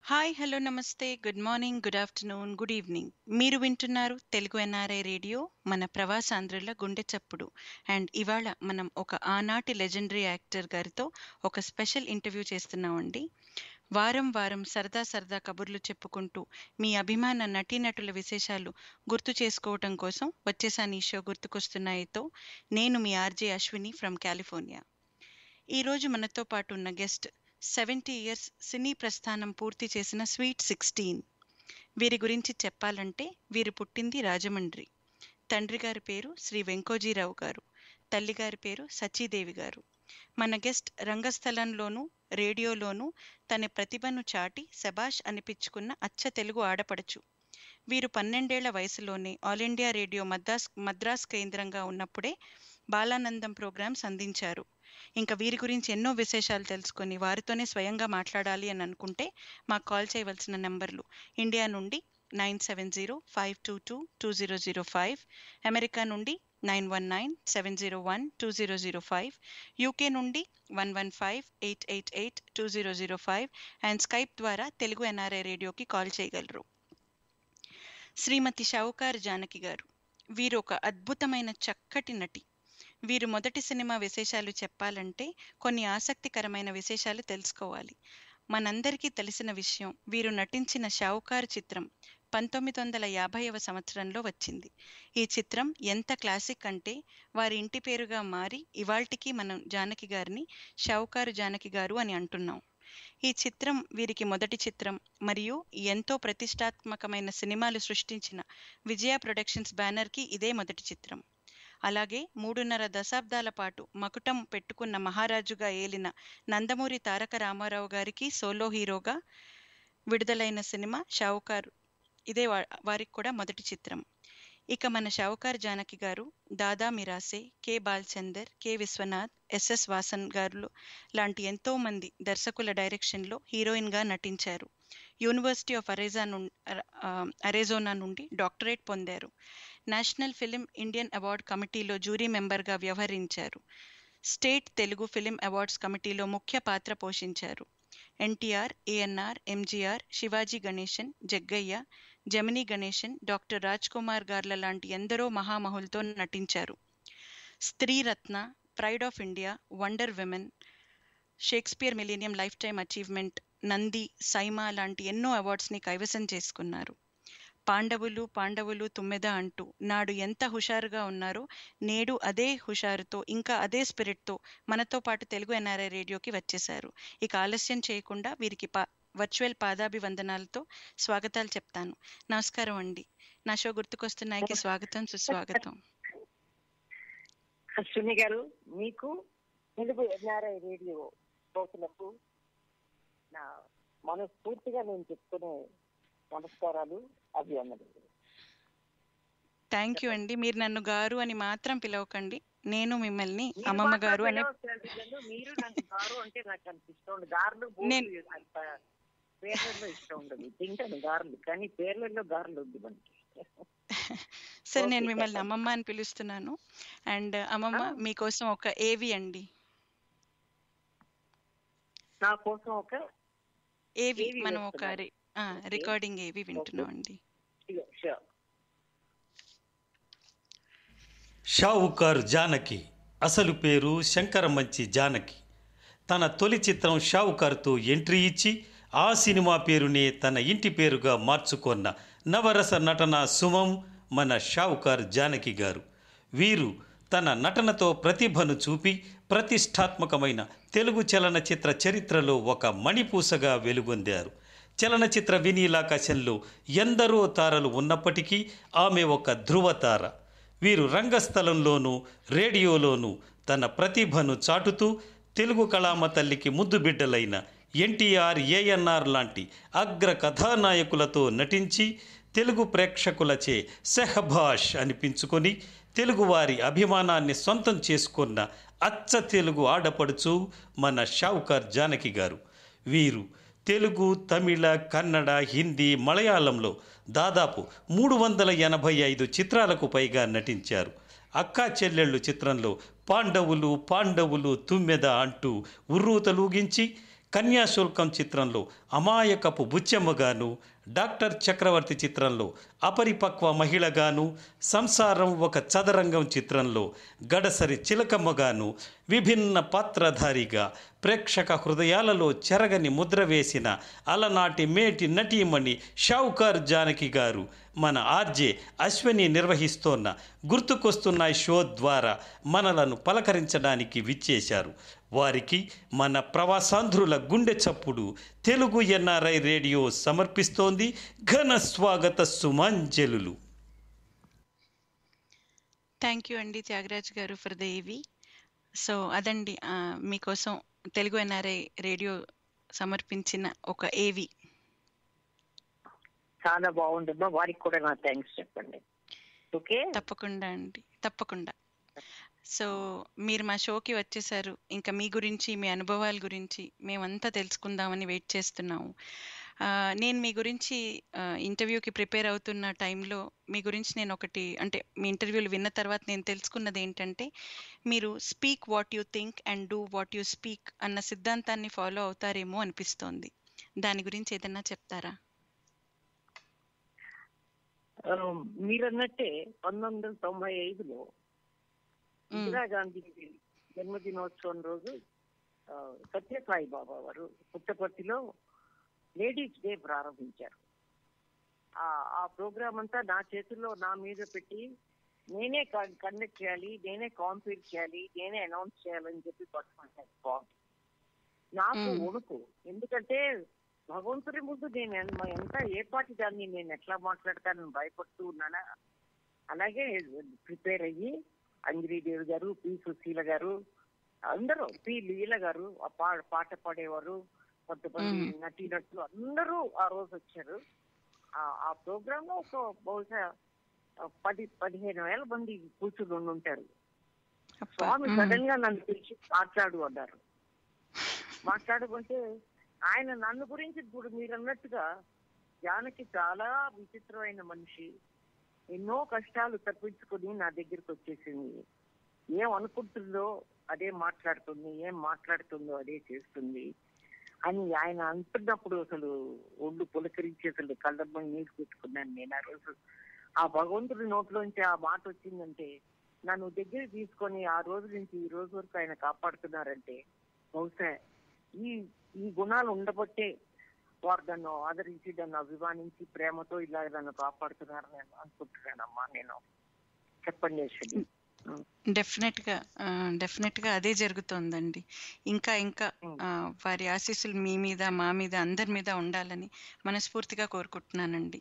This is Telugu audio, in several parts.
హాయ్ హలో నమస్తే good morning good afternoon good evening మీరు వింటున్నారు తెలుగు ఎన్ఆర్ఐ రేడియో మన ప్రవాసాంధ్రుల గుండె చప్పుడు అండ్ ఇవాళ మనం ఒక ఆనాటి లెజెండరీ యాక్టర్ గారితో ఒక స్పెషల్ ఇంటర్వ్యూ చేస్తున్నామండి వారం వారం సరదా సరదా కబుర్లు చెప్పుకుంటూ మీ అభిమాన నటీనటుల విశేషాలు గుర్తు చేసుకోవటం కోసం వచ్చేసాను ఈ షో గుర్తుకొస్తున్నాయితో నేను మీ ఆర్జే అశ్విని ఫ్రమ్ కాలిఫోర్నియా ఈరోజు మనతో పాటు ఉన్న గెస్ట్ సెవెంటీ ఇయర్స్ సినీ ప్రస్థానం పూర్తి చేసిన స్వీట్ సిక్స్టీన్ వీరి గురించి చెప్పాలంటే వీరు పుట్టింది రాజమండ్రి తండ్రి గారి పేరు శ్రీ వెంకోజీరావు గారు తల్లిగారి పేరు సచీదేవి గారు మన గెస్ట్ రంగస్థలంలోనూ రేడియోలోనూ తన ప్రతిభను చాటి శబాష్ అనిపించుకున్న అచ్చ తెలుగు ఆడపడచు వీరు పన్నెండేళ్ల వయసులోనే All India Radio Madras Madras కేంద్రంగా ఉన్నప్పుడే బాలానందం ప్రోగ్రామ్స్ అందించారు ఇంకా వీరి గురించి ఎన్నో విశేషాలు తెలుసుకొని వారితోనే స్వయంగా మాట్లాడాలి అని అనుకుంటే మాకు కాల్ చేయవలసిన నెంబర్లు ఇండియా నుండి nine seven zero five two two two zero zero five America నుండి nine one nine seven zero one two zero zero five UK నుండి one one five eight eight eight two zero zero five and Skype ద్వారా తెలుగు ఎన్ఆర్ఐ రేడియోకి కాల్ చేయగలరు శ్రీమతి షావుకార్ జానకి గారు వీరు ఒక అద్భుతమైన చక్కటి నటి వీరు మొదటి సినిమా విశేషాలు చెప్పాలంటే కొన్ని ఆసక్తికరమైన విశేషాలు తెలుసుకోవాలి మనందరికీ తెలిసిన విషయం వీరు నటించిన షావుకార్ చిత్రం పంతొమ్మిది వందల యాభైవ సంవత్సరంలో వచ్చింది ఈ చిత్రం ఎంత క్లాసిక్ అంటే వారి ఇంటి పేరుగా మారి ఇవాల్టికి మనం జానకి గారిని షావుకారు జానకి గారు అని అంటున్నాం ఈ చిత్రం వీరికి మొదటి చిత్రం మరియు ఎంతో ప్రతిష్టాత్మకమైన సినిమాలు సృష్టించిన విజయ ప్రొడక్షన్స్ బ్యానర్కి ఇదే మొదటి చిత్రం అలాగే మూడున్నర దశాబ్దాల పాటు మకుటం పెట్టుకున్న మహారాజుగా ఏలిన నందమూరి తారక రామారావు గారికి సోలో హీరోగా విడుదలైన సినిమా షావుకారు ఇదే వారికి కూడా మొదటి చిత్రం ఇక మన Shavukar Janaki garu Dada Mirasi K Balachander K Vishwanath SS Vasan garu లాంటి ఎంతో మంది దర్శకుల డైరెక్షన్లో హీరోయిన్గా నటించారు యూనివర్సిటీ ఆఫ్ అరేజా నుండి అరేజోనా నుండి డాక్టరేట్ పొందారు నేషనల్ ఫిలిం ఇండియన్ అవార్డ్ కమిటీలో జ్యూరీ మెంబర్గా వ్యవహరించారు స్టేట్ తెలుగు ఫిలిం అవార్డ్స్ కమిటీలో ముఖ్య పాత్ర పోషించారు NTR ANR MGR Sivaji Ganesan Jaggayya Gemini Ganesan doctor Raj Kumar గార్ల లాంటి ఎందరో మహామహులతో నటించారు Streeratna pride of India wonder women Shakespeare millennium lifetime achievement Nandi SIIMA లాంటి ఎన్నో అవార్డ్స్ని కైవసం చేసుకున్నారు పాండవులు పాండవులు తుమ్మెద అంటూ నాడు ఎంత హుషారుగా ఉన్నారో నేడు అదే హుషారుతో ఇంకా అదే స్పిరిట్తో మనతో పాటు తెలుగు ఎన్ఆర్ఐ రేడియోకి వచ్చేశారు ఇక ఆలస్యం చేయకుండా వీరికి పా వర్చువల్ పాదాభివందనాలతో స్వాగతాలు చెప్తాను నమస్కారం అండి నా షో గుర్తుకొస్తున్నాయికి స్వాగతం సుస్వాగతం అశ్విని గారు మీకు తెలుగు ఎన్ఆర్ఐ రేడియో శ్రోతలకు నా మనస్ఫూర్తిగా నేను చెప్తున్న నమస్కారాలు అభివందనలు థ్యాంక్ యూ అండి మీరు నన్ను గారు అని మాత్రం పిలవకండి నేను మిమ్మల్ని మీరు అమ్మమ్మ మాత్రం గారు అనే పిలవట్లేదు. మీరు నాకు గారు అంటే నాకు అంత ఇష్టం ఉండదు గారెలు నేను- బోర్లు అంత పేర్లలో ఇష్టం ఉండదు తింటాను గారెలు కానీ పేర్లలో గారెలు వద్దు మనకి సరే నేను Okay, మిమ్మల్ని చెప్పండి. అమ్మమ్మ అని పిలుస్తున్నాను అండ్ అమ్మమ్మ Ah. మీకోసం ఒక ఏవి అండి నా కోసం ఒక ఏవి AV మనం ఒక వేస్తున్నారు. రి- ఆ, Okay. రికార్డింగ్ ఏవి వింటున్నాం అండి షూర్ షావుకార్ జానకి అసలు పేరు శంకరమంచి జానకి తన తొలి చిత్రం షావుకార్తో ఎంట్రీ ఇచ్చి ఆ సినిమా పేరునే తన ఇంటి పేరుగా మార్చుకున్న నవరస నటన సుమం మన షావుకార్ జానకి గారు వీరు తన నటనతో ప్రతిభను చూపి ప్రతిష్టాత్మకమైన తెలుగు చలనచిత్ర చరిత్రలో ఒక మణిపూసగా వెలుగొందారు చలనచిత్ర వినీలాకాశంలో ఎందరో తారలు ఉన్నప్పటికీ ఆమె ఒక ధృవతార వీరు రంగస్థలంలోనూ రేడియోలోనూ తన ప్రతిభను చాటుతూ తెలుగు కళామ తల్లికి ముద్దు బిడ్డలైన ఎన్టీఆర్ ఏఎన్ఆర్ లాంటి అగ్ర కథానాయకులతో నటించి తెలుగు ప్రేక్షకులచే సెహభాష్ అనిపించుకొని తెలుగువారి అభిమానాన్ని సొంతం చేసుకున్న అచ్చ తెలుగు ఆడపడుచు మన షావుకార్ జానకి గారు వీరు తెలుగు తమిళ కన్నడ హిందీ మలయాళంలో దాదాపు మూడు వందల ఎనభై ఐదు చిత్రాలకు పైగా నటించారు అక్కా చెల్లెళ్ళు చిత్రంలో పాండవులు పాండవులు తుమ్మెద అంటూ ఉర్రూతలూగించి కన్యాశుల్కం చిత్రంలో అమాయకపు బుచ్చెమ్మగాను డాక్టర్ చక్రవర్తి చిత్రంలో అపరిపక్వ మహిళగాను సంసారం ఒక చదరంగం చిత్రంలో గడసరి చిలకమ్మగాను విభిన్న పాత్రధారిగా ప్రేక్షక హృదయాలలో చెరగని ముద్ర వేసిన అలనాటి మేటి నటీమణి షావుకార్ జానకి గారు మన ఆర్జే అశ్విని నిర్వహిస్తోన్న గుర్తుకొస్తున్న షో ద్వారా మనలను పలకరించడానికి విచ్చేశారు వారికి మన ప్రవాసాంధ్రుల గుండె చప్పుడు తెలుగు ఎన్ఆర్ఐ రేడియో సమర్పిస్తోంది ఘన స్వాగత సుమాంజలులు థ్యాంక్ యూ అండి త్యాగరాజ్ గారు ఫర్ ద ఏవి సో అదండి ఆ, మీకోసం తెలుగు ఎన్ఆర్ఐ రేడియో సమర్పించిన ఒక ఏవి చాలా బాగుందమ్మా వారికి కూడా నా థ్యాంక్స్ చెప్పండి ఓకే తప్పకుండా అండి తప్పకుండా సో మీరు మా షోకి వచ్చేసారు ఇంకా మీ గురించి మీ అనుభవాల గురించి మేమంతా తెలుసుకుందామని వెయిట్ చేస్తున్నాము ఆ, నేను మీ గురించి ఇంటర్వ్యూకి ప్రిపేర్ అవుతున్న టైంలో మీ గురించి నేను ఒకటి అంటే మీ ఇంటర్వ్యూలు విన్న తర్వాత నేను తెలుసుకున్నది ఏంటంటే మీరు speak what you think and do what you speak అన్న సిద్ధాంతాన్ని ఫాలో అవుతారేమో అనిపిస్తోంది దాని గురించి ఏదన్నా చెప్తారా ఆ, మీరన్నట్టే పంతొమ్మిది వందల తొంభై ఐదులో ఇందిరాగాంధీ జన్మదినోత్సవం రోజు ఆ, సత్యసాయి బాబా వారు పుట్టపర్తిలో లేడీస్ డే ప్రారంభించారు ఆ ఆ ప్రోగ్రామ్ అంతా నా చేతుల్లో నా మీద పెట్టి నేనే కండక్ట్ చేయాలి నేనే కాంపీట్ చేయాలి నేనే అనౌన్స్ చేయాలని చెప్పి పట్టుకుంటాను ఫామ్ నాకు మ్మ్. వణుకు ఎందుకంటే భగవంతుడి ముందు నేను ఎన్- ఎంత ఏ పాటి దాన్ని నేను ఎట్లా మాట్లాడతానని భయపడుతూ ఉన్నానా అలాగే ప్రిపేర్ అయ్యి అంజలీదేవి గారు పి సుశీల గారు అందరూ పి లీల గారు ఆ పా పాట పాడేవారు కొంతమంది మ్మ్. నటీనటులు అందరూ ఆ రోజు వచ్చారు ఆ- ఆ ప్రోగ్రామ్ లో ఒక బహుశా ఆ, పది పదిహేను వేల మంది కూర్చుని ఉండి ఉంటారు అబ్బా, స్వామి మ్మ్. సడన్ గా నన్ను పిలిచి మాట్లాడు అన్నారు మాట్లాడుకుంటే ఆయన నన్ను గురించి ఇప్పుడు మీరు అన్నట్టుగా జానకి చాలా విచిత్రమైన మనిషి ఎన్నో కష్టాలు తప్పించుకుని నా దగ్గరికి వచ్చేసింది ఏం అనుకుంటుందో అదే మాట్లాడుతుంది ఏం మాట్లాడుతుందో అదే చేస్తుంది అని ఆయన అంటున్నప్పుడు అసలు ఒళ్ళు పులకరించి అసలు కళ్ళమ్మ నీళ్ళు పెట్టుకున్నాను నేను ఆ రోజు ఆ భగవంతుడి నోట్లోంచి ఆ మాట వచ్చిందంటే నన్ను దగ్గర తీసుకొని ఆ రోజు నుంచి ఈ రోజు వరకు ఆయన కాపాడుతున్నారంటే బహుశా ఈ ఈ గుణాలు ఉండబట్టే వారు నన్ను ఆదరించి నన్ను అభిమానించి ప్రేమతో ఇలా నన్ను కాపాడుతున్నారని నేను అనుకుంటున్నానమ్మా నేను చెప్పండి అశ్విని డెఫినెట్ గా ఆ, డెఫినెట్ గా అదే జరుగుతోందండి ఇంకా ఇంకా ఉమ్. ఆ, వారి ఆశీస్సులు మీ మీద మా మీద అందరి మీద ఉండాలని మనస్ఫూర్తిగా కోరుకుంటున్నానండి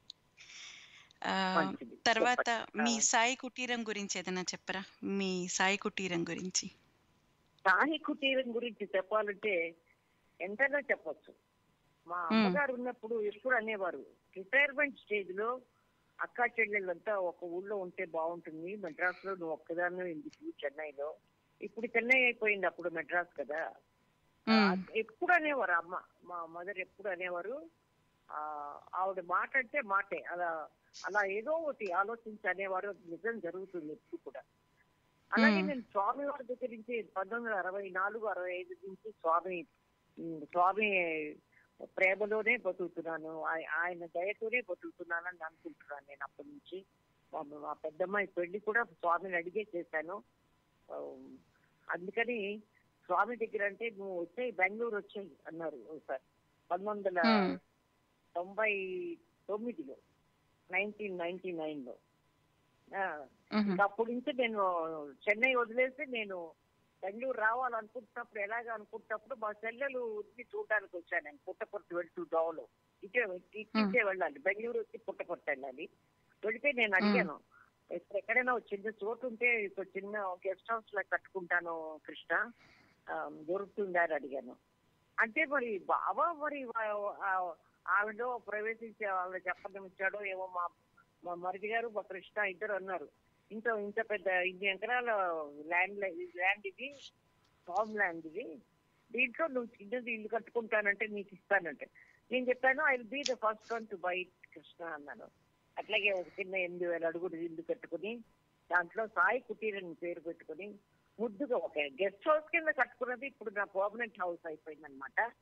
ఆ, మంచిది. తర్వాత చెప్పండి. మీ ఆ. సాయి కుటీరం గురించి ఏదైనా చెప్పరా మీ సాయి కుటీరం గురించి సాహి కుటీరం గురించి చెప్పాలంటే ఎంతైనా చెప్పొచ్చు మా మ్మ్. అమ్మగారు ఉన్నప్పుడు ఎప్పుడు అనేవారు రిటైర్మెంట్ స్టేజ్ లో అక్కా చెల్లెళ్ళంతా ఒక ఊళ్ళో ఉంటే బాగుంటుంది మెడ్రాస్ లో నువ్వు ఒక్కదాన్ని ఎందుకు చెన్నైలో ఇప్పుడు చెన్నై అయిపోయింది అప్పుడు మెడ్రాస్ కదా మ్మ్. ఆ, ఎప్పుడు అనేవారు అమ్మ మా మదర్ ఎప్పుడు అనేవారు ఆ ఆవిడ మాట అంటే మాటే అలా అలా ఏదో ఒకటి ఆలోచించి అనేవారు అది నిజం జరుగుతుంది ఎప్పుడు కూడా అలాగే మ్మ్. నేను స్వామి వారి దగ్గర నుంచి పంతొమ్మిది వందల అరవై నాలుగు అరవై ఐదు నుంచి స్వామి ఉమ్, స్వామి ప్రేమలోనే బతుకుతున్నాను ఆయ- ఆయన దయతోనే బతుకుతున్నానని అనుకుంటున్నాను నేను అప్పటి నుంచి మా మా పెద్దమ్మాయి పెళ్లి కూడా స్వామిని అడిగే చేశాను ఆ, అందుకని స్వామి దగ్గర అంటే నువ్వు వచ్చాయి బెంగళూరు వచ్చాయి అన్నారు ఒకసారి పంతొమ్మిది వందల మ్మ్. తొంభై తొమ్మిదిలో నైన్టీన్ నైన్టీ నైన్ లో ఆ, మ్మ్. ఇంకా అప్పటి నుంచి నేను చెన్నై వదిలేసి నేను బెంగళూరు రావాలనుకుంటున్నప్పుడు ఎలాగ అనుకుంటున్నప్పుడు మా చెల్లెలు వచ్చి చూడడానికి వచ్చాను నేను పుట్టపర్తి వెళ్తూ దోవలో ఇటే ఇట్టే వెళ్ళాలి బెంగళూరు వచ్చి పుట్టపర్తి వెళ్ళాలి వెళితే నేను అడిగాను ఇక్కడ ఎక్కడైనా ఒక చిన్న చోటు ఉంటే ఒక చిన్న గెస్ట్ హౌస్ లా కట్టుకుంటాను కృష్ణ ఆ, దొరుకుతుందా అని అడిగాను అంటే మరి బాబా మరి వా- ఆ- ఆవిడో ప్రవేశించి ఆవిడ చెప్పనిచ్చాడో ఏమో మా మా మరిది గారు మా కృష్ణ ఇద్దరు అన్నారు ఇంత ఇంత పెద్ద ఇన్ని ఎకరాల ల్యాండ్ ల్యాండ్ ఇది ఫామ్ ల్యాండ్ ఇది దీంట్లో నువ్వు చిన్నది ఇల్లు కట్టుకుంటానంటే నీకు ఇస్తానంటే నేను చెప్పాను I will be the first one to buy Krishna అన్నాను అట్లాగే ఒక చిన్న ఎనిమిది వేల అడుగులు ఇల్లు కట్టుకుని దాంట్లో సాయి కుటీరని పేరు పెట్టుకుని ముద్దుగా ఒక గెస్ట్ హౌస్ కింద కట్టుకున్నది ఇప్పుడు నా పర్మనెంట్ హౌస్ అయిపోయింది అనమాట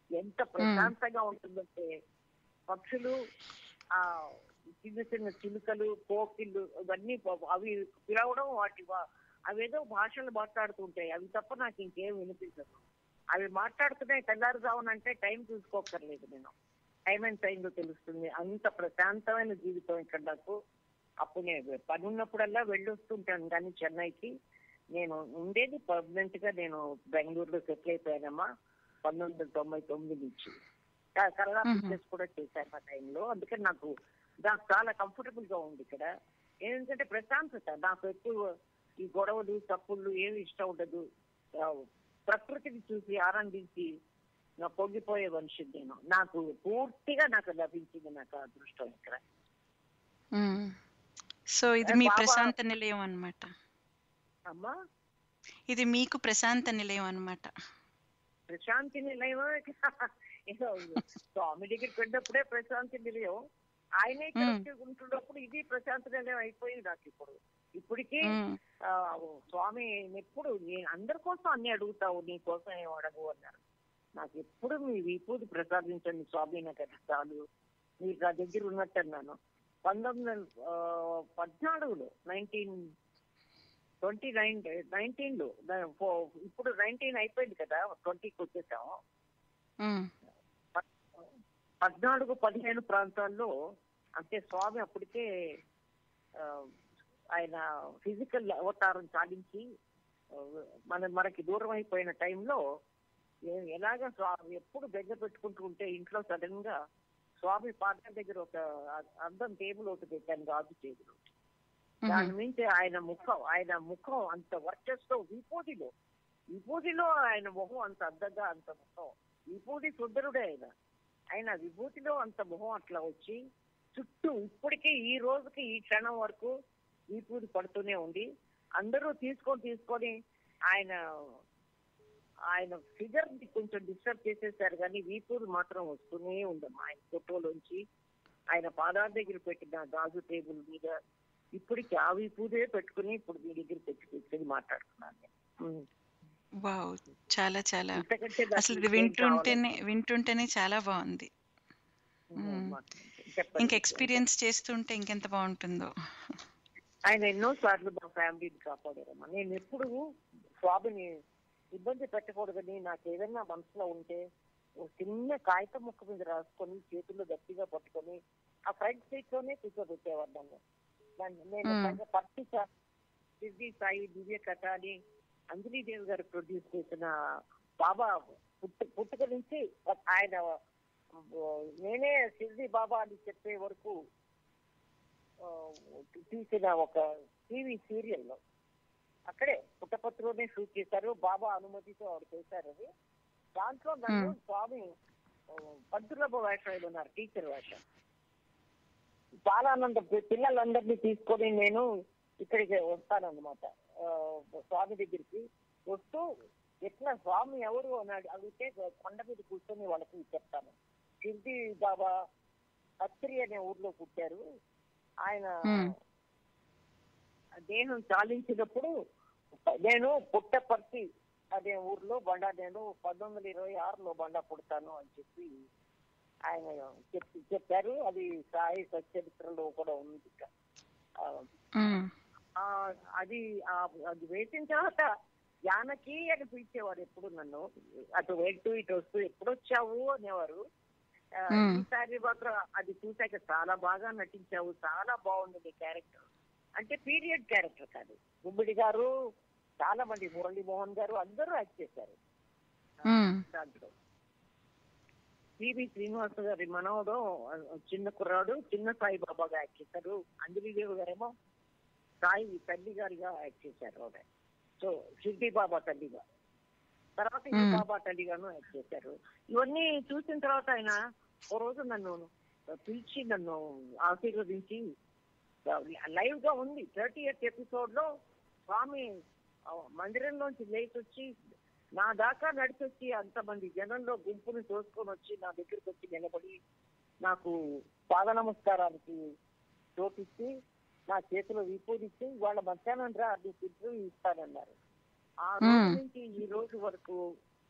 ఎంత ప్రశాంతంగా ఉంటుందంటే పక్షులు ఆ చిన్న చిన్న చిలుకలు కోకిళ్ళు ఇవన్నీ ప- అవి పిలవడం వాటి వా- అవేదో భాషలు మాట్లాడుతుంటాయి అవి తప్ప నాకు ఇంకేం వినిపించదు అవి మాట్లాడుతున్నాయి తెల్లారుజామునంటే టైం చూసుకోకర్లేదు నేను టైం ఎంత అయిందో తెలుస్తుంది అంత ప్రశాంతమైన జీవితం ఇక్కడ నాకు అప్పుడు నేను పని ఉన్నప్పుడల్లా వెళ్ళొస్తుంటాను కానీ చెన్నైకి నేను ఉండేది పర్మనెంట్ గా నేను బెంగళూరులో సెటిల్ అయిపోయానమ్మా పంతొమ్మిది వందల తొంభై తొమ్మిది నుంచి క- కన్నడ మ్మ్. పిక్చర్స్ కూడా చేశాను ఆ టైంలో అందుకని నాకు నాకు చాలా కంఫర్టబుల్ గా ఉంది ఇక్కడ ఏంటంటే ప్రశాంతత నాకు ఎక్కువ ఈ గొడవలు తప్పులు ఏమి ఇష్టం ఉండదు ఆ, ప్రకృతిని చూసి ఆనందించి నా పొంగిపోయే మనిషి నేను నాకు పూర్తిగా నాకు లభించింది నాకు ఆ అదృష్టం ఇక్కడ మ్మ్. సో ఇది ఏ మీ బాబా- ప్రశాంత నిలయం అన్నమాట అమ్మా ఇది మీకు ప్రశాంత నిలయం అన్నమాట ప్రశాంతి నిలయం ఏదో స్వామి దగ్గరికి వెళ్ళినప్పుడే ప్రశాంతి నిలయం ఆయనే ఇక్కడ మ్మ్. వచ్చి ఉంటున్నప్పుడు ఇది ప్రశాంతి నిలయం అయిపోయింది నాకు ఇప్పుడు ఇప్పటికీ మ్మ్. ఆ, స్వామి ఎప్పుడు నేను అందరి కోసం అన్ని అడుగుతావు నీ కోసం ఏం అడగు అన్నారు నాకు ఎప్పుడు మీ విభూతి ప్రసాదించండి స్వామి నాకు అది చాలు మీరు నా దగ్గర ఉన్నట్టు అన్నాను పంతొమ్మిది వందల ఆ, పద్నాలుగులో నైన్టీన్ ట్వంటీ నైన్ నైన్టీన్ లో దా- ఫో- ఇప్పుడు నైన్టీన్ అయిపోయింది కదా ట్వంటీకి వచ్చేసాం మ్మ్. పద్నాలుగు పదిహేను ప్రాంతాల్లో అంటే స్వామి అప్పటికే ఆ, ఆయన ఫిజికల్ అవతారం సాధించి ఆ, మన మనకి దూరం అయిపోయిన టైంలో ఏ- ఎలాగ స్వామి ఎప్పుడు బెగ్గ పెట్టుకుంటూ ఉంటే ఇంట్లో సడన్ గా స్వామి పాత్ర దగ్గర ఒక అ- అద్దం టేబుల్ ఒకటి పెట్టాను గాజు టేబుల్ దాని మ్మ్. మించి ఆయన ముఖం ఆయన ముఖం అంత వర్చస్తో విభూతిలో విభూతిలో ఆయన ముఖం అంత అద్దగా అంత ముఖం విభూతి సుందరుడే ఆయన ఆయన విభూతిలో అంత ముఖం అట్లా వచ్చి చుట్టూ ఇప్పటికీ ఈ రోజుకి ఈ క్షణం వరకు విభూతి పడుతూనే ఉంది అందరూ తీసుకొని తీసుకొని ఆయన ఆయన ఫిగర్ ని కొంచెం డిస్టర్బ్ చేసేసారు కానీ వీపూరు మాత్రం వస్తూనే ఉందమ్మా ఆయన ఫోటోలోంచి ఆయన పాదాల దగ్గర పెట్టిన గాజు టేబుల్ మీద ఇప్పటికి ఆ వీపూరే పెట్టుకుని ఇప్పుడు మీ దగ్గర తెచ్చి కూర్చొని మాట్లాడుతున్నాను నేను. ఉమ్. వావ్ చాలా చాలా ఇంతకంటే నాకు అసలు ఇది ఇంకేం వింటుంటేనే వింటుంటేనే చాలా బాగుంది కావాలి? మ్మ్. చెప్పండి. ఇంకా ఎక్స్పీరియన్స్ చేస్తుంటే ఇంకెంత బాగుంటుందో ఆయన ఎన్నో సార్లు మా ఫ్యామిలీని కాపాడారమ్మా నేను ఎప్పుడు స్వామిని ఇబ్బంది పెట్టకూడదని నాకు ఏదైనా మనసులో ఉంటే ఒక చిన్న కాగితం ముక్క మీద రాసుకొని చేతుల్లో గట్టిగా పట్టుకొని ఆ ఫ్రంట్ సీట్ లోనే కూర్చోబెట్టేవాడు నన్ను దాన్ని నేను మ్మ్. పైగా పత్తి సా- సిద్ధి సాయి దివ్య కథ అని అంజనీ దేవి గారు ప్రొడ్యూస్ చేసిన బాబా పుట్టు పుట్టుక నుంచి ఆయన ఆ, నేనే సిద్ధి బాబా అని చెప్పే వరకు ఆ, తీసిన ఒక టీవీ సీరియల్లో అక్కడే పుట్టపత్రులోనే షూట్ చేశారు బాబా అనుమతితో ఆవిడ చేశారు అది దాంట్లో నన్ను మ్మ్. స్వామి ఆ, పంతులబ్బ వేషం ఉన్నారు టీచర్ వేషం చాలా ఆనందం పి- పిల్లలందరినీ తీసుకొని నేను ఇక్కడికి వస్తానన్నమాట ఆ, స్వామి దగ్గరికి వస్తూ ఎట్లా స్వామి ఎవరు అని అడి- అడిగితే కొండ మీద కూర్చొని వాళ్ళకి చెప్తాను షిర్ది బాబా కత్రి అనే ఊర్లో పుట్టారు ఆయన మ్మ్. దేహం చాలించినప్పుడు నేను పుట్టపర్తి అదే ఊర్లో బండా నేను పంతొమ్మిది వందల ఇరవై ఆరులో బండా పుడతాను అని చెప్పి ఆయన చెప్పి చెప్పారు అది సాయి సచరిత్రలో కూడా ఉంది ఇక. ఆ, మ్మ్. ఆ, అది ఆ- అది వేసిన తర్వాత జానకి అని పిలిచేవారు ఎప్పుడు నన్ను అటు వెళ్తూ ఇటు వస్తూ ఎప్పుడు వచ్చావు అనేవారు ఆ, మ్మ్. ఈసారి మాత్రం అది చూసాక చాలా బాగా నటించావు చాలా బాగుంది నీ క్యారెక్టర్ అంటే పీరియడ్ క్యారెక్టర్ కాదు గుమ్మిడి గారు చాలా మంది మురళీ మోహన్ గారు అందరూ యాక్ట్ చేశారు మ్మ్. దాంట్లో పివి శ్రీనివాస గారి మనవడు ఆ, చిన్న కుర్రాడు చిన్న సాయి బాబాగా యాక్ట్ చేశారు అంజలిదేవి గారేమో సాయి తల్లి గారిగా యాక్ట్ చేశారు ఆవిడ సో షిర్డి బాబా తల్లిగా తర్వాత ఈ మ్మ్. బాబా తల్లిగాను యాక్ట్ చేశారు ఇవన్నీ చూసిన తర్వాత ఆయన ఓ రోజు నన్ను పిలిచి నన్ను ఆశీర్వదించి లైవ్ గా ఉంది థర్టీ ఎయిత్ ఎపిసోడ్ లో స్వామి ఆ, మందిరంలోంచి లేచి వచ్చి నా దాకా నడిచొచ్చి అంతమంది జనంలో గుంపుని తోసుకొని వచ్చి నా దగ్గరికి వచ్చి నిలబడి నాకు పాద నమస్కారానికి చోటిచ్చి నా చేతిలో విపూదిచ్చి వాళ్ళ మధ్యాహ్నం రా నీకు ఇంటర్వ్యూ ఇస్తానన్నారు ఆ రోజు మ్మ్. నుంచి ఈ రోజు వరకు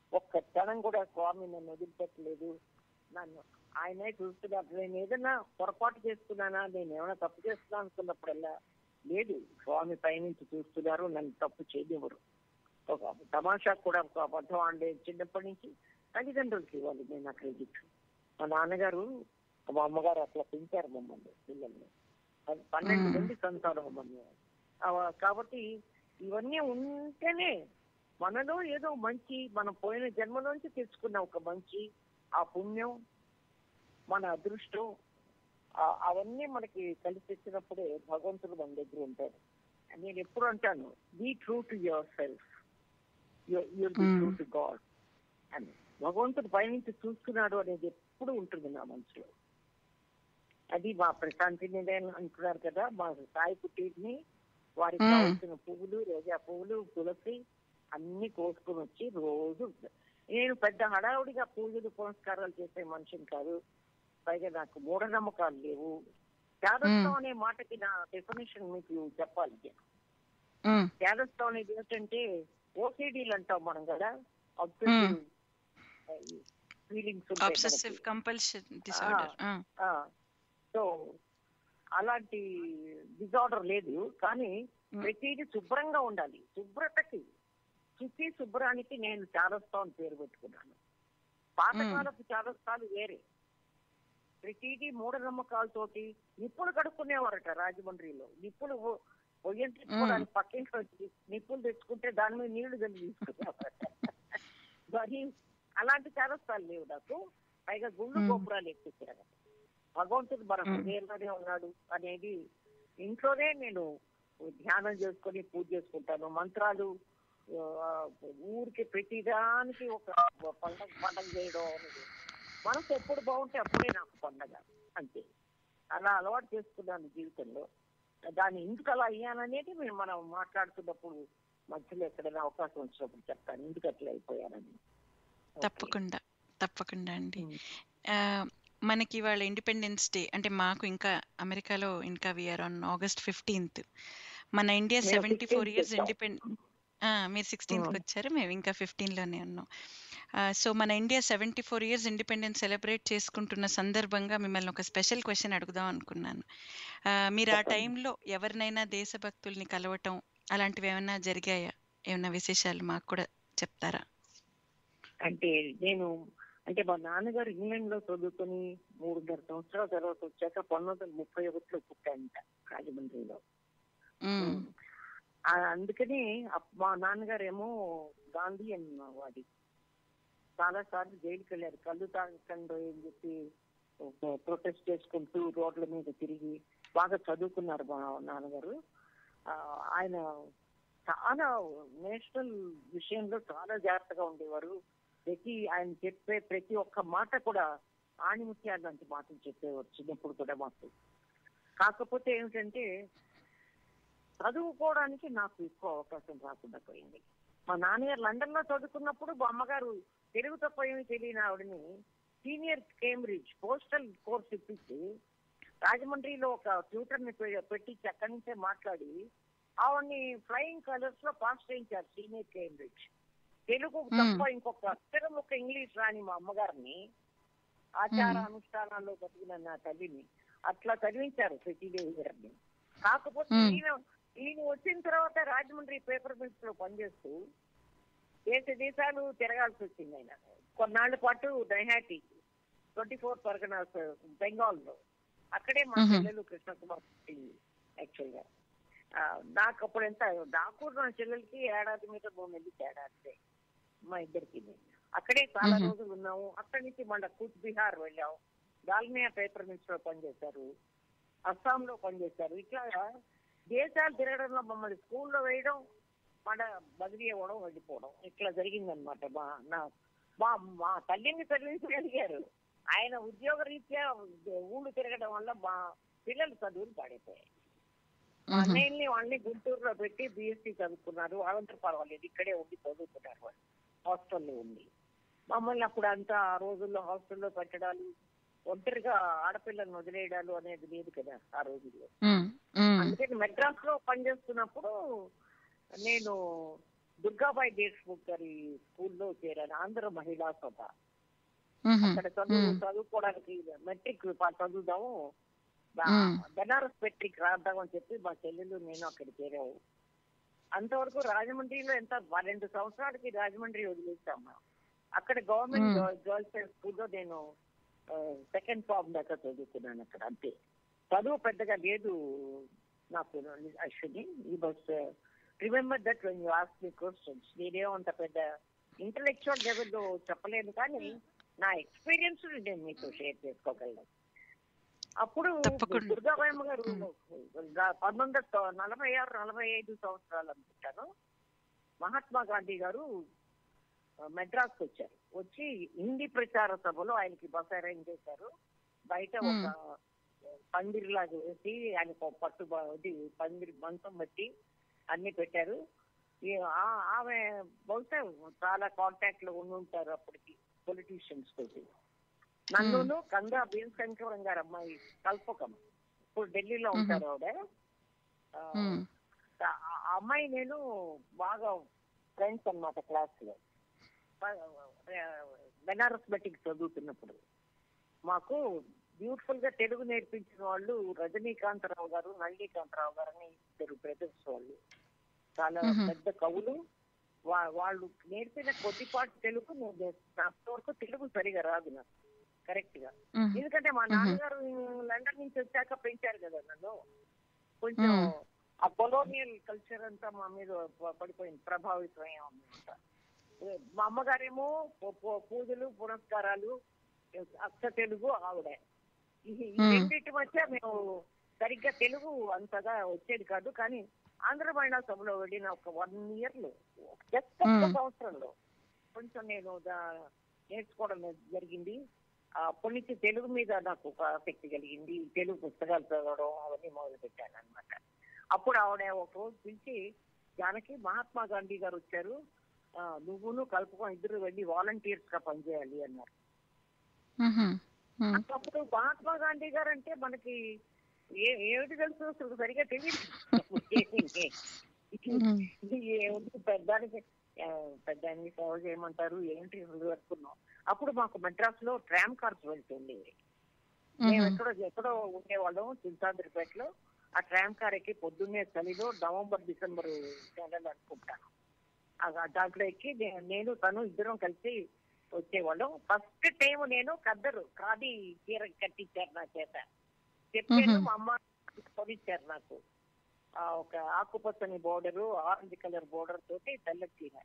ఒక్క క్షణం కూడా స్వామి నన్ను వదిలిపెట్టలేదు నన్ను ఆయనే చూస్తున్నారు నేను ఏదైనా పొరపాటు చేస్తున్నానా నేను ఏమైనా తప్పు చేస్తున్నా అనుకున్నప్పుడల్లా లేదు స్వామి పైనుంచి చూస్తున్నారు నన్ను తప్పు చేయనివ్వరు ఒక తమాషా కూడా ఒక అబద్ధం ఆడే చిన్నప్పటి నుంచి తల్లిదండ్రులకి ఇవ్వాలి నేను ఆ క్రెడిట్ మా నాన్నగారు మా అమ్మగారు అట్లా పెంచారు మమ్మల్ని పిల్లల్ని అది పన్నెండు మ్మ్. మంది సంతానం మమ్మల్ని ఆ, కాబట్టి ఇవన్నీ ఉంటేనే మనలో ఏదో మంచి మనం పోయిన జన్మలోంచి తెచ్చుకున్న ఒక మంచి ఆ పుణ్యం మన అదృష్టం ఆ- అవన్నీ మనకి కలిసి వచ్చినప్పుడే భగవంతుడు మన దగ్గర ఉంటాడు నేను ఎప్పుడు అంటాను be true to yourself your be true Mm. To God అని భగవంతుడు పైనుంచి చూస్తున్నాడు అనేది ఎప్పుడు ఉంటుంది నా మనసులో అది మా ప్రశాంతి నిలయం అంటున్నారు కదా మా సాయి పుట్టిని వారికి Mm. కావాల్సిన పువ్వులు రోజా పువ్వులు తులసి అన్ని కోసుకొని వచ్చి రోజు నేను పెద్ద హడావుడిగా పూజలు పురస్కారాలు చేసే మనిషిని కాదు పైగా నాకు మూఢనమ్మకాలు లేవు త్యాగస్థం అనే మాటకి నా డెఫినేషన్ మీకు చెప్పాలి మ్మ్. త్యాగస్థం అనేది ఏంటంటే ఓసిడీలు అంటాం మనం కదా Hmm. Feelings obsessive compulsive disorder so అలాంటి డిజార్డర్ లేదు కానీ Hmm. ప్రతిదీ శుభ్రంగా ఉండాలి శుభ్రతకి శుచి శుభ్రానికి నేను చారస్తా అని పేరు పెట్టుకున్నాను పాతకాలపు చారస్తాలు వేరే ప్రతిదీ మూఢనమ్మకాలతోటి నిప్పులు కడుక్కునేవారట రాజమండ్రిలో నిప్పులు పొ- పొయ్యం తెచ్చుకోవడానికి పక్కింటి వచ్చి నిప్పులు తెచ్చుకుంటే దాని మీద నీళ్లు కలిగి తీసుకునేవారట మరి అలాంటి చారస్తాలు లేవు నాకు పైగా గుళ్ళు Hmm. గోపురాలు ఎక్కించారు భగవంతుడు మన Hmm. హృదయంలోనే ఉన్నాడు అనేది ఇంట్లోనే నేను ధ్యానం చేసుకొని పూజ చేసుకుంటాను మంత్రాలు ఆ, ఊరికి ప్రతిదానికి ఒక పండగ పండగ చేయడం అనేది మనసు ఎప్పుడు బాగుంటే అప్పుడే నాకు పండగ అంతే అలా అలవాటు చేసుకున్నాను జీవితంలో దాన్ని ఎందుకు అలా అయ్యాననేది మేము మనం మాట్లాడుతున్నప్పుడు మధ్యలో ఎక్కడైనా అవకాశం వచ్చినప్పుడు చెప్తాను ఎందుకు అట్లా అయిపోయానని ఓకే. తప్పకుండా తప్పకుండా అండి ఉమ్. ఆ, మనకి ఇవాళ ఇండిపెండెన్స్ డే అంటే మాకు ఇంకా అమెరికాలో ఇంకా వీఆర్ ఆన్ ఆగస్ట్ ఫిఫ్టీన్త్ మన ఇండియా మేము సెవెంటీ ఫోర్ 16th ఇయర్స్ వచ్చాం. ఇండిపెండ్ మీరు సిక్స్టీన్త్కి Hmm. వచ్చారు మేము ఇంకా 15 లోనే ఉన్నాం సో మన India seventy four years independence celebrate చేసుకుంటున్న సందర్భంగా మిమ్మల్ని ఒక స్పెషల్ క్వశ్చన్ అడుగుదాం అనుకున్నాను ఆ, మీరు ఆ చెప్పండి. టైంలో ఎవరినైనా దేశభక్తుల్ని కలవటం అలాంటివి ఏమైనా జరిగాయా ఏమైనా విశేషాలు మాకు కూడా చెప్తారా అంటే నేను అంటే మా నాన్నగారు ఇంగ్లాండ్ లో చదువుకొని మూడున్నర సంవత్సరాల తర్వాత వచ్చాక పంతొమ్మిది వందల ముప్పై ఒకటిలో పుట్టాయంట రాజమండ్రిలో మ్మ్. ఆ, అందుకని అప్- మా నాన్నగారు ఏమో గాంధీ అని వాడి చాలా సార్లు జైలుకి వెళ్ళారు కళ్ళు తాగకండి అని చెప్పి ప్రొటెస్ట్ చేసుకుంటూ రోడ్ల మీద తిరిగి బాగా చదువుకున్నారు మా నాన్నగారు ఆ, ఆయన చాలా నేషనల్ విషయంలో చాలా జాగ్రత్తగా ఉండేవారు ప్రతి ఆయన చెప్పే ప్రతి ఒక్క మాట కూడా ఆణిముత్యాలు లాంటి మాటలు చెప్పేవారు చిన్నప్పుడు కూడా మాకు కాకపోతే ఏమిటంటే చదువుకోవడానికి నాకు ఎక్కువ అవకాశం రాకుండా పోయింది మా నాన్నగారు లండన్ లో చదువుకున్నప్పుడు మా అమ్మగారు తెలుగు తప్ప ఏమి తెలియని ఆవిడని సీనియర్ కేంబ్రిడ్జ్ పోస్టల్ కోర్స్ ఇప్పించి రాజమండ్రిలో ఒక ట్యూటర్ ని పె- పెట్టించి అక్కడి నుంచే మాట్లాడి ఆవిడ్ని ఫ్లయింగ్ కలర్స్ లో పాస్ చేయించారు సీనియర్ కేంబ్రిడ్జ్ తెలుగు తప్ప ఇంకొక అక్షరం ఒక ఇంగ్లీష్ రాని మా అమ్మగారిని ఆచార Hmm. అనుష్ఠానాల్లో బతికిన నా తల్లిని అట్లా చదివించారు శశిదేవి గారిని కాకపోతే Hmm. ఈయన ఈయన వచ్చిన తర్వాత రాజమండ్రి పేపర్ మిల్స్ లో పనిచేస్తూ దేశ దేశాలు తిరగాల్సి వచ్చింది ఆయన కొన్నాళ్ల పాటు దైహాటి ట్వంటీ ఫోర్ పర్గనాస్ బెంగాల్ లో అక్కడే మా Mhm. చెల్లెలు కృష్ణకుమార్ పుట్టింది యాక్చువల్ గా ఆ, నాకు అప్పుడు ఎంత నాకు నా చెల్లెలకి ఏడాది మీద మూడు నెలలు తేడా అంతే మా ఇద్దరికి అక్కడే చాలా Mhm. రోజులు ఉన్నాము అక్కడి నుంచి మళ్ళీ కూచ్ బిహార్ వెళ్ళాం దాల్మియా పేపర్ మిల్స్ లో పనిచేశారు అస్సాంలో పనిచేశారు ఇట్లా దేశాలు తిరగడంలో మమ్మల్ని స్కూల్లో వేయడం మన బదిలీ అవ్వడం వెళ్ళిపోవడం ఇట్లా జరిగిందనమాట మా నా మా మా తల్లిని చదివించగలిగారు ఆయన ఉద్యోగ రీత్యా ఊళ్ళు తిరగడం వల్ల మా పిల్లలు చదువులు పాడైపోయాయి మా మ్మ్. అన్నయ్యని వాళ్ళని గుంటూరులో పెట్టి బిఎస్సీ చదువుకున్నారు వాళ్ళంతా పర్వాలేదు ఇక్కడే ఉండి చదువుకున్నారు వాళ్ళు హాస్టల్లో ఉండి మమ్మల్ని అప్పుడు అంతా ఆ రోజుల్లో హాస్టల్లో పెట్టడాలు ఒంటరిగా ఆడపిల్లల్ని వదిలేయడాలు అనేది లేదు కదా ఆ రోజుల్లో మ్మ్. మ్మ్. అందుకని మెడ్రాస్ లో పనిచేస్తున్నప్పుడు నేను దుర్గాబాయి దేశ్ముఖ్ గారి స్కూల్లో చేరాను ఆంధ్ర మహిళా సభ మ్మ్. అక్కడ చదువు మ్మ్. చదువుకోవడానికి మెట్రిక్ పా- చదువుదాము బా- మ్మ్. బెనారస్ మెట్రిక్ రాద్దామని చెప్పి మా చెల్లెలు నేను అక్కడ చేరావు అంతవరకు రాజమండ్రిలో ఎంత రెండు సంవత్సరాలకి రాజమండ్రి వదిలేసాం మేము. అక్కడ గవర్నమెంట్ మ్మ్. గర్ల్స్ హై స్కూల్లో నేను సెకండ్ ఫార్మ్ దాకా చదువుకున్నాను అక్కడ అంతే చదువు పెద్దగా లేదు నాకు అశ్విని ఈ బస్ remember that when you ask me questions నేనేమో అంత పెద్ద ఇంటలెక్చువల్ లెవెల్లో చెప్పలేను కానీ నా ఎక్స్పీరియన్స్ నేను మీతో షేర్ చేసుకోగలను అప్పుడు తప్పకుండా. దుర్గాబాయమ్మ గారు పంతొమ్మిది వందల నలభై ఆరు నలభై ఐదు సంవత్సరాలు అనుకుంటాను మహాత్మా గాంధీ గారు మెడ్రాస్ వచ్చారు వచ్చి హిందీ ప్రచార సభలో ఆయనకి బస్ అరేంజ్ చేశారు బయట ఒక పందిరిలాగా వేసి ఆయనకు ఒక పట్టు బ- ఇది పందిరి మంచం బట్టి అన్ని పెట్టారు ఈ ఆ- ఆమె బహుశా చాలా కాంటాక్ట్ లో ఉండి ఉంటారు అప్పటికి పొలిటీషియన్స్ తోటి నన్నును కంగా భీమశంకరం గారు అమ్మాయి కల్పకం ఇప్పుడు ఢిల్లీలో ఉంటారు ఆవిడ ఆ, మ్మ్. ఆ ఆ అమ్మాయి నేను బాగా ఫ్రెండ్స్ అన్నమాట క్లాస్ లో బెనారస్ మెట్రిక్ చదువుతున్నప్పుడు మాకు బ్యూటిఫుల్ గా తెలుగు నేర్పించిన వాళ్ళు రజనీకాంతరావు గారు నళినీకాంతరావు గారు అని ఇద్దరు బ్రదర్స్ వాళ్ళు చాలా మ్మ్. పెద్ద కవులు వా- వాళ్ళు నేర్పిన కొద్దిపాటి తెలుగు నేను చేస్తున్నా. అంతవరకు తెలుగు సరిగా రాదు నాకు కరెక్ట్ గా మ్మ్. ఎందుకంటే మా మ్మ్. నాన్నగారు లండన్ నుంచి వచ్చాక పెంచారు కదా నన్ను కొంచెం మ్మ్. ఆ కొలోనియల్ కల్చర్ అంతా మా మీద ప- పడిపోయింది ప్రభావితం అయ్యామన్నమాట మా అమ్మగారేమో పూ- పూ- పూజలు పునస్కారాలు అచ్చ తెలుగు ఆవిడ ఈ ఈ మ్మ్. రెండింటి మధ్య మేము సరిగ్గా తెలుగు అంతగా వచ్చేది కాదు కానీ ఆంధ్ర మహిళా సభలో వెళ్ళిన ఒక వన్ ఇయర్ లో జస్ట్ ఒక్క మ్మ్. సంవత్సరంలో కొంచెం నేను దా- నేర్చుకోవడం జరిగింది అప్పటి నుంచి తెలుగు మీద నాకు ఒక ఆసక్తి కలిగింది తెలుగు పుస్తకాలు చదవడం అవన్నీ మొదలు పెట్టాను అనమాట అప్పుడు ఆవిడ ఒక రోజు పిలిచి జానకి మహాత్మా గాంధీ గారు వచ్చారు ఆ, నువ్వును కలుపుకొని ఇద్దరు వెళ్ళి వాలంటీర్స్ గా పనిచేయాలి అన్నారు మ్మ్. మ్మ్. అప్పుడు మహాత్మా గాంధీ గారు అంటే మనకి ఏ ఏమిటి తెలుసు అసలు సరిగా తెలియదు మ్మ్. ఏమిటి పెద్దానికి ఆ, పెద్దానికి సేవ చేయమంటారు ఏంటి అసలు అనుకున్నాం అప్పుడు మాకు మెడ్రాస్ లో ట్రామ్ కార్స్ వెళ్తుండేవి మేము మ్మ్. ఎక్కడో ఎక్కడో ఉండేవాళ్ళం చింతాద్రిపేటలో ఆ ట్రామ్ కార్ ఎక్కి పొద్దున్నే చలిలో నవంబర్ డిసెంబర్ నెలలు అనుకుంటాను ఆ దాంట్లో ఎక్కి నే- నేను తను ఇద్దరం కలిసి వచ్చేవాళ్ళం ఫస్ట్ టైం నేను కద్దరు ఖాదీ చీర కట్టించారు నా చేత చెప్పాను మ్మ్. మా అమ్మ కొనిచ్చారు నాకు ఆ ఒక ఆకుపచ్చని బోర్డర్ ఆరెంజ్ కలర్ బోర్డర్ తోటి తెల్ల చీర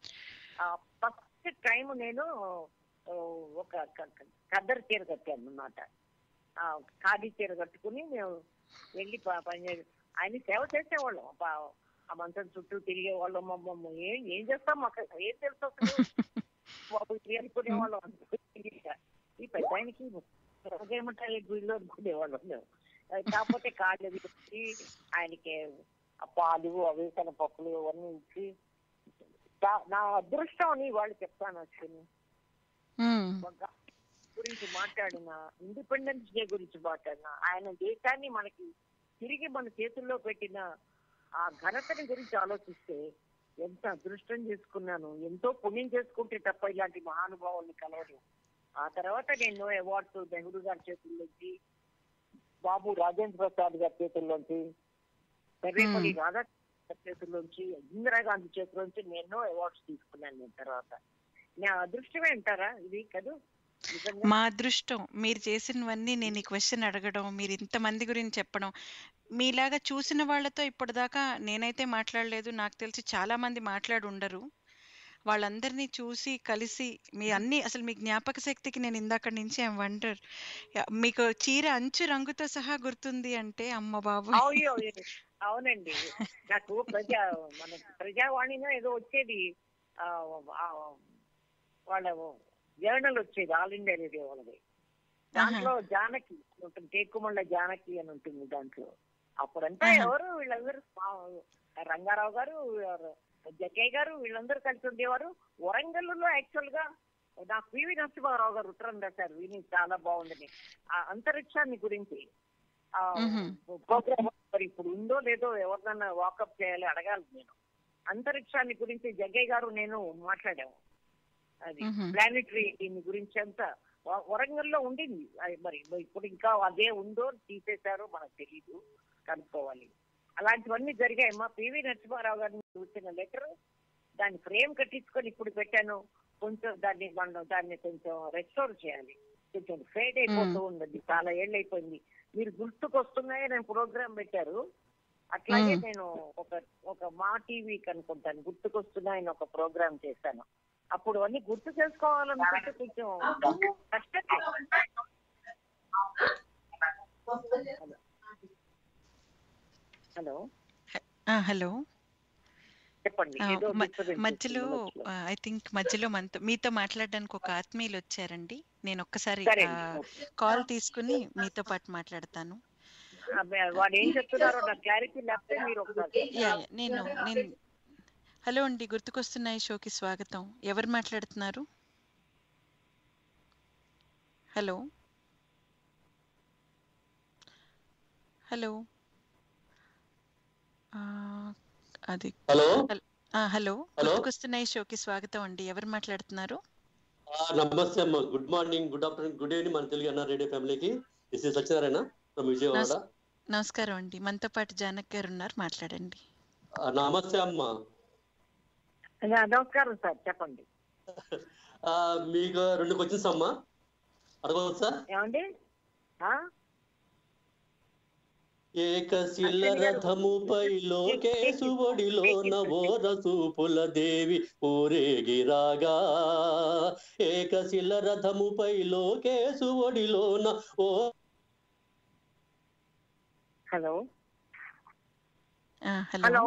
ఫస్ట్ టైం నేను ఆ, ఒక క- క- కద్దరు చీర కట్టాను అన్నమాట ఆ, ఖాదీ చీర కట్టుకుని మేము వెళ్ళి ప- పని చే- ఆయన సేవ చేసేవాళ్ళం ప- ఆ మంచం చుట్టూ తిరిగే వాళ్ళం అమ్మమ్మ ఏం ఏం చేస్తాం మాకు ఏం తెలుసు అసలు బాబు అనుకునే వాళ్ళం ఈ పెద్ద ఆయనకి ఏమంటారు గుడిలో అనుకునేవాళ్ళం మేము అది కాకపోతే కాళ్ళు అవి ఇచ్చి ఆయనకి ఆ పాలు అవి పప్పులు అవన్నీ ఇచ్చి నా- నా అదృష్టం అని వాళ్ళు చెప్తాను అశ్విని మ్మ్. ఒక గురించి మాట్లాడిన ఇండిపెండెన్స్ డే గురించి మాట్లాడిన ఆయన దేశాన్ని మనకి తిరిగి మన చేతుల్లో పెట్టిన ఆ ఘనతని గురించి ఆలోచిస్తే ఎంత అదృష్టం చేసుకున్నాను ఎంతో పుణ్యం చేసుకుంటే తప్ప ఇలాంటి మహానుభావుల్ని కలవడం ఆ తర్వాత నేను అవార్డ్స్ నెహ్రూ గారి చేతుల్లోంచి బాబు రాజేంద్ర ప్రసాద్ గారి చేతుల్లోంచి సర్వేపల్లి రాధా గారి చేతుల్లోంచి ఇందిరాగాంధీ చేతుల్లోంచి నేను ఎన్నో అవార్డ్స్ తీసుకున్నాను నేను తర్వాత నా అదృష్టమే అంటారా ఇది కదూ నిజంగా మా అదృష్టం మీరు చేసినవన్నీ నేను ఈ క్వశ్చన్ అడగడం మీరు ఇంతమంది గురించి చెప్పడం మీలాగా చూసిన వాళ్ళతో ఇప్పటిదాకా నేనైతే మాట్లాడలేదు నాకు తెలిసి చాలా మంది మాట్లాడి ఉండరు వాళ్ళందరినీ చూసి కలిసి మీ అన్ని అసలు మీ జ్ఞాపక శక్తికి నేను ఇందాక నుంచి ఐ వండర్ మీకు చీర అంచు రంగుతో సహా గుర్తుంది అంటే అమ్మ బాబు అవును అవునండి నాకు ప్రజా మన ప్రజావాణిలో ఏదో వచ్చేది ఆ, ఆ, వాళ్ళ జర్నల్ వచ్చేది ఆల్ ఇండియా రేడియో వాళ్ళది దాంట్లో జానకి ఉంటుంది టేకుమళ్ళ జానకి అని ఉంటుంది దాంట్లో అప్పుడంతా ఆహా. ఎవరు వీళ్ళందరూ మా- రంగారావు గారు ఎవరు, జగ్గయ్య గారు వీళ్ళందరూ కలిసి ఉండేవారు వరంగల్లో యాక్చువల్ గా నాకు పివి నరసింహారావు గారు ఉత్తరం రాశారు విని చాలా బాగుందని ఆ అంతరిక్షాన్ని గురించి ఆ మ్హూ. ప్రోగ్రామ్ మరి ఇప్పుడు ఉందో లేదో ఎవరినన్నా వాకప్ చేయాలి అడగాలి నేను అంతరిక్షాన్ని గురించి జగ్గయ్య గారు నేను మాట్లాడాము అది మ్హూ. ప్లానెటరీ దీని గురించి అంతా వ- వరంగల్లో ఉండింది అది మరి ఇప్పుడు ఇంకా అదే ఉందో తీసేశారో మనకు తెలియదు కనుక్కోవాలి అలాంటివన్నీ జరిగాయి మా పివి నరసింహారావు గారిని వచ్చిన లెటర్ దాన్ని ఫ్రేమ్ కట్టించుకొని ఇప్పుడు పెట్టాను కొంచెం దాన్ని మనం దాన్ని కొంచెం రెస్టోర్ చేయాలి కొంచెం ఫేడ్ అయిపోతూ ఉన్నది చాలా ఏళ్ళు అయిపోయింది మీరు గుర్తుకొస్తున్నాయని నేను ప్రోగ్రామ్ పెట్టారు అట్లాగే మ్మ్. నేను ఒక ఒక మా టీవీకి అనుకుంటాను గుర్తుకొస్తున్నాయని ఒక ప్రోగ్రామ్ చేశాను అప్పుడు అన్ని గుర్తు చేసుకోవాలనుకుంటే కొంచెం కష్టమే హలో ఆ, హలో చెప్పండి ఆ, ఏదో మ- disturbance మధ్యలో వచ్చింది మధ్యలో. ఐ థింక్ మధ్యలో మనతో మీతో మాట్లాడడానికి ఒక ఆత్మీయులు వచ్చారండి నేను ఒక్కసారి సరే కాల్ తీసుకుని మీతో పాటు మాట్లాడతాను అబ్బే, వాడు ఏం చెప్తున్నారో నాకు క్లారిటీ లేకపోతే మీరు ఒకసారి యా యా, నేను నేను హలో అండి గుర్తుకొస్తున్నాయి షోకి స్వాగతం ఎవరు మాట్లాడుతున్నారు హలో హలో ఆ, అది హలో ఆ, హలో హలో. గుర్తుకొస్తున్నాయి షోకి స్వాగతం అండి ఎవరు మాట్లాడుతున్నారు ఆ, నమస్తే అమ్మ good morning good afternoon good evening మన తెలుగు అన్న రేడియో ఫ్యామిలీకి this is Satyanarayana from Vijayawada నమస్- నమస్కారం అండి మనతో పాటు జానక్ గారు ఉన్నారు మాట్లాడండి ఆ, నమస్తే అమ్మ నా- నమస్కారం సార్ చెప్పండి ఆ, మీకు రెండు క్వశ్చన్స్ అమ్మా అడగవచ్చా ఏమండి ఆ? ఏకశిల రథముపై లోకేశు ఒడిలో నవోర సూపుల దేవి ఊరేగిరాగా ఏకశిల రథముపై లోకేశు ఒడిలోన ఓ హలో ఆ, హలో హలో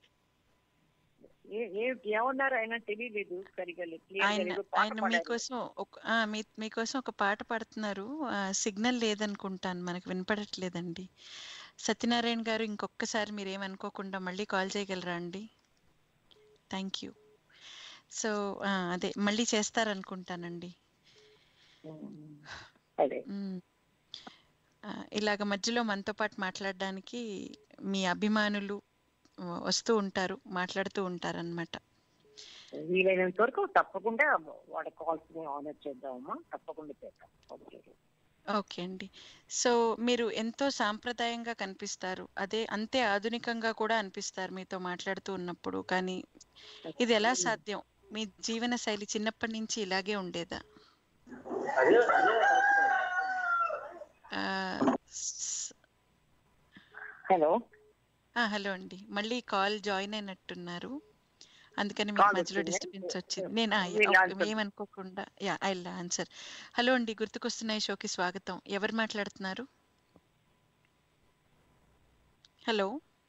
ఏ- ఏ- ఏమన్నారు ఆయన తెలియలేదు సరిగా లే- clear గా ఆయన లేదు. పాట ఆయన పాడారు. మీకోసం ఒక ఆ, మీ మీకోసం ఒక పాట పాడుతున్నారు సిగ్నల్ లేదనుకుంటాను మనకు వినపడట్లేదండి సత్యనారాయణ గారు ఇంకొకసారి మీరు ఏమనుకోకుండా మళ్ళీ కాల్ చేయగలరా అండి థ్యాంక్ యూ సో అదే మళ్ళీ చేస్తారనుకుంటానండి ఉమ్. అదే మ్మ్. ఆ, ఇలాగ మధ్యలో మనతో పాటు మాట్లాడడానికి మీ అభిమానులు ఆ, వస్తూ ఉంటారు మాట్లాడుతూ ఉంటారన్నమాట వీలైనంత వరకు తప్పకుండా వాడి కాల్స్ ని ఆనర్ చేద్దామమ్మా తప్పకుండా చేద్దాం ఓకే ఓకే అండి సో మీరు ఎంతో సాంప్రదాయంగా కనిపిస్తారు అదే అంతే ఆధునికంగా కూడా అనిపిస్తారు మీతో మాట్లాడుతూ ఉన్నప్పుడు కానీ ఇది ఎలా సాధ్యం మీ జీవన శైలి చిన్నప్పటి నుంచి ఇలాగే ఉండేదా ఆ, స్- హలో ఆ, హలో అండి మళ్ళీ కాల్ జాయిన్ అయినట్టున్నారు అందుకని మీకు Call మధ్యలో వచ్చిందా? డిస్టర్బెన్స్ వచ్చింది నేను ఆ, We'll ఓకే, answer. ఏమనుకోకుండా యా ఐ ఆన్సర్ హలో అండి గుర్తుకొస్తున్నాయి షోకి స్వాగతం ఎవరు మాట్లాడుతున్నారు హలో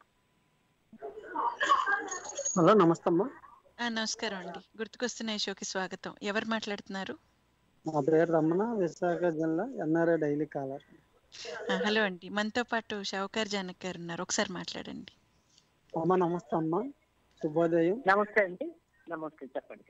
హలో నమస్తే అమ్మా ఆ, నమస్కారం అండి గుర్తుకొస్తున్నాయి షోకి స్వాగతం ఎవరు మాట్లాడుతున్నారు నా పేరు రమణ విశాఖ జిల్లా ఎన్ఆర్ఐ డైలీ కాలర్ ఆ, హలో అండి మనతో పాటు షావుకార్ జానక్ గారు ఉన్నారు ఒకసారి మాట్లాడండి అమ్మ నమస్తే అమ్మ శుభోదయం నమస్తే అండి నమస్తే చెప్పండి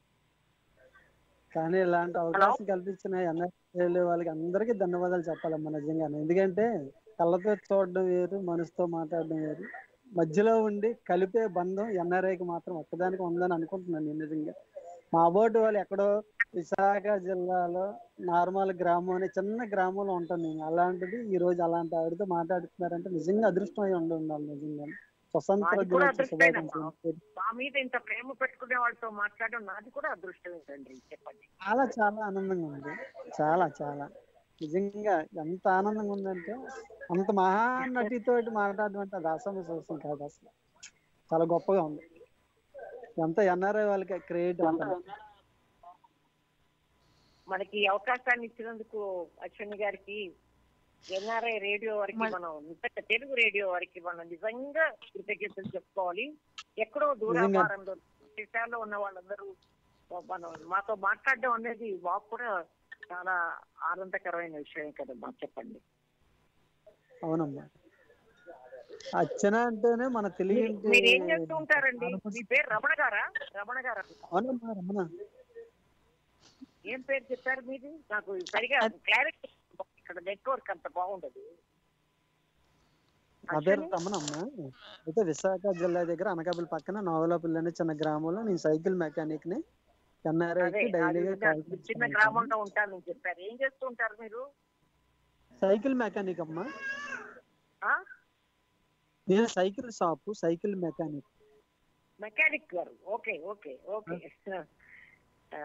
కానీ ఇలాంటి అవకాశం కల్పించిన ఎన్ఆర్ఐ వాళ్ళకి అందరికీ ధన్యవాదాలు చెప్పాలమ్మా నిజంగానే ఎందుకంటే కళ్ళతో చూడడం వేరు మనసుతో మాట్లాడడం వేరు మధ్యలో ఉండి కలిపే బంధం ఎన్ఆర్ఐకి మాత్రం ఒక్కదానికి ఉందని అనుకుంటున్నాను నేను నిజంగా మా బోటు వాళ్ళు ఎక్కడో విశాఖ జిల్లాలో నార్మల్ గ్రామం అనే చిన్న గ్రామంలో ఉంటాను నేను అలాంటిది ఈ రోజు అలాంటి ఆవిడతో మాట్లాడుతున్నారంటే నిజంగా అదృష్టం అయి ఉండి ఉండాలి నిజంగా స్వతంత్ర నాది కూడా దినోత్సవ అదృష్టమేనమ్మా. శుభాకాంక్షలు మా మీద ఇంత ప్రేమ పెట్టుకునే వాళ్ళతో మాట్లాడడం నాది కూడా అదృష్టమే తండ్రి చెప్పండి చాలా చాలా ఆనందంగా ఉంది చాలా చాలా నిజంగా ఎంత ఆనందంగా ఉందంటే అంత మహానటితోటి మాట్లాడడం అంటే అది అసలు విషయం కాదు అసలు చాలా గొప్పగా ఉంది ఎంత ఎన్ఆర్ఐ వాళ్ళకి క్రియేట్ మనకి ఈ అవకాశాన్ని ఇచ్చినందుకు అశ్విని గారికి ఎన్ఆర్ఐ రేడియో వారికి మన- మనం నిజంగా తెలుగు రేడియో వారికి మనం నిజంగా కృతజ్ఞతలు చెప్పుకోవాలి ఎక్కడో నిజంగా. దూరాభారంలో దేశాల్లో ఉన్న వాళ్ళందరూ మనం మాతో మాట్లాడడం అనేది మాకు కూడా చాలా ఆనందకరమైన విషయం కదమ్మా చెప్పండి అవునమ్మా అర్చన అంటేనే మన తెలుగు మీరు- మీరు ఏం చేస్తూ ఉంటారండి మీ పేరు రమణ గారా రమణ గారా అవునమ్మా రమణ ఏం పేరు చెప్పారు మీది నాకు సరిగా క్లారిటీ ఇక్కడ నెట్వర్క్ అంత బాగుండదు నా పేరు అశ్విని? రమణమ్మ అయితే విశాఖ జిల్లా దగ్గర అనకాపల్లి పక్కన నవలపల్లి అనే చిన్న గ్రామంలో నేను సైకిల్ మెకానిక్ ని అదే ఎన్ఆర్ఐకి అది డైలీగా కాల్ చిన్న చేస్తున్నాను. గ్రామంలో ఉంటానని చెప్పారు ఏం చేస్తూ ఉంటారు మీరు సైకిల్ మెకానిక్ అమ్మా ఆ నేను cycle shop cycle mechanic mechanic garu okay okay okay ఆ,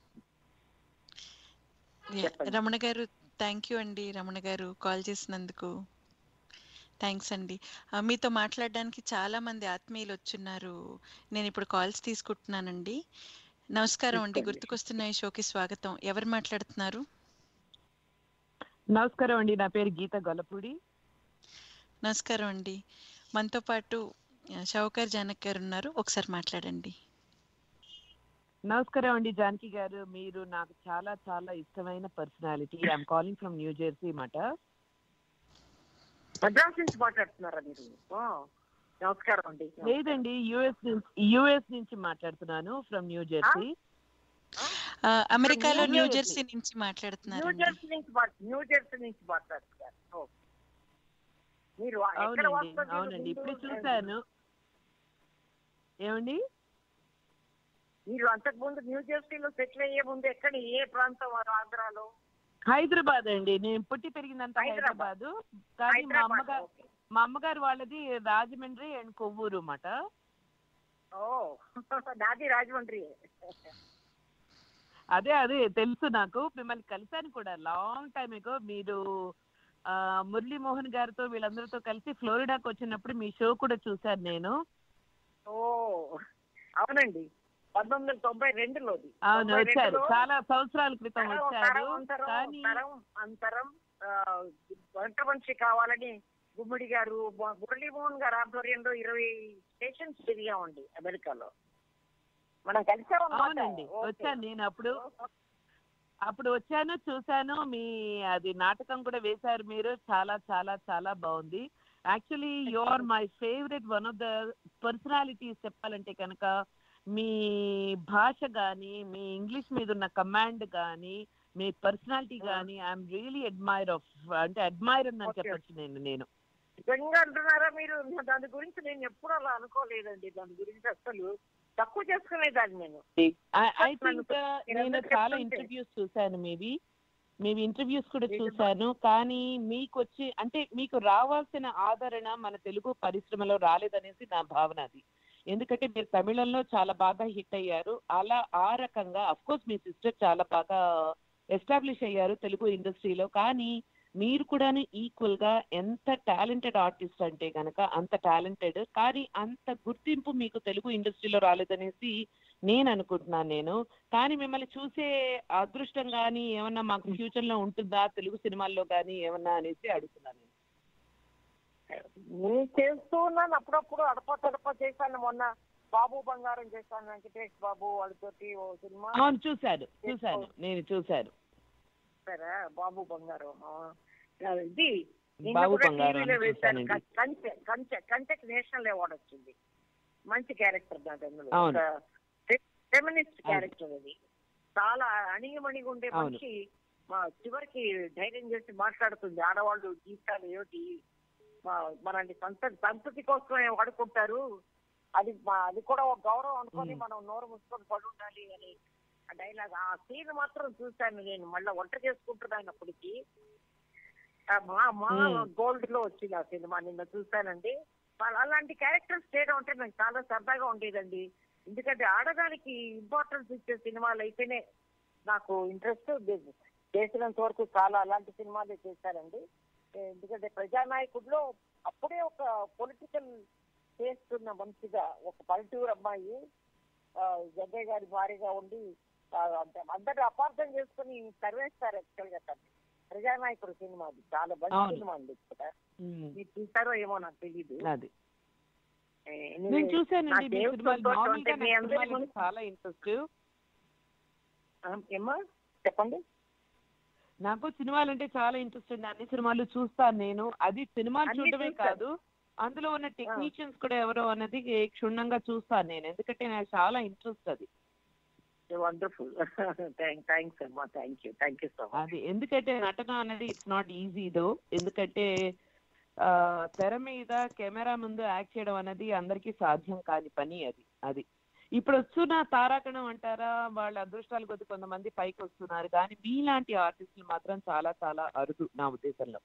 యా, చెప్పండి. రమణ గారు థ్యాంక్ యూ అండి రమణ గారు కాల్ చేసినందుకు థ్యాంక్స్ అండి ఆ, మీతో మాట్లాడడానికి చాలా మంది ఆత్మీయులు వచ్చున్నారు నేను ఇప్పుడు కాల్స్ తీసుకుంటున్నానండి నమస్కారం అండి తీసుకోండి. గుర్తుకొస్తున్న ఈ షోకి స్వాగతం ఎవరు మాట్లాడుతున్నారు నమస్కారం అండి నా పేరు గీత గొల్లపూడి నమస్కారం అండి మనతో పాటు ఆ, షౌకర్ జానక్ గారు ఉన్నారు ఒకసారి మాట్లాడండి నమస్కారం అండి జానకి గారు మీరు నాకు చాలా చాలా ఇష్టమైన personality I'm calling from New Jersey మాట మద్రాస్ నుంచి మాట్లాడుతున్నారా మీరు ఆ, నమస్కారం అండి లేదండి యుఎస్ నుంచి యుఎస్ నుంచి మాట్లాడుతున్నాను ఫ్రమ్ న్యూ జెర్సీ ఆ, అమెరికాలో న్యూ న్యూ జెర్సీ. జెర్సీ నుంచి న్యూ మాట్లాడుతున్నారండి జెర్సీ నుంచి మాట్లా- న్యూ జెర్సీ నుంచి మాట్లాడుతున్నారు ఓ. మీరు ఎక్కడ అవునండి వాస్తవ్యులు అవునండి ఇప్పుడు ముందు? చూశాను ఏమండి మీరు అంతకు ముందు న్యూ జెర్సీలో సెటిల్ అయ్యే ముందు ఎక్కడ ఏ ప్రాంతం వారు ఆంధ్రాలో హైదరాబాద్ అండి నేను పుట్టి పెరిగిందంత హైదరాబాద్. హైదరాబాద్ కానీ మా హైదరాబాద్ అమ్మగారు ఓకే. మా అమ్మగారు వాళ్ళది రాజమండ్రి అండ్ కొవ్వూరు మాట ఓ నాది రాజమండ్రి అదే అదే తెలుసు నాకు మిమ్మల్ని కలిశాను కూడా లాంగ్ టైం ఎగో మీరు ఆ, మురళీమోహన్ గారితో వీళ్ళందరితో కలిసి ఫ్లోరిడాకి వచ్చినప్పుడు మీ షో కూడా చూశాను నేను ఓ అవునండి పంతొమ్మిది వందల తొంభై రెండులోది అవును తొంభై వచ్చారు రెండులో చాలా సంవత్సరాల క్రితం తరం, వచ్చారు తరం, అంతరం, కానీ తరం అంతరం ఆ, వంట మనిషి కావాలని గుమ్మడి గారు ము- మురళీమోహన్ గారు ఆధ్వర్యంలో ఇరవై స్టేషన్స్ తిరిగామండి అమెరికాలో మనం కలిసామన్నమాట. అవునండి ఓకే. వచ్చాను నేను అప్పుడు అప్పుడు వచ్చాను చూశాను మీ అది నాటకం కూడా వేశారు మీరు చాలా చాలా చాలా బాగుంది actually you are my favourite one of the personalities చెప్పాలంటే కనుక మీ భాష కానీ మీ ఇంగ్లీష్ మీద ఉన్న కమాండ్ కానీ మీ పర్సనాలిటీ కానీ ఐఎమ్ రియలీ అడ్మైర్ ఆఫ్ అంటే అడ్మైర్ అని Okay. చెప్పొచ్చు నేను నేను నిజంగా అంటున్నారా మీరు దాని గురించి నేను ఎప్పుడు అలా అనుకోలేదండి దాని గురించి అసలు తక్కువ చేసుకునేదాన్ని నేను ఐ థింక్ నేను మీరందరూ చాలా చెప్తుంటే. ఇంటర్వ్యూస్ చూశాను మేబీ మేబీ ఇంటర్వ్యూస్ కూడా నిజమా? చూశాను కానీ మీకు వచ్చి అంటే మీకు రావాల్సిన ఆదరణ మన తెలుగు పరిశ్రమలో రాలేదనేసి నా భావన అది ఎందుకంటే మీరు తమిళంలో చాలా బాగా హిట్ అయ్యారు అలా ఆ రకంగా అఫ్ కోర్స్ మీ సిస్టర్ చాలా బాగా ఎస్టాబ్లిష్ అయ్యారు తెలుగు ఇండస్ట్రీలో కానీ మీరు కూడా ఈక్వల్ గా ఎంత టాలెంటెడ్ ఆర్టిస్ట్ అంటే కనుక అంత టాలెంటెడ్ కానీ అంత గుర్తింపు మీకు తెలుగు ఇండస్ట్రీలో రాలేదనేసి నేను అనుకుంటున్నాను నేను కానీ మిమ్మల్ని చూసే అదృష్టం కానీ ఏమన్నా మాకు ఫ్యూచర్ లో ఉంటుందా తెలుగు సినిమాల్లో కానీ ఏమన్నా అనేసి అడుగుతున్నాను నేను. నేను చేస్తూ ఉన్నాను అప్పుడప్పుడు అడప తడప చేశాను మొన్న బాబు బంగారం చేశాను వెంకటేష్ బాబు వాళ్ళతోటి ఓ సినిమా అవును చూశాను చూశాను నేను చూశాను చూసారా బాబు బంగారం ఆ, ఇది నిన్న బాబు కూడా బంగారం టీవీలో అని వేశాను చూశానండి. కం- కంచె కంచె కంచెకి నేషనల్ అవార్డు వచ్చింది మంచి క్యారెక్టర్ దాని అందులో అవును. ఫెమినిస్ట్ అవును. క్యారెక్టర్ అది చాలా అణిగిమణిగి ఉండే అవును. మనిషి మా చివరికి ధైర్యం చేసి మాట్లాడుతుంది ఆడవాళ్ళు జీవితాలు ఏమిటి మా- మనల్ని సంత సంతతి కోసమే వాడుకుంటారు అది మా- అది కూడా ఒక గౌరవం అనుకొని మ్మ్. మనం నోరు మూసుకొని పడి ఉండాలి అని ఆ డైలాగ్ ఆ సీన్ మాత్రం చూశాను నేను మళ్ళీ వంట చేసుకుంటున్నాను అప్పటికి ఆ మా మా మ్మ్. గోల్డ్ లో వచ్చింది ఆ సినిమా నిన్న చూశానండి వాళ్ళ- అలాంటి క్యారెక్టర్స్ చేయడం అంటే నాకు చాలా సరదాగా ఉండేదండి ఎందుకంటే ఆడదానికి ఇంపార్టెన్స్ ఇచ్చే సినిమాలు అయితేనే నాకు ఇంట్రెస్ట్ చేసినంత వరకు చాలా అలాంటి సినిమాలే చేశారండి ఎందుకంటే ప్రజానాయకుడిలో అప్పుడే ఒక పొలిటికల్ చేస్తున్న మనిషిగా ఒక పల్లెటూరు అమ్మాయి ఆ, జగ్గయ్య గారి భార్యగా ఉండి ఆ, అంటే అందరూ అపార్థం చేసుకుని తరివేస్తారు యాక్చువల్ గా తను. ప్రజానాయకుడు సినిమా అది చాలా మంచి అవును. సినిమా అండి కూడా ఉమ్, మీరు చూసారో ఏమో నాకు తెలియదు అది నేను చూశానండి నాకు మీ ఏం సినిమాలు సంతోషం మామూలుగా అంటే మీ నాకు అందరి సినిమాలు ముందు- చాలా ఇంట్రెస్ట్ ఏమ్మా చెప్పండి నాకు సినిమాలు అంటే చాలా ఇంట్రెస్ట్ అండి అన్ని సినిమాలు చూస్తాను నేను అది సినిమాలు అన్ని చూడడమే చూస్తారు. కాదు అందులో ఉన్న టెక్నీషియన్స్ కూడా ఎవరో అన్నది క్షుణ్ణంగా చూస్తాను నేను ఎందుకంటే నాకు చాలా ఇంట్రెస్ట్ అది వండర్ఫుల్ థ్యాంక్స్ అమ్మా thank you thank you so much అది ఎందుకంటే నటన అనేది ఇట్స్ నాట్ ఈజీ దో ఎందుకంటే ఆ, తెర మీద కెమెరా ముందు యాక్ట్ చేయడం అనేది అందరికీ సాధ్యం కాని పని అది అది ఇప్పుడు వస్తున్న తారాగణం అంటారా వాళ్ళ అదృష్టాలు కొద్ది కొంతమంది పైకి వస్తున్నారు కానీ మీలాంటి ఆర్టిస్టులు మాత్రం చాలా చాలా అరుదు నా ఉద్దేశంలో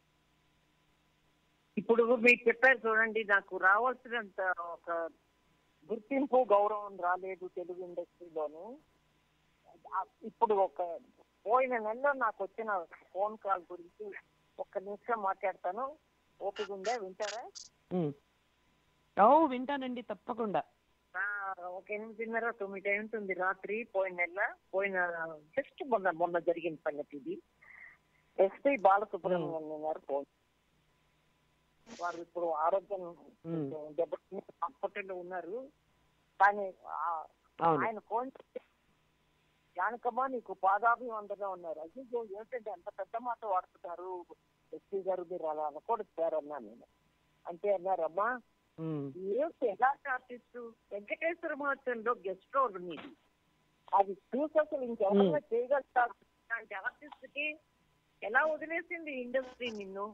ఇప్పుడు మీకు చెప్పారు చూడండి నాకు రావాల్సినంత ఒక గుర్తింపు గౌరవం రాలేదు తెలుగు ఇండస్ట్రీలోను ఆ- ఇప్పుడు ఒక పోయిన నెలలో నాకు వచ్చిన ఫోన్ కాల్ గురించి ఒక్క నిమిషం మాట్లాడతాను ఓపిక ఉందా వింటారా ఉమ్. ఓ వింటానండి తప్పకుండా ఆ, ఒక ఎనిమిదిన్నర తొమ్మిది అయి ఉంటుంది రాత్రి పోయిన నెల పోయిన జస్ట్ మొన్న మొన్న జరిగిన సంగతి ఇది ఎస్పీ బాలసుబ్రహ్మణ్యం గారు ఫోన్ వారు ఇప్పుడు ఆరోగ్యం ఉమ్. దెబ్బతిని హాస్పిటల్లో ఉన్నారు కానీ ఆ- అవును ఆయన ఫోన్ చేసి, జానకమ్మ నీకు పాదాభివందనం ఉన్నారు అయ్యో ఏంటంటే అంత పెద్ద మాట వాడుతున్నారు ఎస్పీ గారు మీరు అలా అనకూడదు సార్ అన్నాను నేను అంటే అన్నారమ్మా ఉమ్. ఏంటి ఎలాంటి ఆర్టిస్ట్ వెంకటేశ్వర మహోత్సవంలో గెస్ట్ రోల్ మీది అది చూసి అసలు ఇంకెవరైనా చేయగలుగుతారు అలాంటి ఆర్టిస్ట్ కి ఎలా వదిలేసింది ఇండస్ట్రీ నిన్ను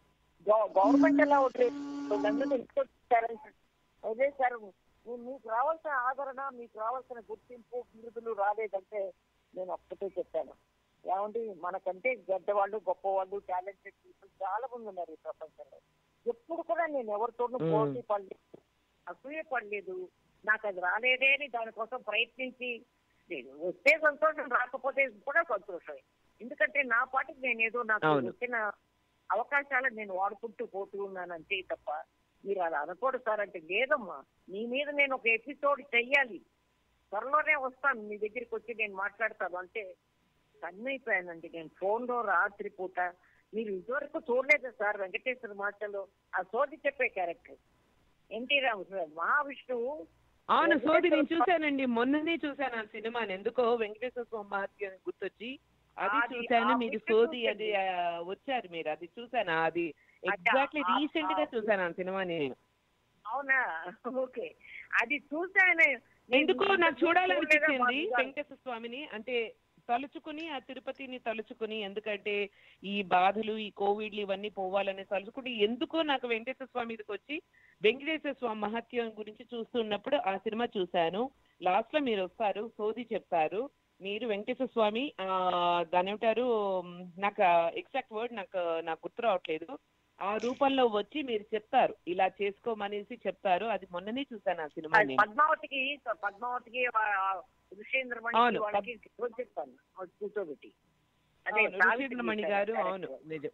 గవర్నమెంట్ ఎలా వదిలేసింది అందరూ టాలెంట్ వదిలేశారు మీ- మీకు రావాల్సిన ఆదరణ మీకు రావాల్సిన గుర్తింపు బిరుదులు రాలేదంటే నేను ఒక్కటే చెప్పాను ఏమండి మనకంటే పెద్దవాళ్ళు గొప్పవాళ్ళు టాలెంటెడ్ పీపుల్ చాలా మంది ఉన్నారు ఈ ప్రపంచంలో ఎప్పుడు కూడా నేను ఎవరితోనూ మ్మ్. పోటీ పడలేదు అసూయ పడలేదు నాకు అది రాలేదే అని దానికోసం ప్రయత్నించి లేదు వస్తే సంతోషం రాకపోతే కూడా సంతోషమే ఎందుకంటే నా పాటికి నేను ఏదో నాకు అవును. వచ్చిన అవకాశాలను నేను వాడుకుంటూ పోతూ ఉన్నాను అంతే తప్ప మీరు అలా అనకూడదు సార్ అంటే లేదమ్మా నీ మీద నేను ఒక ఎపిసోడ్ చెయ్యాలి త్వరలోనే వస్తాను మీ దగ్గరికి వచ్చి నేను మాట్లాడతాను అంటే కన్నైపోయానండి నేను ఫోన్ లో రాత్రి పూట మీరు ఇదివరకు చూడలేదు సార్ వెంకటేశ్వర మాటలో ఆ సోది చెప్పే క్యారెక్టర్ ఎన్టీ రామకృష్ణ మహావిష్ణువు అవును సోది నేను చూశానండి మొన్ననే చూశాను ఆ సినిమాని ఎందుకో వెంకటేశ్వర స్వామి మహత్యం గుర్తొచ్చి అది అది చూశాను ఆ మీరు పిక్చర్ సోది అది చూడండి. ఆ, వచ్చారు మీరు అది చూశాను అది అచ్చా, ఎగ్జాక్ట్లీ ఆ- రీసెంట్ గా ఆ- చూశాను ఆ సినిమాని నేను అవునా ఓకే అది చూసాను ఎందుకో నాకు చూడాలనిపించింది వెంకటేశ్వర స్వామిని అంటే తలుచుకుని ఆ తిరుపతిని తలుచుకుని ఎందుకంటే ఈ బాధలు ఈ కోవిడ్లు ఇవన్నీ పోవాలని తలుచుకుని ఎందుకో నాకు వెంకటేశ్వర స్వామి మీదకి వచ్చి వెంకటేశ్వర స్వామి మహత్యం గురించి చూస్తున్నప్పుడు ఆ సినిమా చూశాను లాస్ట్ లో మీరు వస్తారు సోది చెప్తారు మీరు వెంకటేశ్వర స్వామి ఆ దాని ఏమిటారు మ్, నాకు ఎగ్జాక్ట్ వర్డ్ నాకు నాకు గుర్తు రావట్లేదు ఆ రూపంలో వచ్చి మీరు చెప్తారు ఇలా చేసుకోమనేసి చెప్తారు అది మొన్ననే చూశాను ఆ సినిమా నేను పద్మావతికి పద్మావతికి ఋషేంద్రమణి అవును, వాళ్ళకి రోజు చెప్తాను వాళ్ళు కూర్చోబెట్టి అదే అవును, సావిత్రి ఋషేంద్రమణి చేశారు గారు character. అవును నిజం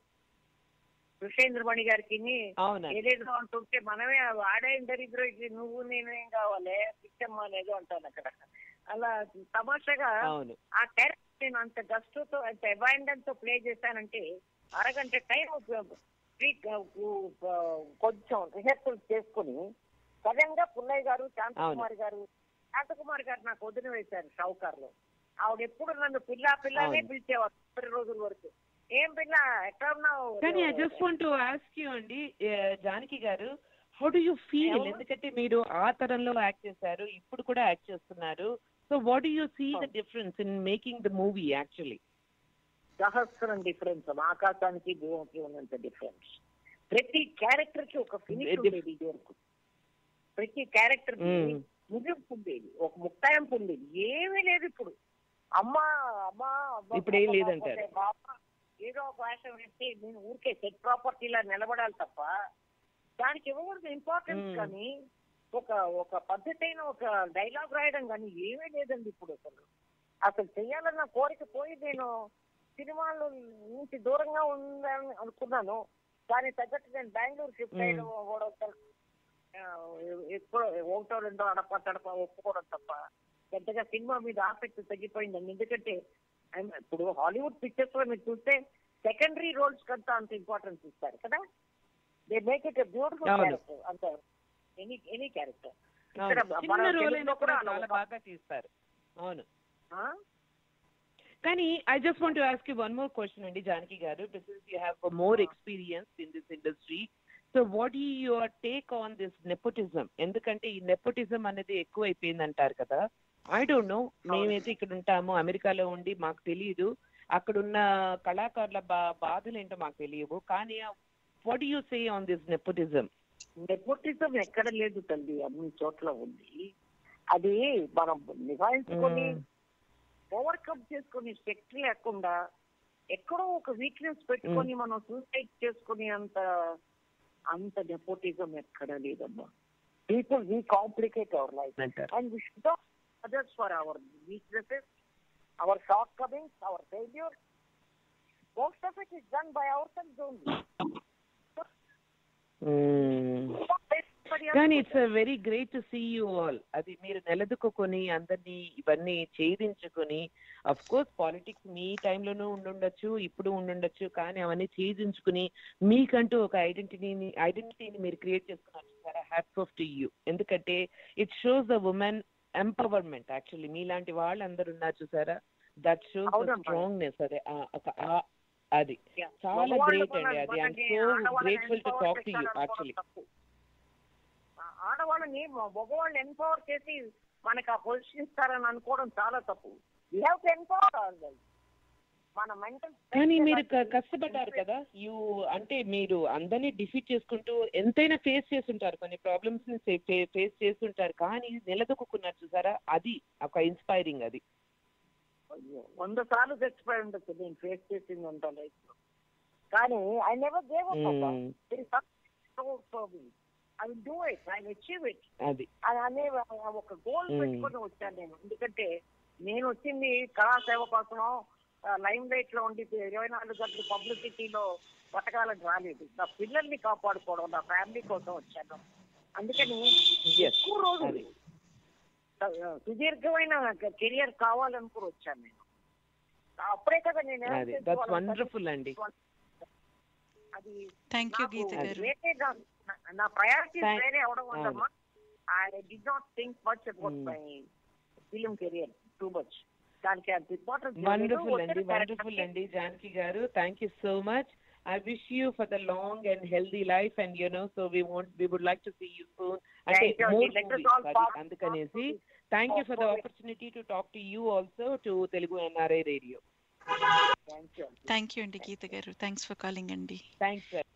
ఋషేంద్రమణి గారికి అవును ఏదేదో అంటుంటే మనమే ఆడైన దరిద్రకి నువ్వు నేనేం కావాలి పిచ్చమ్మ అనేది అంటాను అక్కడ అలా తమాషాగా అవును ఆ క్యారెక్టర్ నేను అంత గస్టుతో అంత అబాండన్ తో ప్లే చేశానంటే అరగంట టైం కొంచెం రిహర్సల్ చేసుకుని సడన్ గా పుల్లయ్య గారు శాంతకుమార్ గారు శాంతకుమార్ గారు నాకు వదిలి వేశారు షౌకార్ లో ఆవిడ ఎప్పుడు నన్ను పిల్ల పిల్లనే అవును. పిలిచేవారు ముప్పై రోజుల వరకు ఏం పిల్ల ఎక్కడ ఉన్నావు కానీ I just want to ask you అండి ఏ, జానకి గారు హౌ డు యూ ఫీల్ అవును. ఎందుకంటే మీరు ఆ తరంలో యాక్ట్ చేశారు ఇప్పుడు కూడా యాక్ట్ చేస్తున్నారు so what do you see the అవును. Difference in making the movie actually సహస్రం డిఫరెన్స్ ఆకాశానికి భూమికి ఉన్నంత డిఫరెన్స్ ప్రతి క్యారెక్టర్ కి ఒక ఫినిష్ Dif- ఉండేది ఇది వరకు ప్రతి క్యారెక్టర్ కి Mm. ముగింపు ఉండేది ఒక ముక్తాయింపు ఉండేది ఏమీ లేదు ఇప్పుడు అమ్మా అమ్మా అబ్బా, ఇప్పుడు ఏం అబ్బా, లేదంటారు. అబ్బా, అబ్బా, ఏదో ఒక వేషం వేస్తే నేను ఊరికే సెట్ ప్రాపర్టీలా నిలబడాలి తప్ప దానికి ఇవ్వకూడదు ఇంపార్టెన్స్ Mm. కానీ ఒక ఒక పద్ధతి అయిన ఒక డైలాగ్ రాయడం కానీ ఏమీ లేదండి ఇప్పుడు అసలు అసలు చెయ్యాలన్న కోరిక పోయి నేను సినిమాల నుంచి దూరంగా ఉందని అనుకున్నాను దాని తగ్గట్టు నేను బెంగళూరు షిఫ్ట్ Mm. అయ్యడం కూడా ఒక- ఆ, ఎప్పుడో ఒకటో రెండో అడప తడప ఒప్పుకోవడం తప్ప పెద్దగా సినిమా మీద ఆసక్తి తగ్గిపోయిందండి ఎందుకంటే I'm- ఇప్పుడు హాలీవుడ్ పిక్చర్స్ లో మీరు చూస్తే సెకండరీ రోల్స్ కంతా అంత ఇంపార్టెన్స్ ఇస్తారు కదా దే మేక్ ఇట్ బ్యూటిఫుల్ అవును. క్యారెక్టర్ అంత ఎనీ ఎనీ క్యారెక్టర్ ఇక్కడ చిన్న మన రోల్ తెలుగులో అయినా కూడా కూడా అలా చాలా ఒక- బాగా తీస్తారు అవును ఆ? కానీ I just want ask you one more question అండి జానకి గారు because you have more experience in this industry so what ఈ your take on this nepotism ఎందుకంటే ఈ నెపోటిజం అనేది ఎక్కువ అయిపోయింది అంటారు కదా ఐ డోంట్ నో మేమైతే ఇక్కడ ఉంటాము అమెరికాలో ఉండి మాకు తెలియదు అక్కడున్న కళాకారుల బా బాధలు ఏంటో మాకు తెలియవు కానీ what you say on this nepotism nepotism ఎక్కడ లేదు తల్లి అన్ని చోట్ల ఉంది అది మనం నివారించుకొని ఓవర్కమ్ చేసుకునే శక్తి లేకుండా ఎక్కడో ఒక వీక్నెస్ పెట్టుకొని మనం సూసైడ్ చేసుకునే అంత అంత నెపోటిజం ఎక్కడ లేదమ్మా people we complicate our life అంటారు and we should not others for our weaknesses, our shortcomings, our failures. Most of it is done by ourselves only. Somebody else కానీ will it's very great to see you all అది మీరు నిలదొక్కుని అందరినీ ఇవన్నీ ఛేదించుకొని అఫ్ కోర్స్ పాలిటిక్స్ మీ టైంలోనూ ఉండుండొచ్చు ఇప్పుడు ఉండుండొచ్చు కానీ అవన్నీ ఛేదించుకుని మీకంటూ ఒక ఐడెంటిటీని ఐడెంటిటీని మీరు క్రియేట్ చేసుకున్నారు sir hats off to you ఎందుకంటే it shows the women empowerment actually మీలాంటి వాళ్ళు అందరు ఉన్నారు చూసారా దట్ షోస్ ద అవునమ్మా. స్ట్రాంగ్నెస్ అదే ఆ- ఒక ఆ- అది Yeah. చాలా మగవాళ్ళు గ్రేట్ అండి అది ఐఎమ్ మనల్ని సో ఆడవాళ్ళని grateful to empower talk to you చేశారనుకోవడం యాక్చువల్లీ తప్పు. ఆ- ఆడవాళ్ళని మ- మగవాళ్ళని ఎంపవర్ చేసి మనకి ఆ పొజిషన్ ఇస్తారని అనుకోవడం చాలా తప్పు వీ హ్యావ్ టు ఎంపవర్ మన మెంటల్ కానీ మీరు క- కష్టపడ్డారు కదా యూ అంటే మీరు అందరినీ డిఫీట్ చేసుకుంటూ ఎంతైనా ఫేస్ చేస్తుంటారు కొన్ని ప్రాబ్లమ్స్ ని ఫేస్ చేస్తుంటారు కానీ నిలదొక్కున్నారు చూసారా అది ఒక ఇన్స్పైరింగ్ అది అయ్యో, వంద సార్లు చచ్చిపోయి ఉండొచ్చు నేను ఫేస్ చేసింది ఉంటా లైఫ్ లో కానీ I never gave up I will do it I achieve it అది అది అనే ఒక గోల్ Mm. పెట్టుకొని వచ్చాను నేను ఎందుకంటే నేను వచ్చింది కళాసేవ కోసం లైమ్ లైట్ లో ఉండి ఇరవై నాలుగు గంటలు పబ్లిసిటీలో బతకాలని రాలేదు నా పిల్లల్ని కాపాడుకోవడం నా ఫ్యామిలీ కోసం వచ్చాను అందుకని ఎస్ ఎక్కువ రోజులు అది. సుదీర్ఘమైన కెరియర్ కావాలనుకుని వచ్చాను నేను అప్పుడే కదా నేను earn అది దట్స్ చేసుకోవాలి. వండర్ఫుల్ అండి అది థ్యాంక్ యూ నాకు గీత గారు వేరే నా- నా- నా ప్రయారిటీ Thank- వేరే అవడం వల్లమ్మా I did not think much about Mm. My film career too much దానికి అంత ఇంపార్టెన్స్ వండర్ఫుల్ అండి వండర్ఫుల్ అండి జానకి గారు thank you so much I wish you for the long and healthy life and you know so we want we would like to see you soon అంటే Thank you, more Let us movies, all అది part- అందుకనేసి thank you for the opportunity to talk to you also to Telugu NRI radio thank you thank you అండి గీత గారు థ్యాంక్స్ ఫర్ కాలింగ్ అండి థ్యాంక్స్ సార్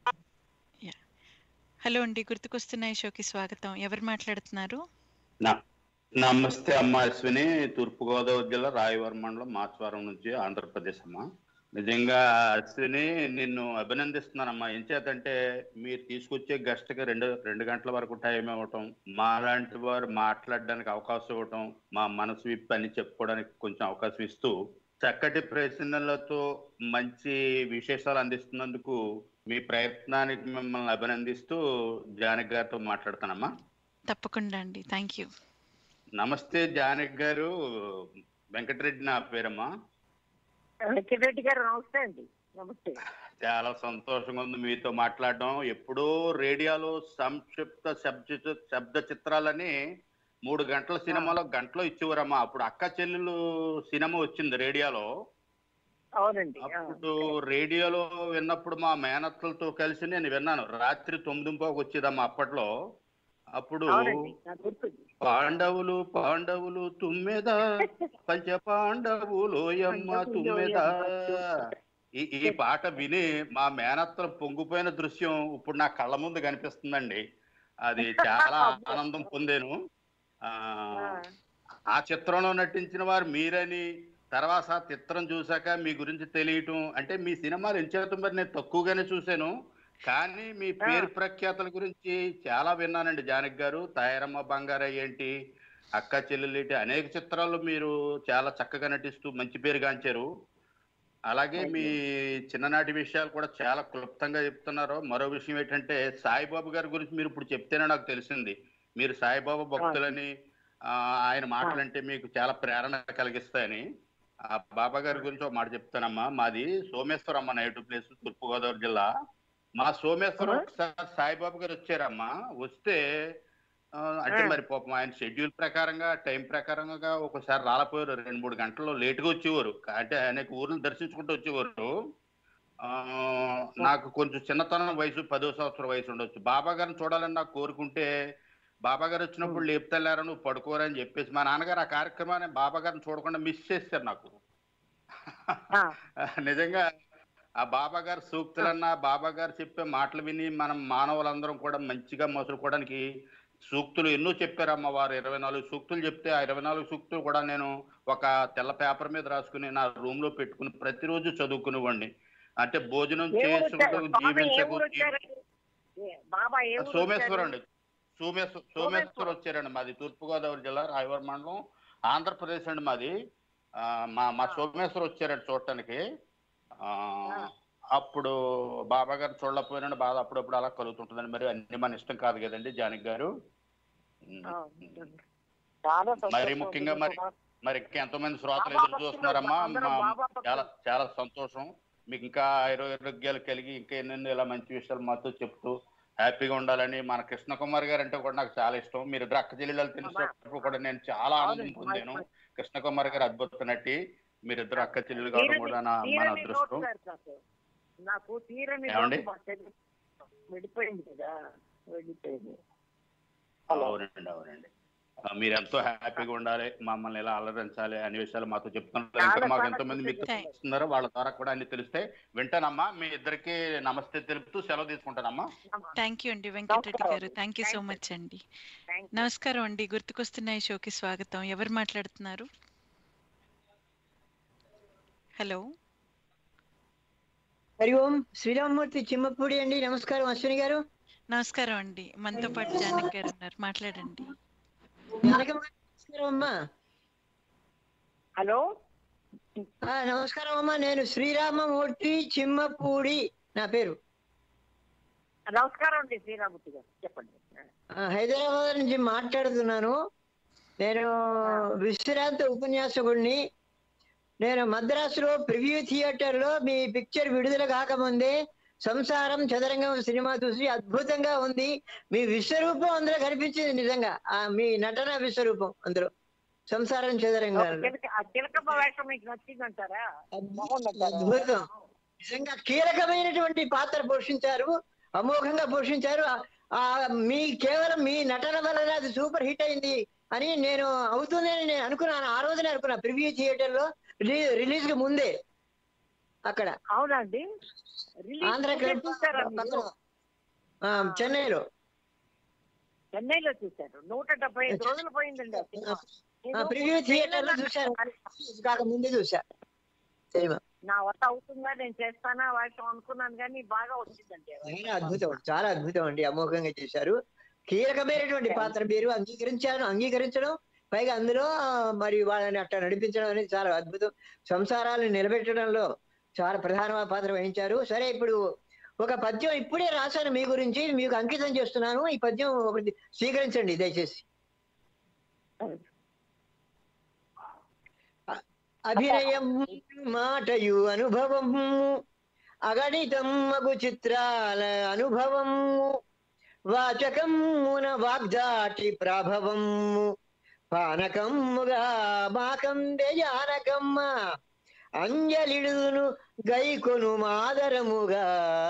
హలో అండి గుర్తుకొస్తున్నాయి షోకి స్వాగతం ఎవరు మాట్లాడుతున్నారు నా- నమస్తే అమ్మ అశ్విని తూర్పుగోదావరి జిల్లా రాయవరం మండలం మార్చవరం నుంచి ఆంధ్రప్రదేశ్ అమ్మ నిజంగా అశ్విని నిన్ను అభినందిస్తున్నానమ్మా ఏం చేతంటే మీరు తీసుకొచ్చే గెస్ట్కి రెండు రెండు గంటల వరకు టైం ఇవ్వటం మా లాంటి వారు మాట్లాడడానికి అవకాశం ఇవ్వటం మా మనసు విప్పి అని చెప్పుకోవడానికి కొంచెం అవకాశం ఇస్తూ చక్కటి ప్రశ్నలతో మంచి విశేషాలు అందిస్తున్నందుకు మీ ప్రయత్నానికి మిమ్మల్ని అభినందిస్తూ జానకి గారితో మాట్లాడుతానమ్మా తప్పకుండా అండి థ్యాంక్ యూ నమస్తే జానక్ గారు వెంకటరెడ్డి నా పేరమ్మా వెంకటరెడ్డి గారు నమస్తే అండి నమస్తే చాలా సంతోషంగా ఉంది మీతో మాట్లాడడం ఎప్పుడో రేడియోలో సంక్షిప్త శబ్ద శబ్ద చిత్రాలని మూడు గంటల సినిమాలో గంటలో ఇచ్చేవారమ్మా అప్పుడు అక్క చెల్లెలు సినిమా వచ్చింది రేడియోలో అవునండి ఆ. అప్పుడు రేడియోలో విన్నప్పుడు మా మేనత్తలతో కలిసి నేను విన్నాను రాత్రి తొమ్మిదింపాకు వచ్చేదమ్మా అప్పట్లో అప్పుడు అవునండి నాకు గుర్తుంది పాండవులు పాండవులు తుమ్మెద పంచ పాండవులు యమ్మ తుమ్మెద ఈ ఈ పాట విని మా మేనత్తలు పొంగిపోయిన దృశ్యం ఇప్పుడు నా కళ్ళ ముందు కనిపిస్తుందండి అది చాలా ఆనందం పొందాను ఆ ఆ చిత్రంలో నటించిన వారు మీరని తర్వాత ఆ చిత్రం చూశాక మీ గురించి తెలియటం అంటే మీ సినిమాలు ఎంచేత మరి నేను తక్కువగానే చూశాను కానీ మీ పేరు ప్రఖ్యాతల గురించి చాలా విన్నానండి జానక్ గారు తాయారమ్మ బంగారయ్య ఏంటి అక్క చెల్లెలేటి అనేక చిత్రాల్లో మీరు చాలా చక్కగా నటిస్తూ మంచి పేరు గాంచారు అలాగే మీ చిన్ననాటి విషయాలు కూడా చాలా క్లుప్తంగా చెప్తున్నారు మరో విషయం ఏంటంటే సాయిబాబు గారి గురించి మీరు ఇప్పుడు చెప్తేనే నాకు తెలిసింది మీరు సాయిబాబా భక్తులని ఆ, ఆయన మాటలంటే మీకు చాలా ప్రేరణ కలిగిస్తాయని ఆ బాబా గారి గురించి ఒక మాట చెప్తానమ్మా మాది సోమేశ్వరమ్మ నైట్ ప్లేస్ తూర్పుగోదావరి జిల్లా మా సోమేశ్వరం ఒకసారి సాయిబాబు గారు వచ్చారమ్మా వస్తే ఆ, అంటే మరి పాపం ఆయన షెడ్యూల్ ప్రకారంగా టైం ప్రకారంగా ఒకసారి రాలపోయారు రెండు మూడు గంటల్లో లేటుగా వచ్చేవారు అంటే అనేక ఊర్లు దర్శించుకుంటూ వచ్చేవారు ఆ, నాకు కొంచెం చిన్నతనం వయసు పదో సంవత్సరం వయసు ఉండొచ్చు బాబా గారిని చూడాలని నాకు కోరుకుంటే బాబా గారు వచ్చినప్పుడు లేపుతలేరా నువ్వు పడుకోరని చెప్పేసి మా నాన్నగారు ఆ కార్యక్రమాన్ని బాబా గారిని చూడకుండా మిస్ చేశారు నాకు ఆ. నిజంగా ఆ బాబా గారు సూక్తులన్నా బాబా గారు చెప్పే మాటలు విని మనం మానవులందరం కూడా మంచిగా మసులుకోవడానికి సూక్తులు ఎన్నో చెప్పారమ్మ వారు ఇరవై నాలుగు సూక్తులు చెప్తే ఆ ఇరవై నాలుగు సూక్తులు కూడా నేను ఒక తెల్ల పేపర్ మీద రాసుకుని నా రూమ్ లో పెట్టుకుని ప్రతిరోజు చదువుకునేవాడిని అంటే భోజనం ఏ ఊరు చేసుకుంటూ వచ్చారు? బాబా ఏ జీవించకు ఊరు వచ్చారండి? ఏ- బాబా ఏ ఊరు సోమేశ్వరం వచ్చారు? అండి సోమేశ్వర సోమేశ్వరం వచ్చారండి మాది తూర్పుగోదావరి జిల్లా రాయవరం మండలం ఆంధ్రప్రదేశ్ అండి మాది ఆ, మా మా సోమేశ్వరం వచ్చారండి చూడటానికి ఆ, అప్పుడు బాబా గారు చూడలేకపోయినా బాధ అప్పుడప్పుడు అలా కలుగుతుంటుందండి మరి అన్ని మన ఇష్టం కాదు కదండి జానకి గారు ఆ, చాలా మరి సంతోషం. ముఖ్యంగా మరి మరి ఇంకా ఎంతో మంది శ్రోతలు బాబా ఎదురు చూస్తున్నారమ్మా అందరం మా- బాబా భక్తులు. చాలా చాలా సంతోషం మీకు ఇంకా ఆరోగ్యాలు కలిగి ఇంకా ఎన్నెన్నో ఇలా మంచి విషయాలు మాతో చెప్తూ హ్యాపీగా ఉండాలని మన కృష్ణ కుమార్ గారు అంటే కూడా నాకు చాలా ఇష్టం మీరు ఇద్దరు అక్క చెల్లెలు తెలిసినప్పుడు కూడా నేను చాలా ఆనందం అవునండి. పొందాను కృష్ణ కుమార్ గారు అద్భుత నటి మీరిద్దరు అక్క చెల్లెలు కావడం తీరని- కూడా నా మన తీరని అదృష్టం లోటు సార్ నాకు. నాకు తీరని ఏమండి? లోటు మా చెల్లి విడిపోయింది కదా విడిపోయింది హలో. అవునండి అవునండి ఆ, మీరు ఎంతో హ్యాపీగా ఉండాలి మమ్మల్ని ఎలా అలరించాలి అనే విషయాలు మాతో చెప్తున్నారు చాలా ఇంకా మాకు చాలా ఎంతో మంది మీకు Thank- తెలుస్తున్నారు వాళ్ళ ద్వారా కూడా అన్ని తెలిస్తే వింటానమ్మా మీ ఇద్దరికి నమస్తే తెలుపుతూ సెలవు తీసుకుంటానమ్మా థ్యాంక్ యూ అండి వెంకటరెడ్డి నమస్కారం గారు thank you so Thank you. Much అండి థ్యాంక్ యూ. నమస్కారం అండి గుర్తుకొస్తున్నాయి షోకి స్వాగతం ఎవరు మాట్లాడుతున్నారు హలో హరి ఓం శ్రీరామమూర్తి చిమ్మపూడి అండి నమస్కారం అశ్విని గారు నమస్కారం అండి మనతో పాటు జానక్ గారు ఉన్నారు మాట్లాడండి జానకమ్మ గారు, నమస్కారం అమ్మా హలో ఆ, నమస్కారం అమ్మా నేను శ్రీరామమూర్తి చిమ్మపూడి నా పేరు నమస్కారం అండి శ్రీరామూర్తి గారు చెప్పండి ఆ, హైదరాబాద్ నుంచి మాట్లాడుతున్నాను నేను విశ్రాంత ఉపన్యాసకుడిని నేను మద్రాసులో ప్రివ్యూ థియేటర్ లో మీ పిక్చర్ విడుదల కాకముందే సంసారం చదరంగం సినిమా చూసి అద్భుతంగా ఉంది మీ విశ్వరూపం అందులో కనిపించింది నిజంగా ఆ మీ నటన విశ్వరూపం అందులో సంసారం చదరంగాల్లో చిలక- ఆ చిలకమ్మ వేషం మీకు నచ్చిందంటారా బాగుందంటారా? అద్భుతం నిజంగా కీలకమైనటువంటి పాత్ర పోషించారు అమోఘంగా పోషించారు ఆ- ఆ మీ కేవలం మీ నటన వలన అది సూపర్ హిట్ అయింది అని నేను అవుతుందని నేను అనుకున్నాను ఆ రోజునే అనుకున్నా ప్రివ్యూ థియేటర్ లో రిలీజ్ కి ముందే అక్కడ అవునండి రిలీజ్ ఆంధ్ర ముందే క్లబ్ చూసారా మీరు? పక్కన, ఆ, చెన్నైలో చెన్నైలో చూశారు నూట డెబ్బై ఐదు రోజులు పోయిందండి ఆ సినిమా. నేను ప్రివ్యూ థియేటర్ లో చూశాను కాక ముందే చూసా సినిమా నా వద్ద అవుతుందా నేను చేస్తానా వాటిని అనుకున్నాను కానీ బాగా వచ్చిందండి చాలా అద్భుతం చాలా అద్భుతం అండి అమోఘంగా చేశారు కీలకమైనటువంటి పాత్ర మీరు అంగీకరించాను అంగీకరించడం పైగా అందులో ఆ, మరి వాళ్ళని అట్లా నడిపించడం అనేది చాలా అద్భుతం సంసారాలను నిలబెట్టడంలో చాలా ప్రధానమైన పాత్ర వహించారు సరే ఇప్పుడు ఒక పద్యం ఇప్పుడే రాశాను మీ గురించి మీకు అంకితం చేస్తున్నాను ఈ పద్యం ఒకటి స్వీకరించండి దయచేసి అ- అభినయం మాటయు అనుభవము అగణితం మగు చిత్రాల అనుభవము వాచకమున వాగ్దాటి ప్రభవము పానకమ్ముగా మాకం జానకమ్మ అంజలిడును గైకొను మాదరముగా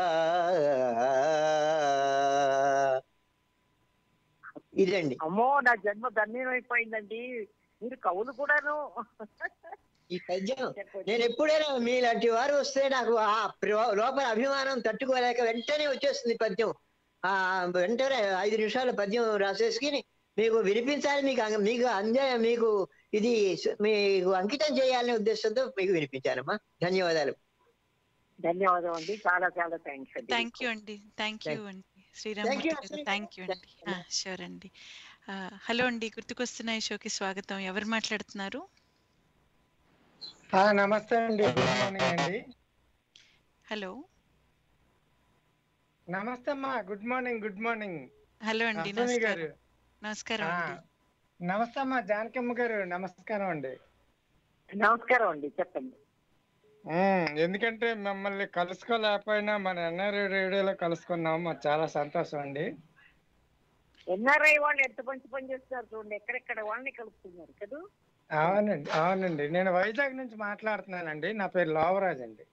ఇదండి అమ్మో నా జన్మ ధన్యమైపోయిందండి మీరు కవులు కూడాను ఈ పద్యం చెప్పండి. నేను ఎప్పుడైనా మీలాంటి వారు వస్తే నాకు ఆ ప్ర- లోపల అభిమానం తట్టుకోలేక వెంటనే వచ్చేస్తుంది పద్యం ఆ వెంటనే ఐదు నిమిషాల పద్యం రాసేసుకుని మీకు వినిపించాలి మీకు అంగ- మీకు అంద మీకు ఇది స- మీకు అంకితం చేయాలనే ఉద్దేశంతో మీకు వినిపించానమ్మా ధన్యవాదాలు ధన్యవాదం అండి చాలా చాలా థ్యాంక్స్ అండి థ్యాంక్ యూ అండి థ్యాంక్ యూ అండి శ్రీరామ్ Thank you, గారు Ashwini థ్యాంక్ యూ గారు. అండి షూర్ అండి ఆ, హలో అండి గుర్తుకొస్తున్నాయి షోకి స్వాగతం ఎవరు మాట్లాడుతున్నారు ఆ, నమస్తే అండి గుడ్ మార్నింగ్ అండి హలో నమస్తే అమ్మా good morning good morning hello అండి అశ్విని గారు నమస్కారం నమస్కారం ఆ, అండి నమస్తే అమ్మా జానకమ్మ గారు నమస్కారం అండి నమస్కారం అండి చెప్పండి ఉమ్, ఎందుకంటే మిమ్మల్ని కలుసుకోలేకపోయినా మన ఎన్ఆర్ఐ రేడియోలో కలుసుకున్నాం మాకు చాలా సంతోషం అండి ఎన్ఆర్ఐ వాళ్ళు ఎంత మంచి పని చేస్తున్నారు చూడండి ఎక్కడెక్కడ వాళ్ళని కలుపుతున్నారు కదా అవునండి అవునండి నేను వైజాగ్ నుంచి మాట్లాడుతున్నానండి నా పేరు లోవరాజ్ అండి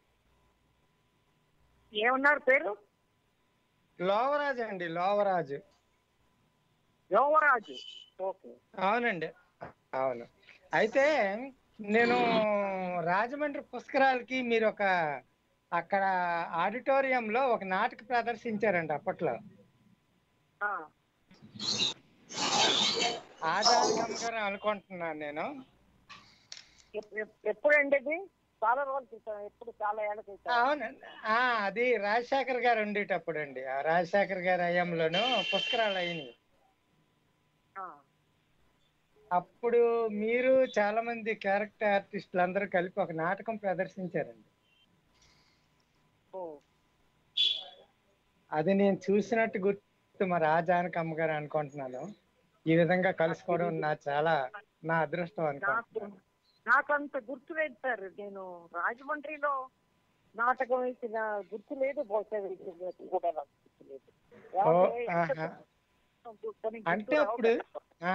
ఏమన్నారు పేరు లోవరాజ్ అండి లోవరాజు యోవరాజు ఓకే అవునండి అవును అయితే నేను రాజమండ్రి పుష్కరాలకి మీరు ఒక అక్కడ ఆడిటోరియంలో ఒక నాటక ప్రదర్శించారండి అప్పట్లో ఆ, ఆదాయం గారు అనుకుంటున్నాను నేను ఎప్- ఎప్- ఎప్పుడండి ఇది చాలా రోజుల క్రితం ఎప్పుడు చాలా ఏళ్ళ క్రితం అవునండి ఆ, అది రాజశేఖర్ గారు ఉండేటప్పుడు అండి ఆ రాజశేఖర్ గారి అయ్యంలోను పుష్కరాలు అయినాయి ఆ, అప్పుడు మీరు చాలా మంది క్యారెక్టర్ ఆర్టిస్టులు అందరూ కలిపి ఒక నాటకం ప్రదర్శించారండి ఓ అది నేను చూసినట్టు గుర్తు మరి ఆ జానకమ్మ గారు అనుకుంటున్నాను ఈ విధంగా కలుసుకోవడం నా చాలా నా అదృష్టం నాకు అనుకుంటున్నాను నాకు అంత గుర్తు లేదు సార్ నేను రాజమండ్రిలో నాటకం వేసిన గుర్తు లేదు బహుశా వేసిన కూడా నాకు గుర్తు లేదు ఓ ఏమంటే ఆహా. కానీ గుర్తు అంటే అప్పుడు రావట్లేదు. ఆ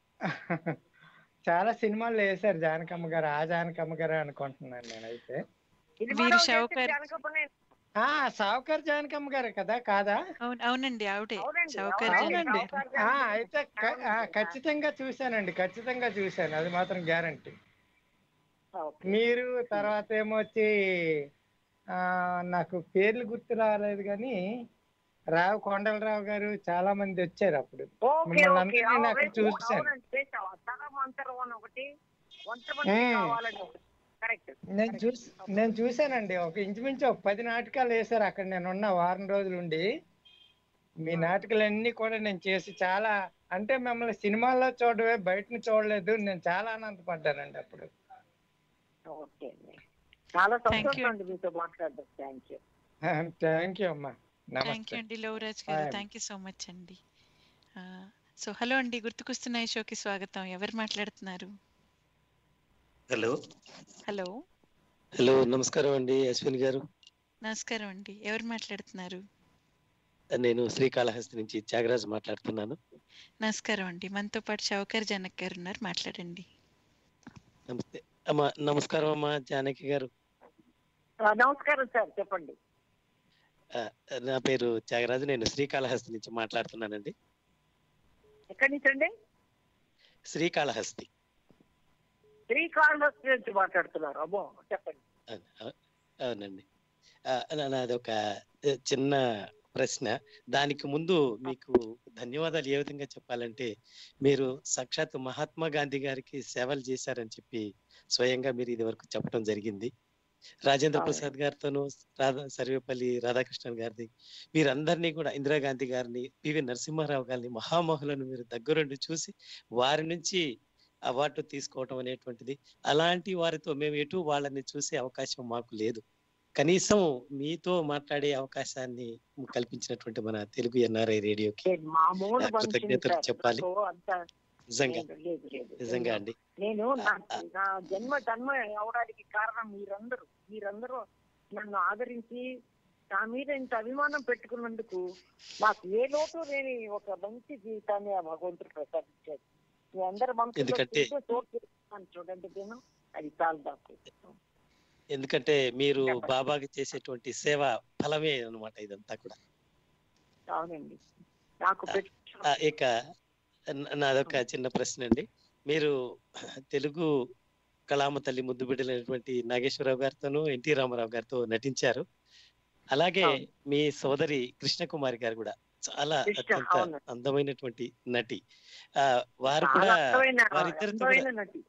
చాలా సినిమాలు వేశారు జానకమ్మ గారు ఆ జానకమ్మ గారు అనుకుంటున్నాను నేనైతే సినిమాలో వీరు చేసే షౌకర్ జానకమ్మనే. ఆ సావుకర్ జానకమ్మ గారు కదా కాదా అవును అవునండి ఆవిడే అవునండి, షౌకర్ అవునండి. జనక్ అవునండి సావుకార్ ఆ జానకమ్మ. అయితే క- ఆ, అవునండి. ఖచ్చితంగా చూశానండి ఖచ్చితంగా చూశాను అది మాత్రం గ్యారంటీ ఓకే. మీరు తర్వాత ఏమొచ్చి ఆ నాకు పేర్లు గుర్తు రాలేదు కానీ రావు కొండలరావు గారు చాలా మంది వచ్చారు అప్పుడు ఓకే మిమ్మల్ని ఓకే అందరినీ నేను అక్కడ అవునండి, చూశాను అవునండి చేసావా తరం అంతరం అని ఒకటి వంటమంది మ్మ్. కావాలని ఒకటి కరెక్ట్ నేను చూసి నేను చూశానండి ఒక ఇంచుమించు ఒక పది నాటకాలు వేశారు అక్కడ నేను ఉన్న వారం రోజులు ఉండి మీ నాటకాలన్నీ కూడా నేను చేసి చాలా అంటే మిమ్మల్ని సినిమాల్లో చూడవే బయటని చూడలేదు నేను చాలా ఆనందపడ్డానండి అప్పుడు ఓకే అండి చాలా Thank you. సంతోషం అండి మీతో మాట్లాడడం థ్యాంక్ యూ థ్యాంక్ యూ అమ్మా థ్యాంక్ నమస్తే యూ అండి లవరాజ్ గారు Bye. Thank you so much అండి సో హలో అండి గుర్తుకొస్తున్న ఈ షోకి స్వాగతం ఎవరు మాట్లాడుతున్నారు హలో హలో హలో నమస్కారం అండి అశ్విన్ గారు నమస్కారం అండి ఎవరు మాట్లాడుతున్నారు నేను శ్రీకాళహస్తి నుంచి త్యాగరాజు మాట్లాడుతున్నాను నమస్కారం అండి మనతో పాటు షౌకర్ జనక్ గారు ఉన్నారు మాట్లాడండి నమస్తే అమ్మా నమస్కారం అమ్మా జానకి గారు నమస్కారం సార్ చెప్పండి ఆ, నా పేరు త్యాగరాజు నేను శ్రీకాళహస్తి నుంచి మాట్లాడుతున్నానండి ఎక్కడి నుంచి అండి శ్రీకాళహస్తి శ్రీకాళహస్తి నుంచి మాట్లాడుతున్నారు అమ్మో చెప్పండి అవును, అవు- అవునండి ఆ, నా- నాది ఒక ఆ, చిన్న ప్రశ్న దానికి ముందు మీకు ధన్యవాదాలు ఏ విధంగా చెప్పాలంటే మీరు సాక్షాత్ మహాత్మా గాంధీ గారికి సేవలు చేశారని చెప్పి స్వయంగా మీరు ఇది వరకు చెప్పడం జరిగింది రాజేంద్ర అవును. ప్రసాద్ గారితోనూ రాధా సర్వేపల్లి రాధాకృష్ణన్ గారిని వీరందరినీ కూడా ఇందిరాగాంధీ గారిని పివి నరసింహారావు గారిని మహామహులను మీరు దగ్గరుండి చూసి వారి నుంచి అవార్డు తీసుకోవటం అనేటువంటిది అలాంటి వారితో మేము ఎటు వాళ్ళని చూసే అవకాశం మాకు లేదు కనీసం మీతో మాట్లాడే అవకాశాన్ని కల్పించినటువంటి మన తెలుగు ఎన్ఆర్ఐ రేడియోకి నేను మామూలు నా మనిషిని కృతజ్ఞతలు సార్. చెప్పాలి నాకు అంత నిజంగా లేదు, లేదు, లేదు. నిజంగా అండి నేను నా నా జన్మ జన్మ అవడానికి కారణం మీరందరూ మీరందరూ నన్ను ఆదరించి నా మీద ఇంత అభిమానం పెట్టుకున్నందుకు నాకు ఏ లోటు లేని ఒక మంచి జీవితాన్ని ఆ భగవంతుడు ప్రసాదించాడు మీ అందరి మనసులో ఎందుకంటే- తిరిగే చోటు చేస్తున్నాను చూడండి నేను అది చాలు నాకు ఎందుకంటే మీరు బాబాకి చేసేటువంటి సేవ ఫలమే అన్నమాట ఇదంతా కూడా అవునండి నాకు పెట్టు ఆ, ఇక న- నాదొక చిన్న ప్రశ్న అండి మీరు తెలుగు కళామ తల్లి ముద్దు బిడ్డలైనటువంటి నాగేశ్వరరావు గారితోనూ ఎన్టీ రామారావు గారితో నటించారు అలాగే అవును. మీ సోదరి కృష్ణకుమారి గారు కూడా చాలా కృష్ణ, అత్యంత అవును. అందమైనటువంటి నటి ఆ వారు చాలా కూడా అందమైన వారిద్దరితో అందమైన కూడా నటి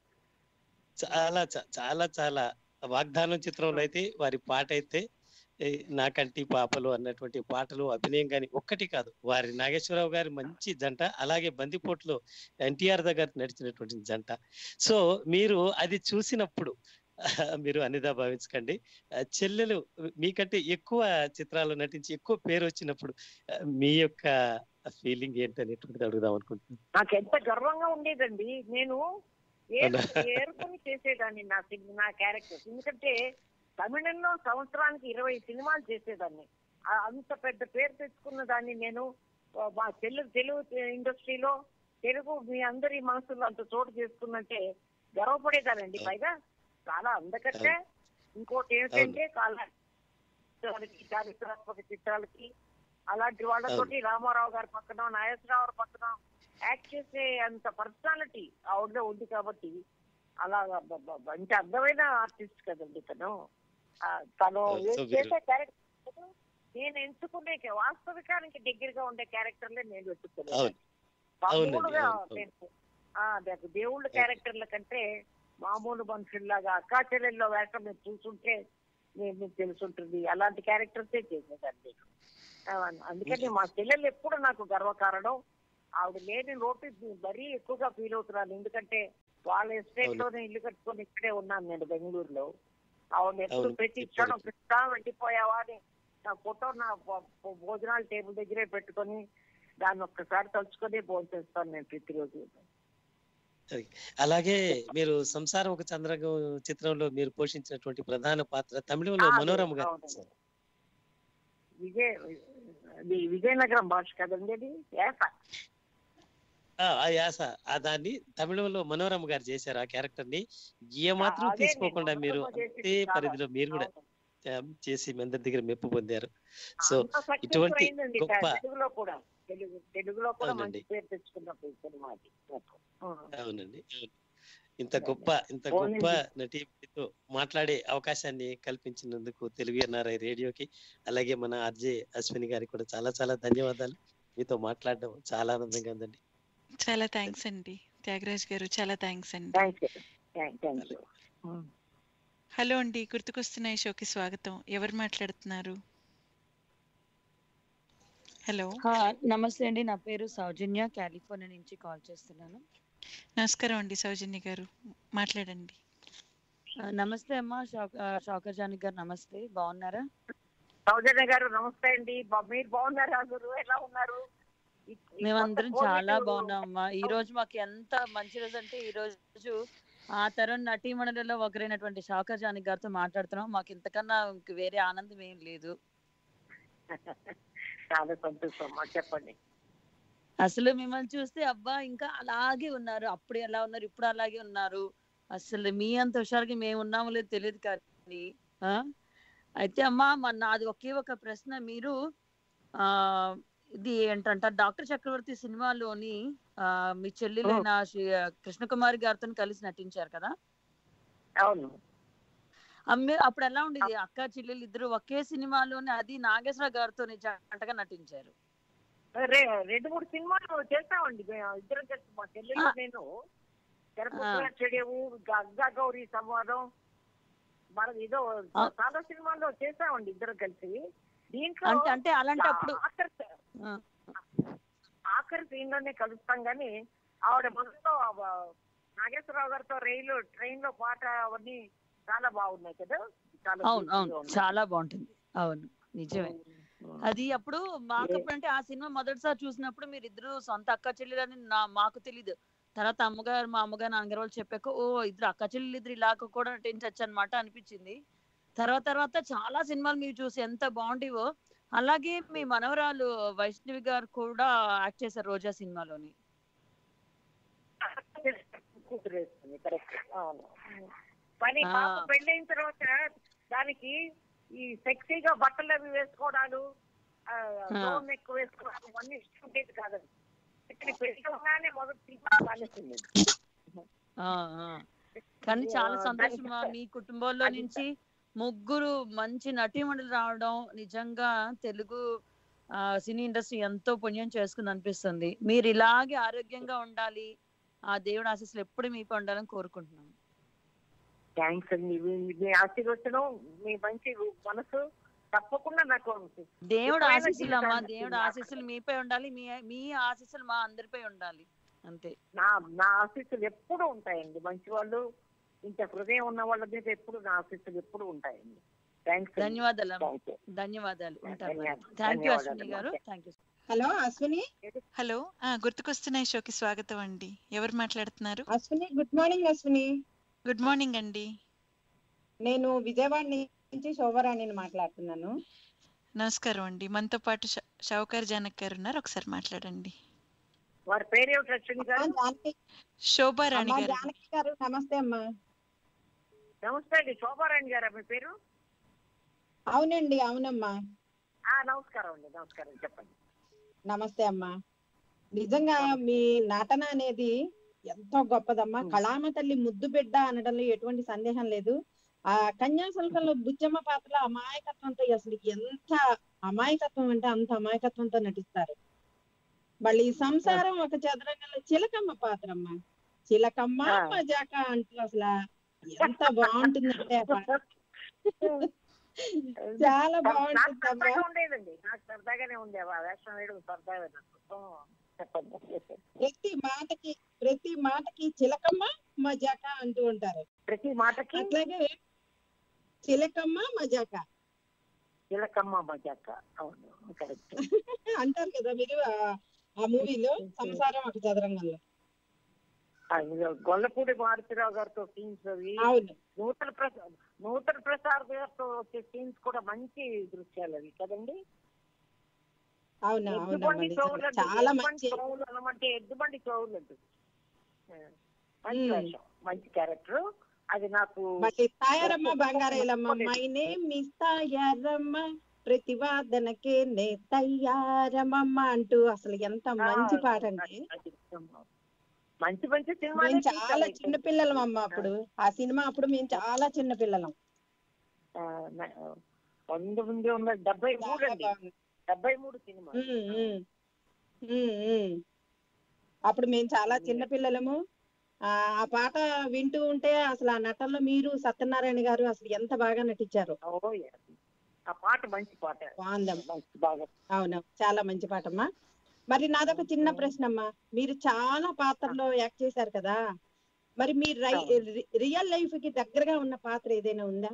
చాలా చ- చాలా చాలా వాగ్దానం చిత్రంలో అయితే వారి పాట అయితే ఏ, నాకంటి పాపలు అన్నటువంటి పాటలు అభినయం కానీ ఒక్కటి కాదు వారి నాగేశ్వరరావు గారి మంచి జంట అలాగే బందిపోట్లో ఎన్టీఆర్ దగ్గర నడిచినటువంటి జంట సో మీరు అది చూసినప్పుడు మీరు అనిదా భావించకండి ఆ, చెల్లెలు మీకంటే ఎక్కువ చిత్రాలు నటించి ఎక్కువ పేరు వచ్చినప్పుడు ఆ, మీ యొక్క ఫీలింగ్ ఏంటనేటువంటిది అడుగుదాం అనుకుంటున్నాను నాకు ఎంత గర్వంగా ఉండేదండి నేను ఏరు- అవునా? ఏరుకొని చేసేదాన్ని నా సినిమా నా క్యారెక్టర్స్ ఎందుకంటే తమిళంలో సంవత్సరానికి ఇరవై సినిమాలు చేసేదాన్ని ఆ- అంత పెద్ద పేరు తెచ్చుకున్న దాన్ని నేను ఆ, మా తెలుగు తెలుగు ఇండస్ట్రీలో తెలుగు మీ అందరి మనసులో అంత చోటు చేసుకున్నట్టే గర్వపడేదానండి పైగా చాలా అందకట్టే ఇంకోటి ఏమిటంటే చాలా చిత్రాలకి, చారిత్రాత్మక చిత్రాలకి అలాంటి వాళ్ళతోటి రామారావు గారి పక్కన నాగేశ్వరరావు గారి పక్కన యాక్ట్ చేసే అంత పర్సనాలిటీ ఆవిడలో ఉంది కాబట్టి అలా బ- బ- బ- అంటే అందమైన ఆర్టిస్ట్ కదండి తను ఆ, తను సో మీరు- చేసే క్యారెక్టర్ నేను ఎంచుకునే వాస్తవికానికి దగ్గరగా ఉండే క్యారెక్టర్లే నేను వెతుక్కున్నాను అవును అవునండి, మామూలుగా అవును, అవును. నేను ఆ, అదే దేవుళ్ళ క్యారెక్టర్ల కంటే మామూలు మనుషుల్లాగా అక్కా చెల్లెల్లో వేషం మీరు చూసుంటే నేను మీకు తెలుసుంటుంది అలాంటి క్యారెక్టర్సే చేసేదాన్ని నేను ఆ, అందుకని మా చెల్లెలు ఎప్పుడు నాకు గర్వకారణం ఆవిడ లేని లోటు మరీ ఎక్కువగా ఫీల్ అవుతున్నాను ఎందుకంటే వాళ్ళ ఎస్టేట్ లోనే ఇల్లు కట్టుకొని ఇక్కడే ఉన్నాను నేను బెంగళూరులో ఆవిడ ఎప్పుడు అవును, ప్రతి చెప్పారు. క్షణం కృష్ణా వెళ్ళిపోయావా అని నా ఫోటో నా భో- భో- భోజనాల టేబుల్ దగ్గరే పెట్టుకొని దాన్ని ఒక్కసారి తలుచుకొని భోజనం చేస్తాను నేను ప్రతిరోజు అలాగే మీరు సంసారం ఒక చంద్రగం చిత్రంలో మీరు పోషించినటువంటి ప్రధాన పాత్ర తమిళంలో ఆ, మనోరమ గారు అవునండి. విజయ అది విజయనగరం భాష కదండి అది ఏస ఆ ఆ యాస ఆ దాన్ని తమిళంలో మనోరమ గారు చేశారు ఆ క్యారెక్టర్ ని ఏ మాత్రం అదే తీసుకోకుండా నేను మీరు మనోరమ చేసింది అంతే చాలా. పరిధిలో మీరు కూడా అవును. ఆ, చేసి మీ అందరి దగ్గర మెప్పు పొందారు సో అంత success ఇటువంటి అయిందండి గొప్ప తెలుగులో కూడా తెలుగు తెలుగులో కూడా మంచి అవునండి. పేరు తెచ్చుకున్నప్పుడు ఈ సినిమా అది నాకు. ఆ. అవునండి అవును. ఇంత గొప్ప ఇంత పోనీండి. గొప్ప నటీతో మాట్లాడే అవకాశాన్ని కల్పించినందుకు తెలుగు ఎన్ఆర్ఐ రేడియోకి అలాగే మన ఆర్జే అశ్విని గారికి కూడా చాలా చాలా ధన్యవాదాలు మీతో మాట్లాడడం చాలా ఆనందంగా ఉందండి చాలా థ్యాంక్స్ అండి త్యాగరాజ్ గారు చాలా థ్యాంక్స్ అండి thank you thank thank you hello అండి గుర్తుకొస్తున్నాయి షోకి స్వాగతం ఎవరు మాట్లాడుతున్నారు హలో హా, నమస్తే అండి నా పేరు సౌజన్య కాలిఫోర్నియా నుంచి కాల్ చేస్తున్నాను నమస్కారం అండి సౌజన్య గారు మాట్లాడండి ఆ, నమస్తే అమ్మా షౌక- ఆ, షౌకర్ జానకి గారు నమస్తే బాగున్నారా సౌజన్య గారు నమస్తే అండి బా- మీరు బాగున్నారా గురు ఎలా ఉన్నారు ఈ- ఈ మేమందరం కొత్త చాలా కోవిడ్ బాగున్నాం అమ్మా ఈ రోజు మాకు ఎంత మంచి రోజు అంటే ఈ రోజు ఆ తరం నటీమణులలో ఒకరైనటువంటి షౌకర్ జానకి గారితో మాట్లాడుతున్నాం మాకు ఇంతకన్నా ఇంక వేరే ఆనందం ఏం లేదు చాలా సంతోషం అమ్మా చెప్పండి అసలు మిమ్మల్ని చూస్తే అబ్బా ఇంకా అలాగే ఉన్నారు అప్పుడు ఎలా ఉన్నారు ఇప్పుడు అలాగే ఉన్నారు అసలు మీ అంత హుషారుగా మేము ఉన్నామో లేదో తెలియదు కానీ ఆ? అయితే అమ్మా మన నాది ఒకే ఒక ప్రశ్న మీరు ఆ ఇది ఏంటంట డాక్టర్ చక్రవర్తి సినిమాలోని ఆ మీ చెల్లెలైన శ్రీ- కృష్ణకుమారి గారితో కలిసి నటించారు కదా అవును అమ్మే అప్పుడు ఎలా ఉండేది అక్క చెల్లెలు ఇద్దరు ఒకే సినిమాలోనే అది నాగేశ్వర గారితో జంటగా నటించారు రే రెండు మూడు సినిమాలు చేస్తామండి మేము ఇద్దరం కలిసి మా చెల్లెలు ఆ. నేను తెరపుత్ర చెడేవు గగ్గా గౌరీ సంవాదం మన ఏదో ఆ. చాలా సినిమాల్లో చేసామండి ఇద్దరం కలిసి దీంట్లో అంటే అంటే అలాంటి అప్పుడు ఆఖరి ఆ. ఆఖరి సీన్ లోనే కలుస్తాం గానీ ఆవిడ మొదట్లో ఆ నాగేశ్వరరావు గారితో రైలు ట్రైన్ లో పాట అవన్నీ చాలా బాగున్నాయి కదా చాలా అవును beautiful అవును గా ఉన్నాయి. చాలా బాగుంటుంది అవును నిజమే అది అప్పుడు మాకప్పుడు అంటే ఆ సినిమా మొదటిసారి చూసినప్పుడు మీరు ఇద్దరు సొంత అక్క చెల్లెలని నా మాకు తెలీదు తర్వాత అమ్మగారు మా అమ్మగారు నాన్నగారు వాళ్ళు చెప్పాక ఓ ఇద్దరు అక్క చెల్లెలు ఇద్దరు ఇలాగ కూడా నటించచ్చు అనమాట అనిపించింది తర్వాత తర్వాత చాలా సినిమాలు మీరు చూసి ఎంత బాగుండేవో అలాగే మీ మనవరాలు వైష్ణవి గారు కూడా యాక్ట్ చేశారు రోజా సినిమాలోని కూతురు వేస్తుంది కరెక్ట్ అవును పని ఆ. పాప పెళ్ళైన తర్వాత దానికి ఈ సెక్సీగా బట్టలు అవి వేసుకోవడాలు ఆ. లోన్ ఎక్కువ వేసుకోవడాలు అన్ని ఇష్టం ఉండేది కాదండి ఇక్కడ పెళ్ళి అవగానే మొదటి సినిమా మానేసింది ఆ, ఆ. కానీ చాలా ఆ, సంతోషం దానికి- మీ కుటుంబంలో అది- నుంచి ముగ్గురు మంచి నటీమణులు రావడం నిజంగా తెలుగు ఆ, సినీ ఇండస్ట్రీ ఎంతో పుణ్యం చేసుకుంది అనిపిస్తుంది మీరు ఇలాగే ఆరోగ్యంగా ఉండాలి ఆ దేవుడు ఆశీస్సులు ఎప్పుడు మీకు ఉండాలని కోరుకుంటున్నాను థ్యాంక్స్ అండి మీ- మీ ఆశీర్వచనం మీ మంచి మనసు తప్పకుండా నాకు దేవుడు ఎప్పుడైనా ఆశీస్సులు అమ్మా జీవితానికి దేవుడు నాకు- ఆశీస్సులు మీపై ఉండాలి మీ మీ ఆశీస్సులు మా అందరిపై ఉండాలి అంతే నా నా ఆశీస్సులు ఎప్పుడు ఉంటాయండి మంచి వాళ్ళు ఇంత హృదయం ఉన్న వాళ్ళ మీద ఎప్పుడు నా ఆశీస్సులు ఎప్పుడు ఉంటాయండి థ్యాంక్స్ ధన్యవాదాలు అమ్మా. Thank you. ధన్యవాదాలు ఉంటాను ధన్యవాదాలు. థ్యాంక్ యూ ధన్యవాదాలు అశ్విని గారు అమ్మా. Thank you hello Ashwini hello ఆ, గుర్తుకొస్తున్నాయి షోకి స్వాగతం అండి ఎవరు మాట్లాడుతున్నారు Ashwini good morning Ashwini good morning అండి నేను విజయవాడ నుంచి శోభరాణిని మాట్లాడుతున్నాను నమస్కారం అండి మనతో పాటు ష- షౌకర్ జానక్ గారు ఉన్నారు ఒకసారి మాట్లాడండి వారి పేరేమిటి అశ్విని గారు జానకి శోభారాణి అమ్మా గారు జానకి గారు నమస్తే అమ్మా నమస్తే అండి శోభారాణి గారా మీ పేరు అవునండి అవునమ్మా ఆ నమస్కారం అండి నమస్కారం చెప్పండి నమస్తే అమ్మా నిజంగా మీ నటన అనేది ఎంతో గొప్పదమ్మా కళామ తల్లి ముద్దు బిడ్డ అనడంలో ఎటువంటి సందేహం లేదు ఆ కన్యాశుల్కంలో బుజ్జమ్మ పాత్రలో అమాయకత్వంతో అసలు ఎంత అమాయకత్వం అంటే అంత అమాయకత్వంతో నటిస్తారు మళ్ళీ సంసారం ఒక చదరంగంలో చిలకమ్మ పాత్రమ్మ చిలకమ్మ ఆ. మజాక అంటూ అసలు ఎంత బాగుంటుందంటే ఆ పాట చాలా నాకు బాగుంటుందమ్మా సరదాగా ఉండేదండి నాకు సరదాగానే ఉండేవి ఆ వేషం వేయడం సరదాగా నాకు ఓ, చెప్పండి ప్రతి మాటకి ప్రతి మాటకి చిలకమ్మ మజాక అంటూ ఉంటారు ప్రతి మాటకి అట్లాగే చిలకమ్మ మజాక చిలకమ్మ మజాక అవును కరెక్ట్ అంటారు కదా మీరు ఆ- ఆ మూవీలో సంసారం ఒక చదరంగంలో గొల్లపూడి మారుతిరావు గారితో సీన్స్ అవి అవును నూతన ప్రసాద్ నూతన ప్రసాద్ గారితో వచ్చే సీన్స్ కూడా మంచి దృశ్యాలు అవి కదండి అవునా అవునమ్మా ఎద్దుబండి నిజంగా. చెవులు అంటే చాలా ఎద్దుబండి మంచి చెవులు అనమంటే ఎద్దుబండి చెవులు అంటుంది ఆ, మంచి మ్మ్. వేషం మంచి క్యారెక్టర్ అది నాకు మళ్ళీ Tayaramma Bangarelamma my name miss Tayaramma ప్రతివాదనకే నే తయ్యారమ్మ అంటూ అసలు ఎంత మంచి పాట అండి అది మంచి మంచి సినిమాలే మేము చాలా తీశారు అయితే. చిన్న పిల్లలం అమ్మ అప్పుడు ఆ సినిమా అప్పుడు మేము చాలా చిన్న పిల్లలం ఆ, న- పంతొమ్మిది వందల డెబ్బై మూడు చాలా అండి బాగుంది డెబ్బై మూడు సినిమా ఉమ్, ఉమ్. ఉమ్, ఉమ్. అప్పుడు మేము చాలా చిన్న పిల్లలము ఆ ఆ పాట వింటూ ఉంటే అసలు ఆ నటనలో మీరు సత్యనారాయణ గారు అసలు ఎంత బాగా నటించారు ఓ yes. ఆ పాట మంచి పాట బాగుందమ్మా మంచి బాగా అవును చాలా మంచి పాటమ్మా మరి నాదొక చిన్న ప్రశ్న అమ్మా మీరు చాలా పాత్రలో యాక్ట్ చేశారు కదా మరి మీ రై- రి- రియల్ లైఫ్ కి దగ్గరగా ఉన్న పాత్ర ఏదైనా ఉందా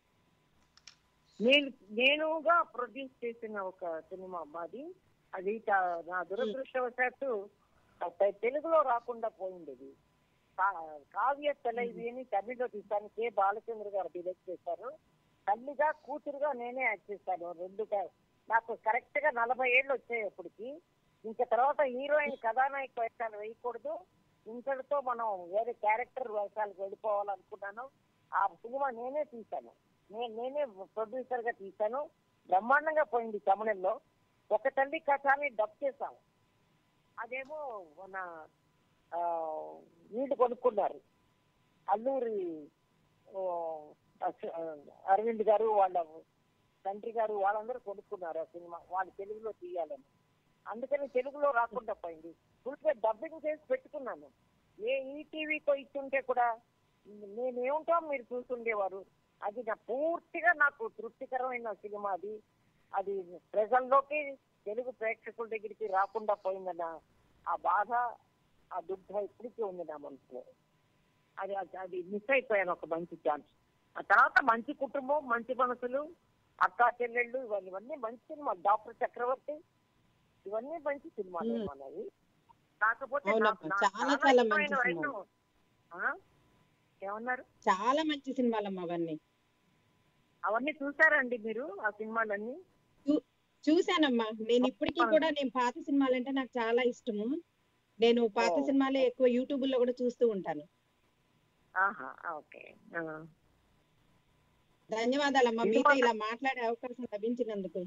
నేను నేనుగా ప్రొడ్యూస్ చేసిన ఒక సినిమా మాది అది చా- నా దురదృష్టవశాత్తు ఆ తె- తెలుగులో రాకుండా పోయింది అది కా- కావ్య తెలైవి అని తమిళ్లో తీశాను కె బాలచంద్ర గారు డిరెక్ట్ చేశారు తల్లిగా కూతురుగా నేనే యాక్ట్ చేశాను రెండు క- నాకు కరెక్ట్ గా నలభై ఏళ్ళు వచ్చాయి అప్పటికి ఇంకా తర్వాత హీరోయిన్ కథానాయక వేషాలు వేయకూడదు ఇంతటితో మనం వేరే క్యారెక్టర్ వేషాలకు వెళ్ళిపోవాలనుకున్నాను ఆ సినిమా నేనే తీశాను నేను నేనే ప్రొడ్యూసర్ గా తీశాను బ్రహ్మాండంగా పోయింది తమిళంలో ఒక తల్లి కథ అని డబ్ చేశాము అదేమో మన ఆ, వీళ్ళు కొనుక్కున్నారు అల్లూరి ఓ, అశ- అరవింద్ గారు వాళ్ళ తండ్రి గారు వాళ్ళందరూ కొనుక్కున్నారు ఆ సినిమా వాళ్ళు తెలుగులో తీయాలని అందుకని తెలుగులో రాకుండా పోయింది ఫుల్గా డబ్బింగ్ చేసి పెట్టుకున్నాను ఏ ఈటీవీతో ఇచ్చుంటే కూడా నేనేమిటో మీరు చూస్తుండేవారు అది నా పూర్తిగా నాకు తృప్తికరమైన సినిమా అది అది ప్రజల్లోకి తెలుగు ప్రేక్షకుల దగ్గరికి రాకుండా పోయిందన్న ఆ బాధ ఆ దుఃఖ ఇప్పటికీ ఉంది నా మనసులో అది అది- అది మిస్ అయిపోయాను ఒక మంచి ఛాన్స్ ఆ తర్వాత మంచి కుటుంబం మంచి మనసులు అక్కా చెల్లెళ్ళు ఇవన్నీ ఇవన్నీ మంచి సినిమా డాక్టర్ చక్రవర్తి ఇవన్నీ మంచి సినిమాలు మ్మ్. మనవి కాకపోతే అవునమ్మా, నాకు- నాకు చాలా చాలా మంచి ఇష్టమైన సినిమాలు. వైను- ఆ? ఏమన్నారు చాలా మంచి సినిమాలమ్మా అవన్నీ అవన్నీ చూసారండి మీరు ఆ సినిమాలన్నీ చూ- చూశానమ్మా నేను ఇప్పటికీ కూడా నేను పాత సినిమాలంటే నాకు చాలా ఇష్టము నేను పాత ఓ. సినిమాలే ఎక్కువ యూట్యూబ్ లో కూడా చూస్తూ ఉంటాను ఆహా ఓకే ఆ. ధన్యవాదాలమ్మా సినిమా- మీతో ఇలా మాట్లాడే అవకాశం లభించినందుకు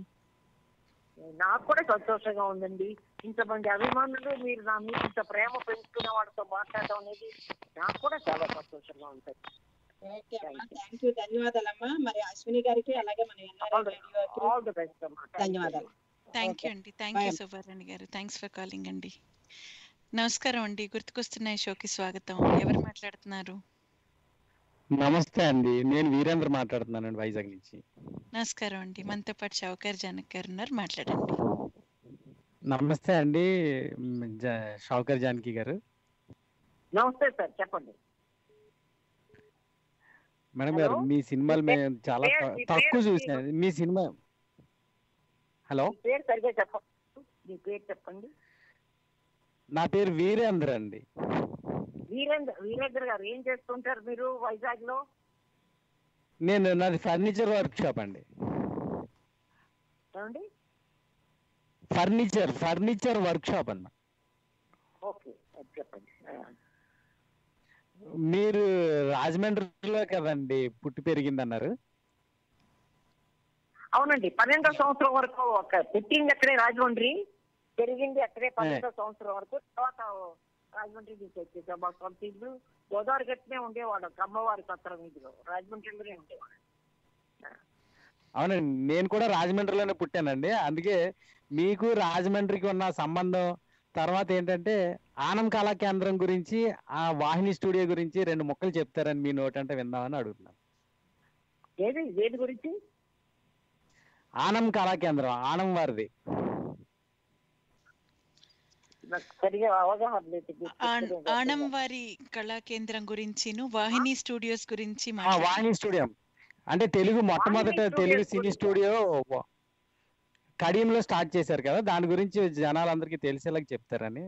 నాకు కూడా సంతోషంగా ఉందండి ఇంతమంది అభిమానులు మీరు నా మీద ఇంత ప్రేమ పెంచుకున్న వాళ్ళతో మాట్లాడడం అనేది నాకు కూడా చాలా సంతోషంగా ఉంటుంది ఓకే అమ్మా థ్యాంక్ యూ ధన్యవాదాలమ్మా మరి అశ్విని గారికి అలాగే మన ఎన్ఆర్ఐ రేడియోకి ఆల్ ది బెస్ట్ అమ్మా ధన్యవాదాలు థ్యాంక్ యూ Okay. అండి థ్యాంక్ యూ Bye. సుబ్బారాణి గారు థ్యాంక్స్ ఫర్ కాలింగ్ అండి నమస్కారం అండి గుర్తుకొస్తున్నాయి షోకి స్వాగతం ఎవరు మాట్లాడుతున్నారు నమస్తే అండి నేను వీరేంద్ర మాట్లాడుతున్నానండి వైజాగ్ నుంచి నమస్కారం అండి మనతో పాటు షౌకర్ జనక్ గారు ఉన్నారు మాట్లాడండి నమస్తే అండి మ్, జ- షౌకర్ జానకి గారు నమస్తే సార్ చెప్పండి మేడం గారు Hello? మీ సినిమాలు మీ మేము చాలా పేరు- త- మీ తక్కువ పేరు- చూసాను మీ సినిమా హలో మీ పేరు సరిగ్గా చెప్పండి మీ పేరు చెప్పండి నా పేరు వీరేంద్ర అండి వీరేంద్ర వీరేంద్ర గారు ఏం చేస్తుంటారు మీరు వైజాగ్ లో నేను నాది ఫర్నిచర్ వర్క్ షాప్ అండి ఏమండి ఫర్నిచర్ ఫర్నిచర్ వర్క్ షాప్ అన్న ఓకే అది చెప్పండి ఆ. మీరు రాజమండ్రిలో కదండి పుట్టి పెరిగింది అన్నారు అవునండి పన్నెండో సంవత్సరం వరకు ఒక పుట్టింది అక్కడే రాజమండ్రి పెరిగింది అక్కడే పన్నెండో సంవత్సరం వరకు తర్వాత రాజమండ్రి నుంచి వచ్చేసాం మా సొంత ఇల్లు గోదావరి గట్టినే ఉండేవాడు కమ్మవారి సత్రం వీధిలో రాజమండ్రిలోనే ఉండేవాడు అవునండి నేను కూడా రాజమండ్రిలోనే పుట్టానండి అందుకే మీకు రాజమండ్రికి ఉన్న సంబంధం తర్వాత ఏంటంటే ఆనం కళా కేంద్రం గురించి ఆ వాహిని స్టూడియో గురించి రెండు ముక్కలు చెప్తారని మీ నోటంటే విందామని అడుగుతున్నాను ఏది దేని గురించి ఆనం కళా కేంద్రం ఆనం వారిది నాకు సరిగా అవగాహన లేదు ఆన్- ఆనం వారి కళా కేంద్రం గురించిను వాహిని స్టూడియోస్ గురించి ఆ, మాట్లాడు వాహిని స్టూడియో అంటే తెలుగు మొట్టమొదట Vahini Telugu studio cine studio కడియంలో స్టార్ట్ చేశారు కదా దాని గురించి జనాలందరికీ తెలిసేలాగా చెప్తారని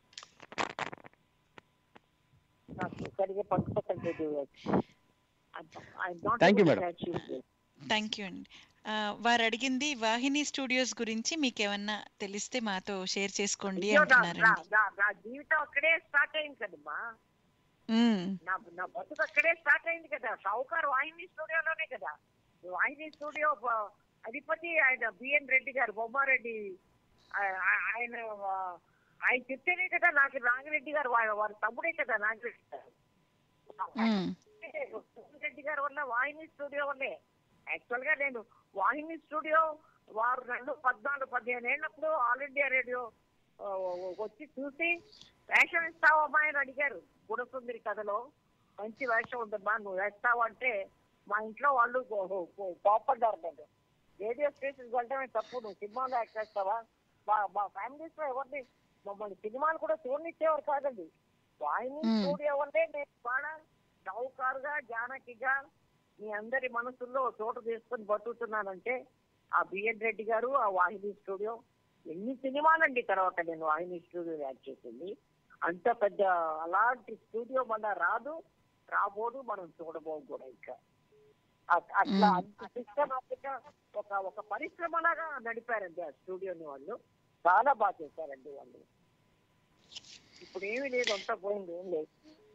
నాకు సరిగా పట్టుకోలేదు Thank you, madam. Thank you అండి ఆ, వారు అడిగింది వాహిని స్టూడియోస్ గురించి మీకు ఏమన్నా తెలిస్తే మాతో షేర్ చేసుకోండి అంటున్నారండి నా జీవితం అక్కడే స్టార్ట్ అయింది కదమ్మా మ్మ్. నా నా బతుకు అక్కడే స్టార్ట్ అయింది కదా షావుకార్ వాహిని స్టూడియోలోనే కదా వాహిని స్టూడియో ప- అధిపతి ఆయన బిఎన్ రెడ్డి గారు బొమ్మారెడ్డి ఆ- ఆ- ఆయన ఆ, ఆయన చెప్తేనే కదా నాకు నాగిరెడ్డి గారు వా- వారి తమ్ముడే కదా నాగిరెడ్డి గారు మ్మ్. రెడ్డి గారి వల్ల వాహిని స్టూడియో వల్లే యాక్చువల్ గా నేను వాహిని స్టూడియో వారు రెండు పద్నాలుగు పదిహేను ఏళ్ళప్పుడు ఆల్ ఇండియా రేడియో ఆ, వచ్చి చూసి వేషం ఇస్తావమ్మా అని అడిగారు గుణసుందరి కథలో మంచి వేషం ఉందమ్మా నువ్వు వేస్తావు అంటే మా ఇంట్లో వాళ్ళు కో- కో- కోపడ్డారు నేను రేడియో స్టేషన్ వెళ్ళడమే తప్పు నువ్వు సినిమాలో యాక్ట్ చేస్తావా మా మా ఫ్యామిలీస్ లో ఎవరిని మమ్మల్ని సినిమాలు కూడా చూడనిచ్చేవారు కాదండి వాహిని మ్మ్. స్టూడియో వల్లే నేను బాగా షౌకారుగా జానకిగా మీ అందరి మనసుల్లో చోటు తీసుకొని బతుకుతున్నానంటే ఆ బిఎన్ రెడ్డి గారు ఆ వాహిని స్టూడియో ఎన్ని సినిమాలండి తర్వాత నేను వాహిని స్టూడియో యాక్ట్ చేసింది అంత పెద్ద అలాంటి స్టూడియో మన రాదు రాబోదు మనం చూడబోదు కూడా ఇంకా అట్- అట్లా మ్మ్. అంత సిస్టమాటిక్ ఒక ఒక పరిశ్రమలాగా నడిపారండి ఆ స్టూడియోని వాళ్ళు చాలా బాగా చేశారండి వాళ్ళు ఇప్పుడు ఏమీ లేదు అంతా పోయింది ఏం లేదు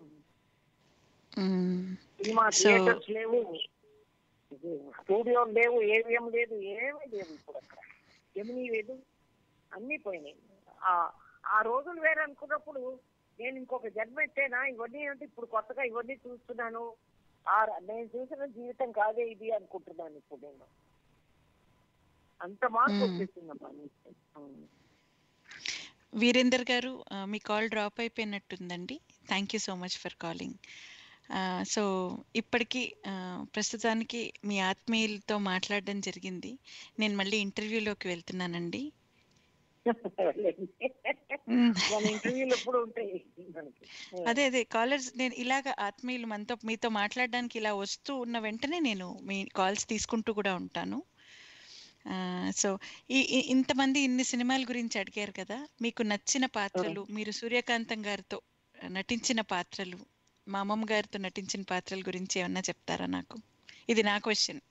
మ్మ్. సినిమా So- థియేటర్స్ లేవు స్టూడియో లేవు ఏవిఎం లేదు ఏమీ లేవు ఇప్పుడు అక్కడ జమినీ లేదు అన్నీ పోయినాయి ఆ ఆ రోజులు వేరే అనుకున్నప్పుడు నేను ఇంకొక జన్మ ఎత్తేనా ఇవన్నీ ఏంటి ఇప్పుడు కొత్తగా ఇవన్నీ చూస్తున్నాను ఆ నేను చూసిన జీవితం కాదే ఇది అనుకుంటున్నాను ఇప్పుడు నేను అంత మార్పు మ్మ్. వచ్చేసిందమ్మా నీకు. ఉమ్. వీరేందర్ గారు ఆ, మీ కాల్ డ్రాప్ అయిపోయినట్టుందండి thank you so much for calling so ఇప్పటికీ ఆ, ప్రస్తుతానికి మీ ఆత్మీయులతో మాట్లాడడం జరిగింది నేను మళ్ళీ ఇంటర్వ్యూలోకి వెళ్తున్నానండి మ్మ్. మన ఇంటర్వ్యూలు ఎప్పుడు ఉంటాయి మనకి అదే అదే కాలర్స్ నేను ఇలాగ ఆత్మీయులు మనతో మీతో మాట్లాడడానికి ఇలా వస్తూ ఉన్న వెంటనే నేను మీ కాల్స్ తీసుకుంటూ కూడా ఉంటాను సో ఈ ఈ- ఇంతమంది ఇన్ని సినిమాల గురించి అడిగారు కదా మీకు నచ్చిన పాత్రలు మీరు సూర్యకాంతం గారితో నటించిన పాత్రలు మా అమ్మమ్మ గారితో నటించిన పాత్రల గురించి ఏమన్నా చెప్తారా నాకు ఇది నా క్వశ్చన్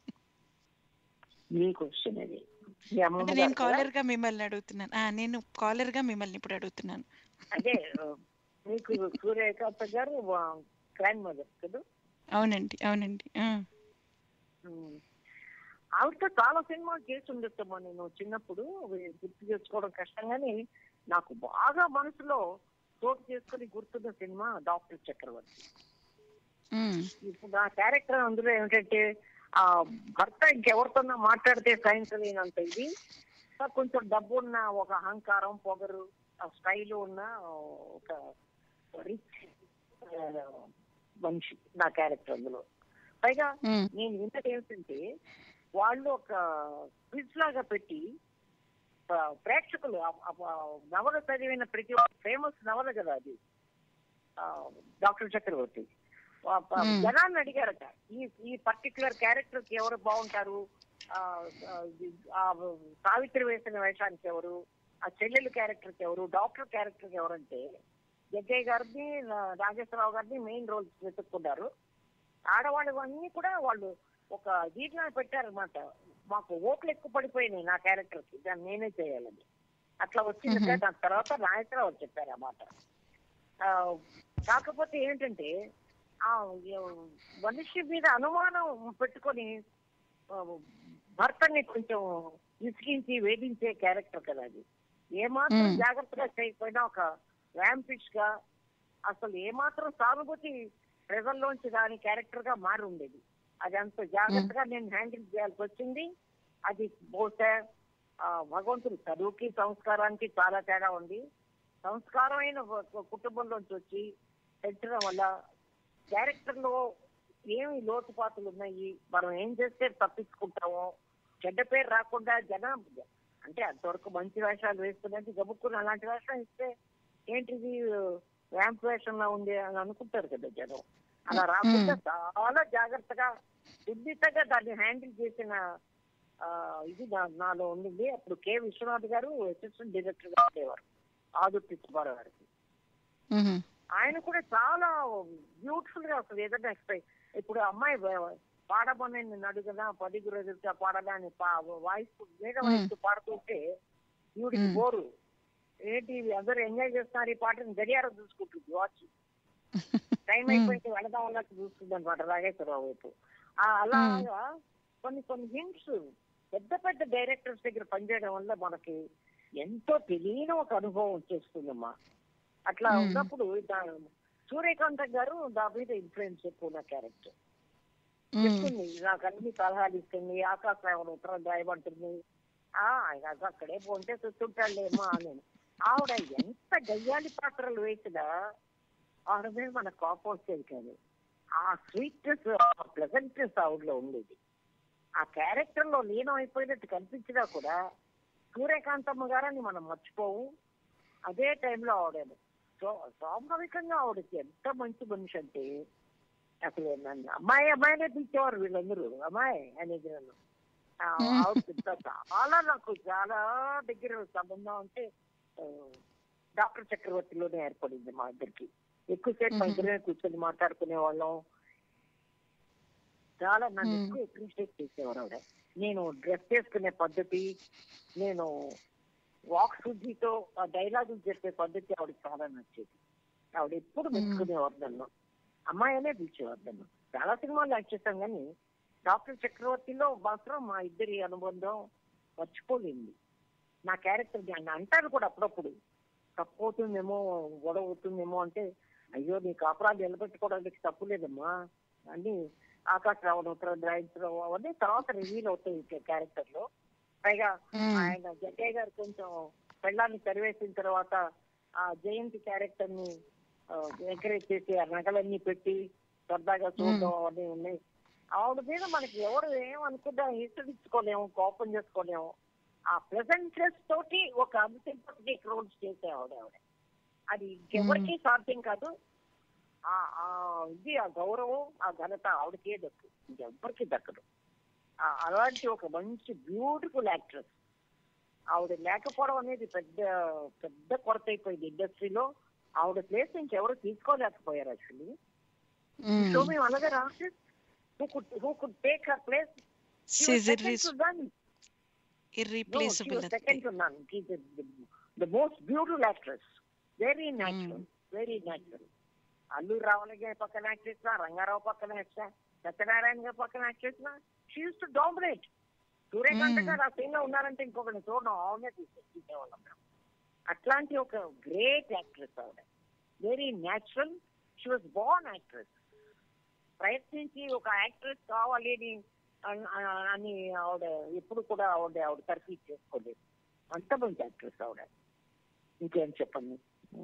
మీ క్వశ్చన్ అది మీ అంటే అమ్మమ్మ నేను గారు కదా? కాలర్ గా మిమ్మల్ని అడుగుతున్నాను ఆ, నేను కాలర్ గా మిమ్మల్ని ఇప్పుడు అడుగుతున్నాను అదే ఆ, మీకు సూర్యకాంత్ గారు గ్రాండ్ మదర్ కదా అవునండి అవునండి ఆ. ఉమ్. ఆవిడతో చాలా సినిమాలు చేసి ఉండొచ్చమ్మా నేను చిన్నప్పుడు అవి గుర్తు చేసుకోవడం కష్టం కానీ నాకు బాగా మనసులో చోటు చేసుకుని గుర్తున్న సినిమా డాక్టర్ చక్రవర్తి మ్మ్. ఇప్పుడు నా క్యారెక్టర్ అందులో ఏమిటంటే ఆ భర్త ఇంకెవరితోన్నా మాట్లాడితే సహించలేనంత ఇది ఇంకా కొంచెం డబ్బు ఉన్న ఒక అహంకారం పొగరు ఆ స్టైల్ ఉన్న ఒక రిచ్ మనిషి నా క్యారెక్టర్ అందులో పైగా మ్మ్. నేను విన్నది ఏమిటంటే వాళ్ళు ఒక క్విజ్ లాగా పెట్టి ఆ, ప్రేక్షకులు ఆ- ఆ నవల చదివిన ప్రతి ఫేమస్ నవల కదా అది ఆ, డాక్టర్ చక్రవర్తి ఆ, ప- మ్మ్. జనాన్ని అడిగారట ఈ ఈ పర్టికులర్ క్యారెక్టర్ కి ఎవరు బాగుంటారు ఆ, ఆ, ఇది- ఆ సావిత్రి వేసిన వేషానికి ఎవరు ఆ చెల్లెలు క్యారెక్టర్ కి ఎవరు డాక్టర్ క్యారెక్టర్ కి ఎవరంటే జగ్గయ్య గారిని నా- నాగేశ్వరరావు గారిని మెయిన్ రోల్స్ వెతుక్కున్నారు ఆడవాళ్ళు అన్ని కూడా వాళ్ళు ఒక దీంట్లో పెట్టారన్నమాట మాకు ఓట్లు ఎక్కువ పడిపోయినాయి నా క్యారెక్టర్ కి దాన్ని నేనే చేయాలని అట్లా వచ్చింది మ్మ్. దాని తర్వాత నాయకరావు చెప్పారు అన్నమాట ఆ, కాకపోతే ఏంటంటే ఆ ఎవ- మనిషి మీద అనుమానం పెట్టుకొని ఆ, భర్తని కొంచెం విసిగించి వేధించే క్యారెక్టర్ కదా అది ఏమాత్రం మ్మ్. జాగ్రత్తగా చేయకపోయినా ఒక ర్యాంపిష్ గా అసలు ఏమాత్రం సానుభూతి ప్రజల్లోంచి దాని క్యారెక్టర్ గా మారి ఉండేది అది అంత జాగ్రత్తగా నేను హ్యాండిల్ చేయాల్సి వచ్చింది అది బహుశా ఆ, భగవంతుడి చదువుకి సంస్కారానికి చాలా తేడా ఉంది సంస్కారమైన ఒక కుటుంబంలోంచి వచ్చి పెంచడం వల్ల క్యారెక్టర్ లో ఏమి లోటుపాతులు ఉన్నాయి మనం ఏం చేస్తే తప్పించుకుంటామో చెడ్డ పేరు రాకుండా జనం అంటే అంతవరకు మంచి వేషాలు వేస్తున్నది గబుక్కుని అలాంటి వేషం ఇస్తే ఏంటిది ర్యాంప్ వేషంలా ఉంది అని అనుకుంటారు కదా జనం అలా రాకుండా చాలా జాగ్రత్తగా సున్నితంగా దాన్ని హ్యాండిల్ చేసిన ఆ, ఇది నా- నాలో ఉండింది అప్పుడు కె విశ్వనాథ్ గారు అసిస్టెంట్ డైరెక్టర్ గా ఉండేవారు ఆదుర్తి సుబ్బారావు గారికి ఆయన కూడా చాలా బ్యూటిఫుల్ గా అసలు ఏదైనా ఎక్స్ప్రెస్ ఇప్పుడు అమ్మాయి వా- పాడమని నేను అడుగునా పది రోజులతో పాడగాని వాయిస్ మీద వాయిస్ పాడుతుంటే ఈవిడికి బోరు ఏంటి ఇవి అందరూ ఎంజాయ్ చేస్తున్నారు ఈ పాటని గడియారం చూసుకుంటుంది వాచ్ టైం అయిపోయింది వెళదాం అన్నట్టు చూస్తుంది అనమాట రాగేశ్వరరావు వైపు ఆ అలాగా కొన్ని కొన్ని హింట్స్ పెద్ద పెద్ద డైరెక్టర్స్ దగ్గర పనిచేయడం వల్ల మనకి ఎంతో తెలియని ఒక అనుభవం వచ్చేస్తుందమ్మా అట్లా మ్మ్. ఉన్నప్పుడు దా- సూర్యకాంత్ గారు దాని మీద ఇన్ఫ్లుయెన్స్ ఎక్కువ నా క్యారెక్టర్ చెప్తుంది నాకు అన్ని సలహాలు ఇస్తుంది ఆకాశం ఉత్తరం రాయమంటుంది ఆ ఆయన అది అక్కడే పోంటే చూస్తుంటాడులేమో అని ఆవిడ ఎంత గయ్యాలి పాత్రలు వేసినా ఆవిడ మీద మన కోపం వచ్చేది కాదు ఆ స్వీట్నెస్ ఆ ప్లెజెంట్నెస్ ఆవిడలో ఉండేది ఆ క్యారెక్టర్ లో లీనం అయిపోయినట్టు కనిపించినా కూడా సూర్యకాంతమ్మ గారని మనం మర్చిపోవు అదే టైంలో ఆవిడ సో- స్వాభావికంగా ఆవిడకి ఎంత మంచి మనిషి అంటే అసలు నన్ను అమ్మాయి అమ్మాయినే పిలిచేవారు వీళ్ళందరూ అమ్మాయి అనేది నన్ను ఆ, ఆవిడ ఇంత చాలా నాకు చాలా దగ్గర సంబంధం అంటే ఆ, డాక్టర్ చక్రవర్తిలోనే ఏర్పడింది మా ఇద్దరికి ఎక్కువసేపు మా ఇద్దరే కూర్చొని మాట్లాడుకునే వాళ్ళం చాలా నన్ను మ్మ్. ఎక్కువ అప్రిషియేట్ చేసేవారు ఆవిడ నేను డ్రెస్ చేసుకునే పద్ధతి నేను వాక్ శుద్ధితో ఆ డైలాగులు చెప్పే పద్ధతి ఆవిడ చాలా నచ్చేది ఆవిడ ఎప్పుడు మెచ్చుకునేవారు నన్ను అమ్మాయి అనే పిలిచేవారు నన్ను చాలా సినిమాలు యాక్ట్ చేశాం కానీ డాక్టర్ చక్రవర్తిలో మాత్రం మా ఇద్దరి అనుబంధం మర్చిపోలేంది నా క్యారెక్టర్ ఆయన అంటారు కూడా అప్పుడప్పుడు తప్పు అవుతుందేమో గొడవ అవుతుందేమో అంటే అయ్యో నీ కాపురాలు నిలబెట్టుకోవడానికి తప్పు లేదమ్మా అన్ని ఆకాశ రావడం ఉత్తరం రాయించడం అవన్నీ తర్వాత రివీల్ అవుతాయి క్యారెక్టర్ లో పైగా ఆయన జగ్గయ్య గారు కొంచెం పెళ్ళాన్ని తరివేసిన తర్వాత ఆ జయంతి క్యారెక్టర్ ని ఎంకరేజ్ చేసి ఆ నగలన్నీ పెట్టి సరదాగా చూడడం అవన్నీ ఉన్నాయి ఆవిడ మీద మనకి ఎవరు ఏమనుకుంటా హెచ్చరించుకోలేము కోపం చేసుకోలేము ఆ ప్రెసెంట్నెస్ తోటి ఒక అన్సింపటిక్ రోల్స్ చేసే ఆవిడ ఆవిడ అది ఎవరికి సాధ్యం కాదు ఆ ఆ ఇది ఆ గౌరవం ఆ ఘనత ఆవిడకే దక్కు ఇంకెవ్వరికి దక్కదు ఆ అలాంటి ఒక మంచి బ్యూటిఫుల్ యాక్ట్రెస్ ఆవిడ లేకపోవడం అనేది పెద్ద పెద్ద కొరత అయిపోయింది ఇండస్ట్రీలో ఆవిడ ప్లేస్ నుంచి ఎవరు తీసుకోలేకపోయారు యాక్చువల్లీ సో మేము అనగా artist who could who could take her place. She was She's second irre- to none. irreplaceable No, she was at second to none. She's the, the, the most beautiful actress. Very natural. Very natural. Allu రావుల గారి పక్కన యాక్ట్ చేసిన రంగారావు పక్కన యాక్ట్ సత్యనారాయణ గారి పక్కన యాక్ట్ చేసిన she used to dominate Suryakant గారు ఆ సీన్ లో ఉన్నారంటే ఇంకొకరిని చూడడం ఆవిడే తీసుకొచ్చేవాళ్ళం మేము అట్లాంటి ఒక గ్రేట్ యాక్ట్రెస్ ఆవిడ very natural she was born actress ప్రయత్నించి ఒక యాక్ట్రెస్ కావాలి అని అన్- ఆ- అని ఆవిడ ఎప్పుడు కూడా ఆవిడ ఆవిడ తర్ఫీ చేసుకోలేదు అంత మంచి యాక్ట్రెస్ ఆవిడ ఇంకేం చెప్పండి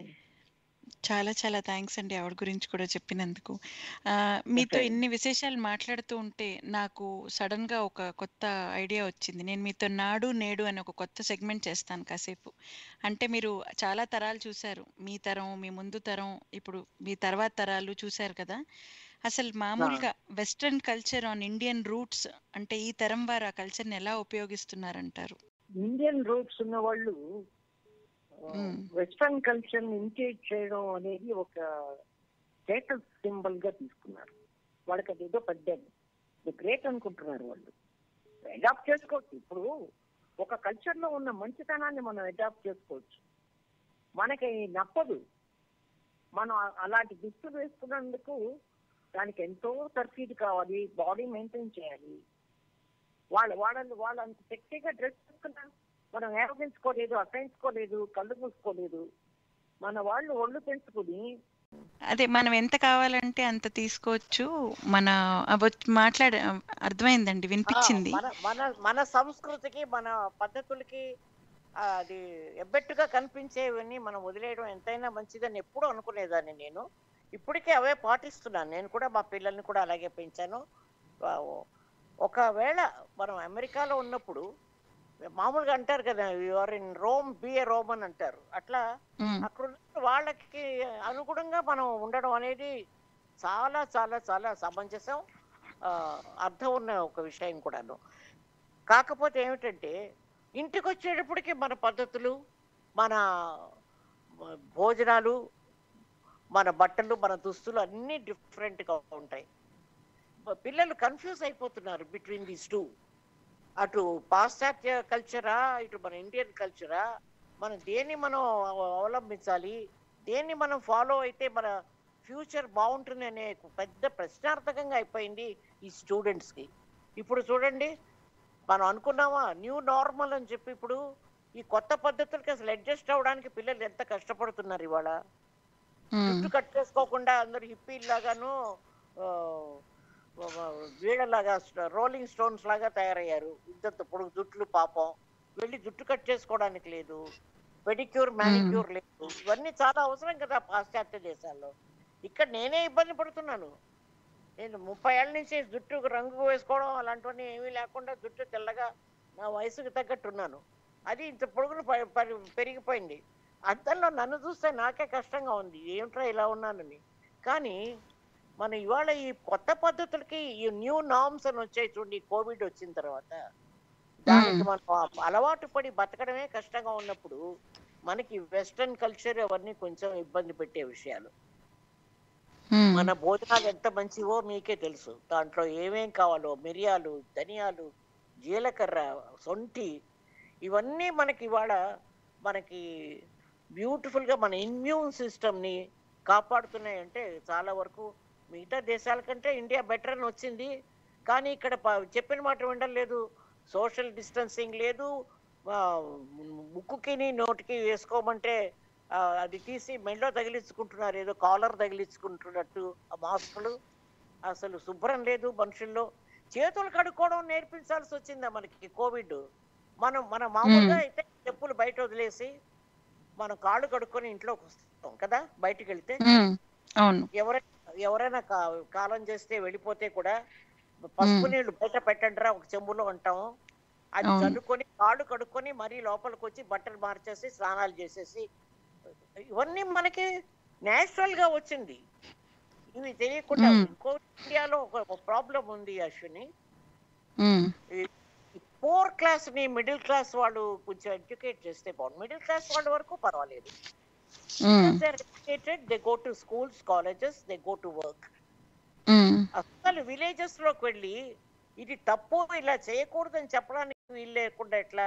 చాలా చాలా థ్యాంక్స్ అండి ఆవిడ గురించి కూడా చెప్పినందుకు ఆ, మీతో Okay. ఇన్ని విశేషాలు మాట్లాడుతూ ఉంటే నాకు సడన్ గా ఒక కొత్త ఐడియా వచ్చింది నేను మీతో నాడు నేడు అని ఒక కొత్త సెగ్మెంట్ చేస్తాను కాసేపు అంటే మీరు చాలా తరాలు చూశారు మీ తరం మీ ముందు తరం ఇప్పుడు మీ తర్వాత తరాలు చూశారు కదా అసలు మామూలుగా western culture on Indian roots అంటే ఈ తరం వారు ఆ కల్చర్ని ఎలా ఉపయోగిస్తున్నారంటారు ఇండియన్ రూట్స్ ఉన్న వాళ్ళు మ్మ్. వెస్ట్రన్ కల్చర్ ఇమిటేట్ చేయడం అనేది ఒక స్టేటస్ సింబల్ గా తీసుకున్నారు వాళ్ళకి అది ఏదో పెద్ద గ్రేట్ అనుకుంటున్నారు వాళ్ళు అడాప్ట్ చేసుకోవచ్చు ఇప్పుడు ఒక కల్చర్ లో ఉన్న మంచితనాన్ని మనం అడాప్ట్ చేసుకోవచ్చు మనకి నప్పదు మనం అ- అలాంటి దుస్తులు వేసుకున్నందుకు దానికి ఎంతో తర్ఫీదు కావాలి బాడీ మెయింటైన్ చేయాలి వాళ్ళ వాళ్ళని వాళ్ళు అంత సెక్సీగా డ్రెస్ చేసుకున్నా మనం ఏవగించుకోలేదు అసహించుకోలేదు కళ్ళు మూసుకోలేదు మన వాళ్ళు ఒళ్ళు పెంచుకుని అదే మనం ఎంత కావాలంటే అంత తీసుకోవచ్చు మన అవొచ్ మాట్లాడ అర్థమైందండి ఆ, వినిపించింది మన మన మన సంస్కృతికి మన పద్ధతులకి ఆ, అది ఎబ్బెట్టుగా కనిపించేవన్నీ మనం వదిలేయడం ఎంతైనా మంచిదని ఎప్పుడూ అనుకునేదాన్ని నేను ఇప్పటికే అవే పాటిస్తున్నాను నేను కూడా మా పిల్లల్ని కూడా అలాగే పెంచాను ఆ, ఒకవేళ మనం అమెరికాలో ఉన్నప్పుడు మామూలుగా అంటారు కదా your in Rome be a Rome అని అంటారు అట్లా అక్కడ ఉన్న వాళ్ళకి అనుగుణంగా మనం ఉండడం అనేది చాలా చాలా చాలా సమంజసం ఆ, అర్థం ఉన్న ఒక విషయం కూడాను కాకపోతే ఏమిటంటే ఇంటికి వచ్చేటప్పటికి మన పద్ధతులు మన భోజనాలు మన బట్టలు మన దుస్తులు అన్నీ డిఫరెంట్గా ఉంటాయి పిల్లలు కన్ఫ్యూజ్ అయిపోతున్నారు బిట్వీన్ దీస్ టూ అటు పాశ్చాత్య కల్చరా ఇటు మన ఇండియన్ కల్చరా మనం దేన్ని మనం అవ- అవలంబించాలి దేన్ని మనం ఫాలో అయితే మన ఫ్యూచర్ బాగుంటుంది అనే ఒక పెద్ద ప్రశ్నార్థకంగా అయిపోయింది ఈ స్టూడెంట్స్కి ఇప్పుడు చూడండి మనం అనుకున్నామా న్యూ నార్మల్ అని చెప్పి ఇప్పుడు ఈ కొత్త పద్ధతులకి అసలు అడ్జస్ట్ అవ్వడానికి పిల్లలు ఎంత కష్టపడుతున్నారు ఇవాళ జుట్టు కట్టేసుకోకుండా అందరు హిప్పీల్ లాగాను ఆ, ఆ, వీళ్ళలాగా రోలింగ్ స్టోన్స్ లాగా తయారయ్యారు ఇద్దరు పొడుగు జుట్లు పాపం వెళ్ళి జుట్టు కట్ చేసుకోవడానికి లేదు పెడిక్యూర్ మ్యానిక్యూర్ లేదు ఇవన్నీ చాలా అవసరం కదా పాశ్చాత్య దేశాల్లో ఇక్కడ నేనే ఇబ్బంది పడుతున్నాను నేను ముప్పై ఏళ్ళ నుంచి జుట్టు రంగు వేసుకోవడం అలాంటివన్నీ ఏమీ లేకుండా జుట్టు తెల్లగా నా వయసుకు తగ్గట్టున్నాను అది ఇంత పొడుగును ప- పరి- పెరిగిపోయింది అద్దంలో నన్ను చూస్తే నాకే కష్టంగా ఉంది ఏమిట్రా ఇలా ఉన్నానని కానీ మన ఇవాళ ఈ కొత్త పద్ధతులకి ఈ న్యూ నామ్స్ అని వచ్చాయి చూడండి కోవిడ్ వచ్చిన తర్వాత దానికి మనం అలవాటు పడి బతకడమే కష్టంగా ఉన్నప్పుడు మనకి వెస్ట్రన్ కల్చర్ అవన్నీ కొంచెం ఇబ్బంది పెట్టే విషయాలు మన భోజనాలు ఎంత మంచివో మీకే తెలుసు దాంట్లో ఏమేం కావాలో మిరియాలు ధనియాలు జీలకర్ర సొంటి ఇవన్నీ మనకి ఇవాళ మనకి బ్యూటిఫుల్గా మన ఇమ్యూన్ సిస్టమ్ని కాపాడుతున్నాయంటే చాలా వరకు మిగతా దేశాల కంటే ఇండియా బెటర్ అని వచ్చింది కానీ ఇక్కడ ప- చెప్పిన మాట వినడం లేదు సోషల్ డిస్టెన్సింగ్ లేదు ఆ, ముక్కుకిని నోటికి వేసుకోమంటే ఆ, అది తీసి మెళ్ళో తగిలించుకుంటున్నారు ఏదో కాలర్ తగిలించుకుంటున్నట్టు ఆ మాస్కులు అసలు శుభ్రం లేదు మనుషుల్లో చేతులు కడుక్కోవడం నేర్పించాల్సి వచ్చిందా మనకి కోవిడ్ మనం మన మామూలుగా అయితే చెప్పులు బయట వదిలేసి మనం కాళ్ళు కడుక్కొని ఇంట్లోకి వస్తాం కదా బయటికి వెళ్తే అవును ఎవరైనా ఎవరైనా కా- కాలం చేస్తే వెళ్ళిపోతే కూడా పసుపు నీళ్లు బయట పెట్టండిరా ఒక చెంబులో అంటాము అది అవును. చల్లుకొని కాళ్ళు కడుక్కొని మరీ లోపలికి వచ్చి బట్టలు మార్చేసి స్నానాలు చేసేసి ఇవన్నీ మనకి నేచురల్ గా వచ్చింది ఇవి తెలియకుండా మ్మ్. ఇంకో ఇండియాలో ఒక ప్రాబ్లం ఉంది అశ్విని మ్మ్. పోర్ క్లాస్ ని మిడిల్ క్లాస్ వాళ్ళు కొంచెం ఎడ్యుకేట్ చేస్తే బాగుంది మిడిల్ క్లాస్ వాళ్ళ వరకు పర్వాలేదు మ్మ్. Educated they go to schools colleges they go to work మ్మ్. అసలు విలేజెస్ లోకి వెళ్ళి ఇది తప్పు ఇలా చేయకూడదని చెప్పడానికి వీలు లేకుండా ఎట్లా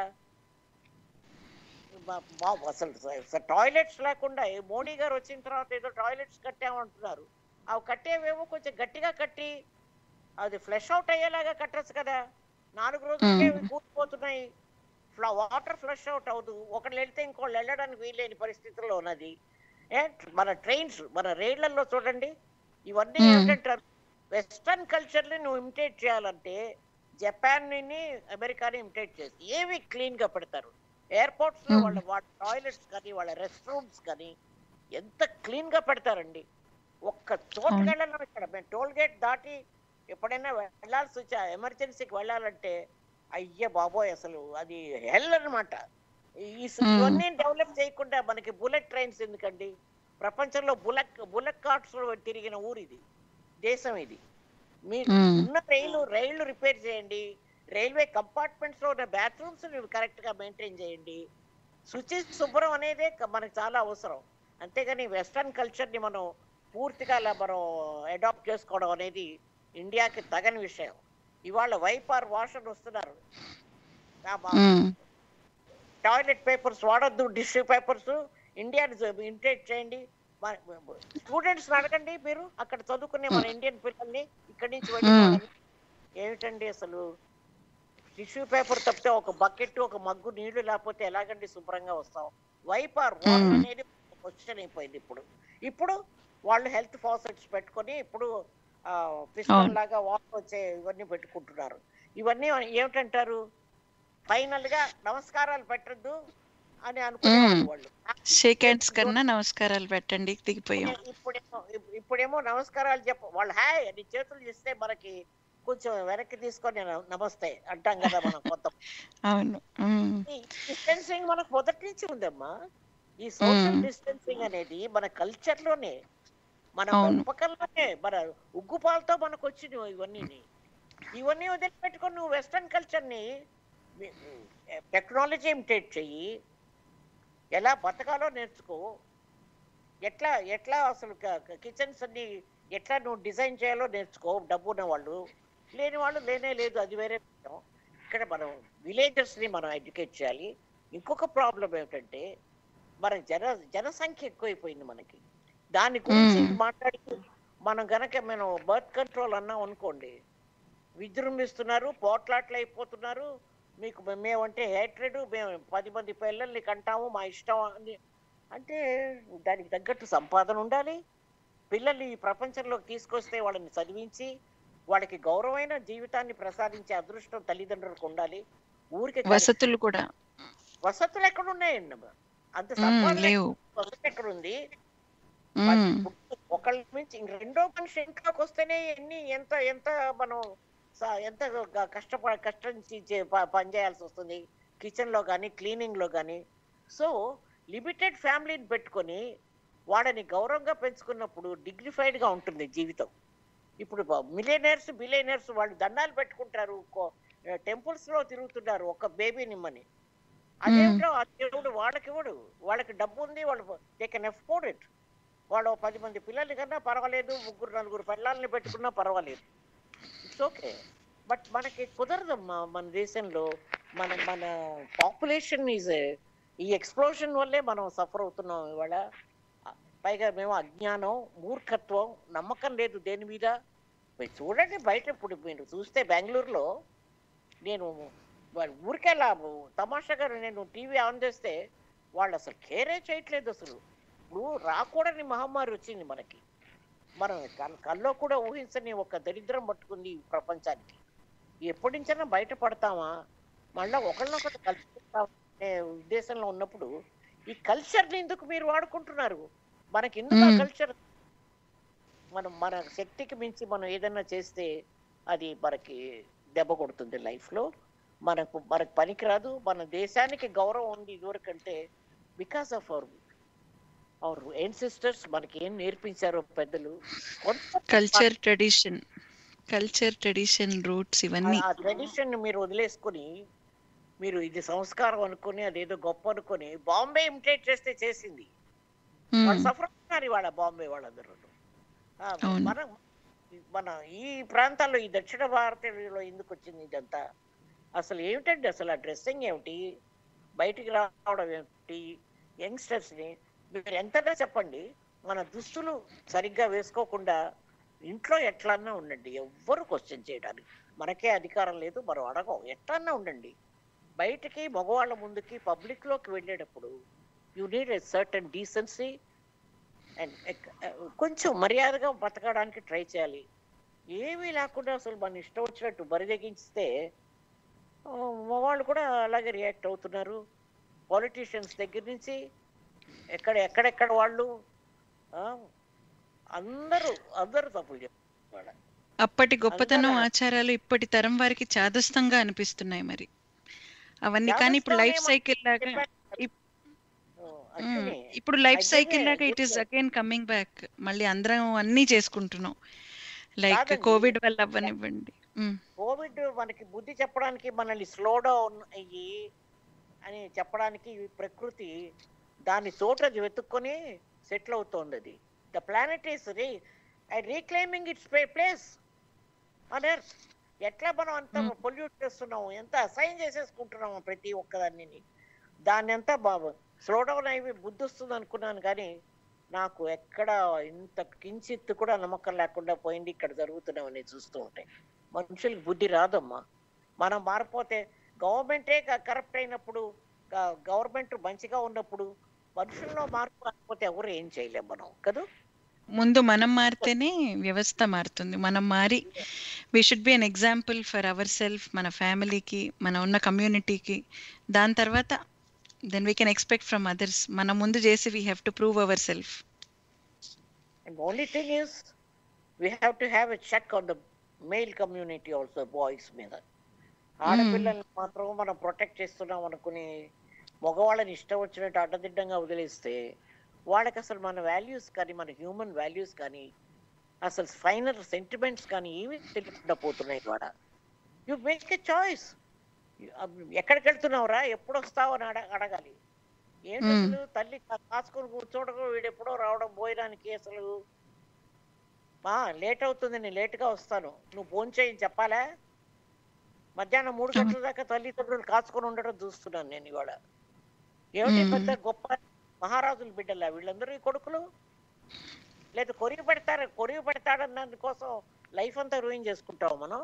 మా- మా- అసలు టాయిలెట్స్ లేకుండా ఏ మోడీ గారు వచ్చిన తర్వాత ఏదో టాయిలెట్స్ కట్టామంటున్నారు అవి కట్టేవేమో కొంచెం గట్టిగా కట్టి అది ఫ్లష్ అవుట్ అయ్యేలాగా కట్టచ్చు కదా నాలుగు రోజులకే మ్మ్. కూలిపోతున్నాయి వాటర్ ఫ్లష్ అవుట్ అవ్వదు ఒకళ్ళు వెళ్తే ఇంకోళ్ళు వెళ్ళడానికి వీల్లేని పరిస్థితుల్లో ఉన్నది ఏ మన ట్రైన్స్ మన రైళ్లలో చూడండి ఇవన్నీ మ్మ్. ఏంటంటారు వెస్టర్న్ కల్చర్ని నువ్వు ఇమిటేట్ చేయాలంటే జపాన్ ని అమెరికాని ఇమిటేట్ చేసి ఏవి క్లీన్ గా పెడతారు ఎయిర్పోర్ట్స్ లో మ్మ్. వాళ్ళ వాళ్ళ టాయిలెట్స్ కానీ వాళ్ళ రెస్ట్ రూమ్స్ కానీ ఎంత క్లీన్ గా పెడతారండి ఒక్క చోటుకి అవును. వెళ్ళాలి ఇక్కడ మేము టోల్ గేట్ దాటి ఎప్పుడైనా వెళ్ళాల్సి వచ్చా ఎమర్జెన్సీకి వెళ్ళాలంటే అయ్య బాబోయ్ అసలు అది హెల్ అన్నమాట ఈ స- మ్మ్. ఇవన్నీ డెవలప్ చేయకుండా మనకి బుల్లెట్ ట్రైన్స్ ఎందుకండి ప్రపంచంలో బుల్లెట్ బుల్లెట్ కార్డ్స్ తిరిగిన ఊరు ఇది దేశం ఇది మీరు మ్మ్. ఉన్న రైలు రైళ్లు రిపేర్ చేయండి రైల్వే కంపార్ట్మెంట్స్ లో ఉన్న బాత్రూమ్స్ కరెక్ట్ గా మెయింటైన్ చేయండి శుచి శుభ్రం అనేదే క- మనకు చాలా అవసరం అంతేగాని వెస్టర్న్ కల్చర్ ని మనం పూర్తిగా అలా మనం అడాప్ట్ చేసుకోవడం అనేది ఇండియాకి తగని విషయం ఇవాళ వైప్ ఆర్ వాష్ అని వస్తున్నారు మ్మ్. టాయిలెట్ పేపర్స్ వాడొద్దు టిష్యూ పేపర్స్ ఇండియాని ఇంటేట్ చేయండి స్టూడెంట్స్ అడగండి మీరు అక్కడ చదువుకునే మన ఇండియన్ పిల్లల్ని ఇక్కడి నుంచి వెళ్ళి మ్మ్. వాళ్ళని ఏమిటండి అసలు టిష్యూ పేపర్ తప్పితే ఒక బకెట్ ఒక మగ్గు నీళ్లు లేకపోతే ఎలాగండి శుభ్రంగా వస్తాం వైప్ ఆర్ వాటర్ మ్మ్. అనేది క్వశ్చన్ అయిపోయింది ఇప్పుడు ఇప్పుడు వాళ్ళు హెల్త్ ఫాసెట్స్ పెట్టుకొని ఇప్పుడు పిస్టల్ అవును. లాగా వాటర్ వచ్చే ఇవన్నీ పెట్టుకుంటున్నారు ఇవన్నీ ఏమిటంటారు ఫైనల్ గా నమస్కారాలు పెట్టద్దు అని అనుకునేవాళ్ళు వాళ్ళు షేక్ హ్యాండ్స్ కన్నా నమస్కారాలు పెట్టండి దిగిపోయాం ఇప్పుడేమో ఇప్- ఇప్పుడేమో నమస్కారాలు చెప్ప వాళ్ళు హాయ్ అని చేతులు చేస్తే మనకి కొంచెం వెనక్కి తీసుకొని న- నమస్తే అంటాం కదా మనం కొత్త అవును ఉమ్. ఈ డిస్టెన్సింగ్ మనకు మొదటి నుంచి ఉందమ్మా ఈ సోషల్ మ్మ్. డిస్టెన్సింగ్ అనేది మన కల్చర్ లోనే మన అవును. పెంపకంలోనే మన ఉగ్గుపాలతో మనకు వచ్చినవి ఇవన్నీ ఇవన్నీ వదిలిపెట్టుకొని నువ్వు వెస్ట్రన్ కల్చర్ ని టెక్నాలజీ ఇమిటేట్ చెయ్యి ఎలా బతకాలో నేర్చుకో ఎట్లా ఎట్లా అసలు కిచెన్స్ అన్ని ఎట్లా నువ్వు డిజైన్ చేయాలో నేర్చుకో డబ్బు ఉన్న వాళ్ళు లేని వాళ్ళు లేనే లేదు అది వేరే విషయం. ఇక్కడ మనం విలేజెస్ ని మనం ఎడ్యుకేట్ చేయాలి ఇంకొక ప్రాబ్లం ఏమిటంటే మన జన జనసంఖ్య ఎక్కువైపోయింది మనకి దాని గురించి మ్మ్. మాట్లాడి మనం గనక మనం బర్త్ కంట్రోల్ అన్నాం అనుకోండి విజృంభిస్తున్నారు పోట్లాట్లు అయిపోతున్నారు మీకు మే- మేమంటే హేట్రెడ్ మేము పది మంది పిల్లల్ని కంటాము మా ఇష్టం అని అంటే దానికి తగ్గట్టు సంపాదన ఉండాలి పిల్లల్ని ఈ ప్రపంచంలోకి తీసుకొస్తే వాళ్ళని చదివించి వాళ్ళకి గౌరవమైన జీవితాన్ని ప్రసాదించే అదృష్టం తల్లిదండ్రులకు ఉండాలి ఊరికి ఖాళీ- వసతులు కూడా వసతులు ఎక్కడ ఉన్నాయండి అంత మ్మ్, సంపాదన లేవు వసతి ఎక్కడ ఉంది ఉమ్. ఒకళ్ళ నుంచి ఇంక రెండో మనిషి ఇంట్లోకి వస్తేనే ఎన్ని ఎంత ఎంత మనం స- ఎంత గ- కష్టపడ కష్టం చే- ప- పని చేయాల్సి వస్తుంది కిచెన్ లో కానీ క్లీనింగ్ లో కానీ సో లిమిటెడ్ ఫ్యామిలీని పెట్టుకొని వాళ్ళని గౌరవంగా పెంచుకున్నప్పుడు dignified గా ఉంటుంది జీవితం ఇప్పుడు మిలియనర్స్ బిలియనర్స్ వాళ్ళు దండాలు పెట్టుకుంటారు టెంపుల్స్ లో తిరుగుతున్నారు ఒక బేబీ నిమ్మని అదేమిటో ఆ దేవుడు వాళ్ళకి ఇవ్వడు వాళ్ళకి డబ్బు ఉంది వాళ్ళు దే కెన్ ఎఫోర్డ్ ఇట్ వాళ్ళు ఓ పది మంది పిల్లల్ని కన్నా పర్వాలేదు ముగ్గురు నలుగురు పిల్లల్ని పెట్టుకున్నా పర్వాలేదు ఇట్స్ ఓకే బట్ మనకి కుదరదమ్మా మన దేశంలో మన మన పాపులేషన్ ఈజ్ ఈ ఎక్స్ప్లోషన్ వల్లే మనం సఫర్ అవుతున్నాం ఇవాళ పైగా మేము అజ్ఞానం మూర్ఖత్వం నమ్మకం లేదు దేని మీద మీరు చూడండి బయట ఇప్పుడు మీరు చూస్తే బెంగళూరులో నేను వాళ్ళ ఊరికెళ్ళా తమాషాగా నేను టీవీ ఆన్ చేస్తే వాళ్ళు అసలు కేరే చేయట్లేదు అసలు ఇప్పుడు రాకూడని మహమ్మారి వచ్చింది మనకి మనం కల్- కల్లో కూడా ఊహించని ఒక దరిద్రం పట్టుకుంది ఈ ప్రపంచానికి ఎప్పటి నుంచైనా బయటపడతామా మళ్ళా ఒకళ్ళనొకటి కలుసుకుంటాం అనే ఉద్దేశంలో ఉన్నప్పుడు ఈ కల్చర్ని ఎందుకు మీరు వాడుకుంటున్నారు మనకి ఎందుకు ఆ మ్మ్. కల్చర్ మనం మన శక్తికి మించి మనం ఏదైనా చేస్తే అది మనకి దెబ్బ కొడుతుంది life లో మనకు మనకు పనికిరాదు మన దేశానికి గౌరవం ఉంది ఇదివరకంటే because of our our sisters మనకి ఏం నేర్పించారో పెద్దలు కొంత culture tradition culture tradition roots ఇవన్నీ ఆ ట్రెడిషన్ మీరు వదిలేసుకొని మీరు ఇది సంస్కారం అనుకొని అదేదో గొప్ప అనుకొని బాంబే ఇమిటేట్ చేస్తే చేసింది వాళ్ళు ఉమ్. సఫర్ అవుతున్నారు ఇవాళ బాంబే వాళ్ళందరూ ఆ, అవును. మనం మన ఈ ప్రాంతాల్లో ఈ దక్షిణ భారతీయులో ఎందుకు వచ్చింది ఇదంతా అసలు ఏమిటండి అసలు ఆ డ్రెస్సింగ్ ఏమిటి బయటికి రావడం ఏమిటి యంగ్స్టర్స్ ని మీరు ఎంతగా చెప్పండి మన దుస్తులు సరిగ్గా వేసుకోకుండా ఇంట్లో ఎట్లన్నా ఉండండి ఎవ్వరు క్వశ్చన్ చేయడానికి మనకే అధికారం లేదు మనం అడగం ఎట్లన్నా ఉండండి బయటికి మగవాళ్ళ ముందుకి పబ్లిక్ లోకి వెళ్ళేటప్పుడు you need a certain decency and కొంచెం మర్యాదగా బతకడానికి ట్రై చేయాలి ఏమీ లేకుండా అసలు మన ఇష్టం వచ్చినట్టు బరిదెగించితే ఆ, మగవాళ్ళు కూడా అలాగే రియాక్ట్ అవుతున్నారు పాలిటీషియన్స్ దగ్గర నుంచి ఎక్కడ ఎక్కడెక్కడ వాళ్ళు ఆ, అందరూ అందరూ తప్పులు చెప్తున్నారు అప్పటి గొప్పతనం అందరూ- ఆచారాలు ఇప్పటి తరం వారికి చాదస్తంగా అనిపిస్తున్నాయి మరి అవన్నీ కానీ ఇప్పుడు లైఫ్ చాదస్తం సైకిల్ లాగా చెప్పాను. ఇప్- ఓ, ఉమ్, అట్లనే. ఇప్పుడు లైఫ్ అయితే సైకిల్ లాగా ఇట్ ఈస్ ఇప్పుడు- అగైన్ కమింగ్ బ్యాక్ మళ్ళీ అందరం అన్నీ చేసుకుంటున్నాం లైక్ కాదండి. కోవిడ్ వల్ల అవ్వనివ్వండి ఉమ్, కోవిడ్ మనకి బుద్ధి చెప్పడానికి మనల్ని స్లో డౌన్ అయ్యి అని చెప్పడానికి ఈ ప్రకృతి దాని చోట అది వెతుక్కొని సెటిల్ అవుతోంది అది the planet is re reclaiming its place on earth ఎట్లా మనం అంత పొల్యూట్ చేస్తున్నాం ఎంత అసైన్ చేసేసుకుంటున్నాం ప్రతి ఒక్కదాన్ని దాన్ని అంతా బాబు స్లో డౌన్ అయ్యి బుద్ధి వస్తుంది అనుకున్నాను కానీ నాకు ఎక్కడ ఇంత కించిత్ కూడా నమ్మకం లేకుండా పోయింది ఇక్కడ జరుగుతున్నామని చూస్తూ ఉంటాయి మనుషులకి బుద్ధి రాదమ్మా మనం మారిపోతే గవర్నమెంటే కరప్ట్ అయినప్పుడు గవర్నమెంట్ మంచిగా ఉన్నప్పుడు మనుషుల్లో మార్పు రాకపోతే ఎవరు ఏం చేయలేం మనం కదా ముందు మనం మారితేనే వ్యవస్థ మారుతుంది మనం మారి we should be an example for our self మన ఫ్యామిలీకి మన ఉన్న కమ్యూనిటీకి దాని తర్వాత then we can expect from others మన ముందు చేసి we have to prove our self And the only thing is, we have to have a check on the male community also, boys మీద ఆడపిల్లల్ని మాత్రం మనం ప్రొటెక్ట్ చేస్తున్నాం అనుకుని మగవాళ్ళని ఇష్టం వచ్చినట్టు అడ్డదిడ్డంగా వదిలేస్తే వాళ్ళకి అసలు మన వాల్యూస్ కానీ మన హ్యూమన్ వాల్యూస్ కానీ అసలు ఫైనల్ సెంటిమెంట్స్ కానీ ఏమీ తెలియకుండా పోతున్నాయి వాడ యు మేక్ ఎ చాయిస్ ఎక్కడికి వెళ్తున్నావురా ఎప్పుడు వస్తావు అని అడ అడగాలి ఏంటి మ్మ్. అసలు తల్లి కా- కాసుకొని కూర్చోడకు వీడు ఎప్పుడో రావడం భోజనానికి అసలు మా లేట్ అవుతుంది నేను లేటుగా వస్తాను నువ్వు ఫోన్ చేయని చెప్పాలా మధ్యాహ్నం మూడు గంటల దాకా తల్లిదండ్రులు కాచుకొని ఉండడం చూస్తున్నాను నేను ఇవాళ ఏమిటి మ్మ్. పెద్ద గొప్ప మహారాజుల బిడ్డలా వీళ్ళందరూ ఈ కొడుకులు లేదా కొరివి పెడతారు కొరివి పెడతాడన్న కోసం లైఫ్ అంతా రూయిన్ చేసుకుంటావు మనం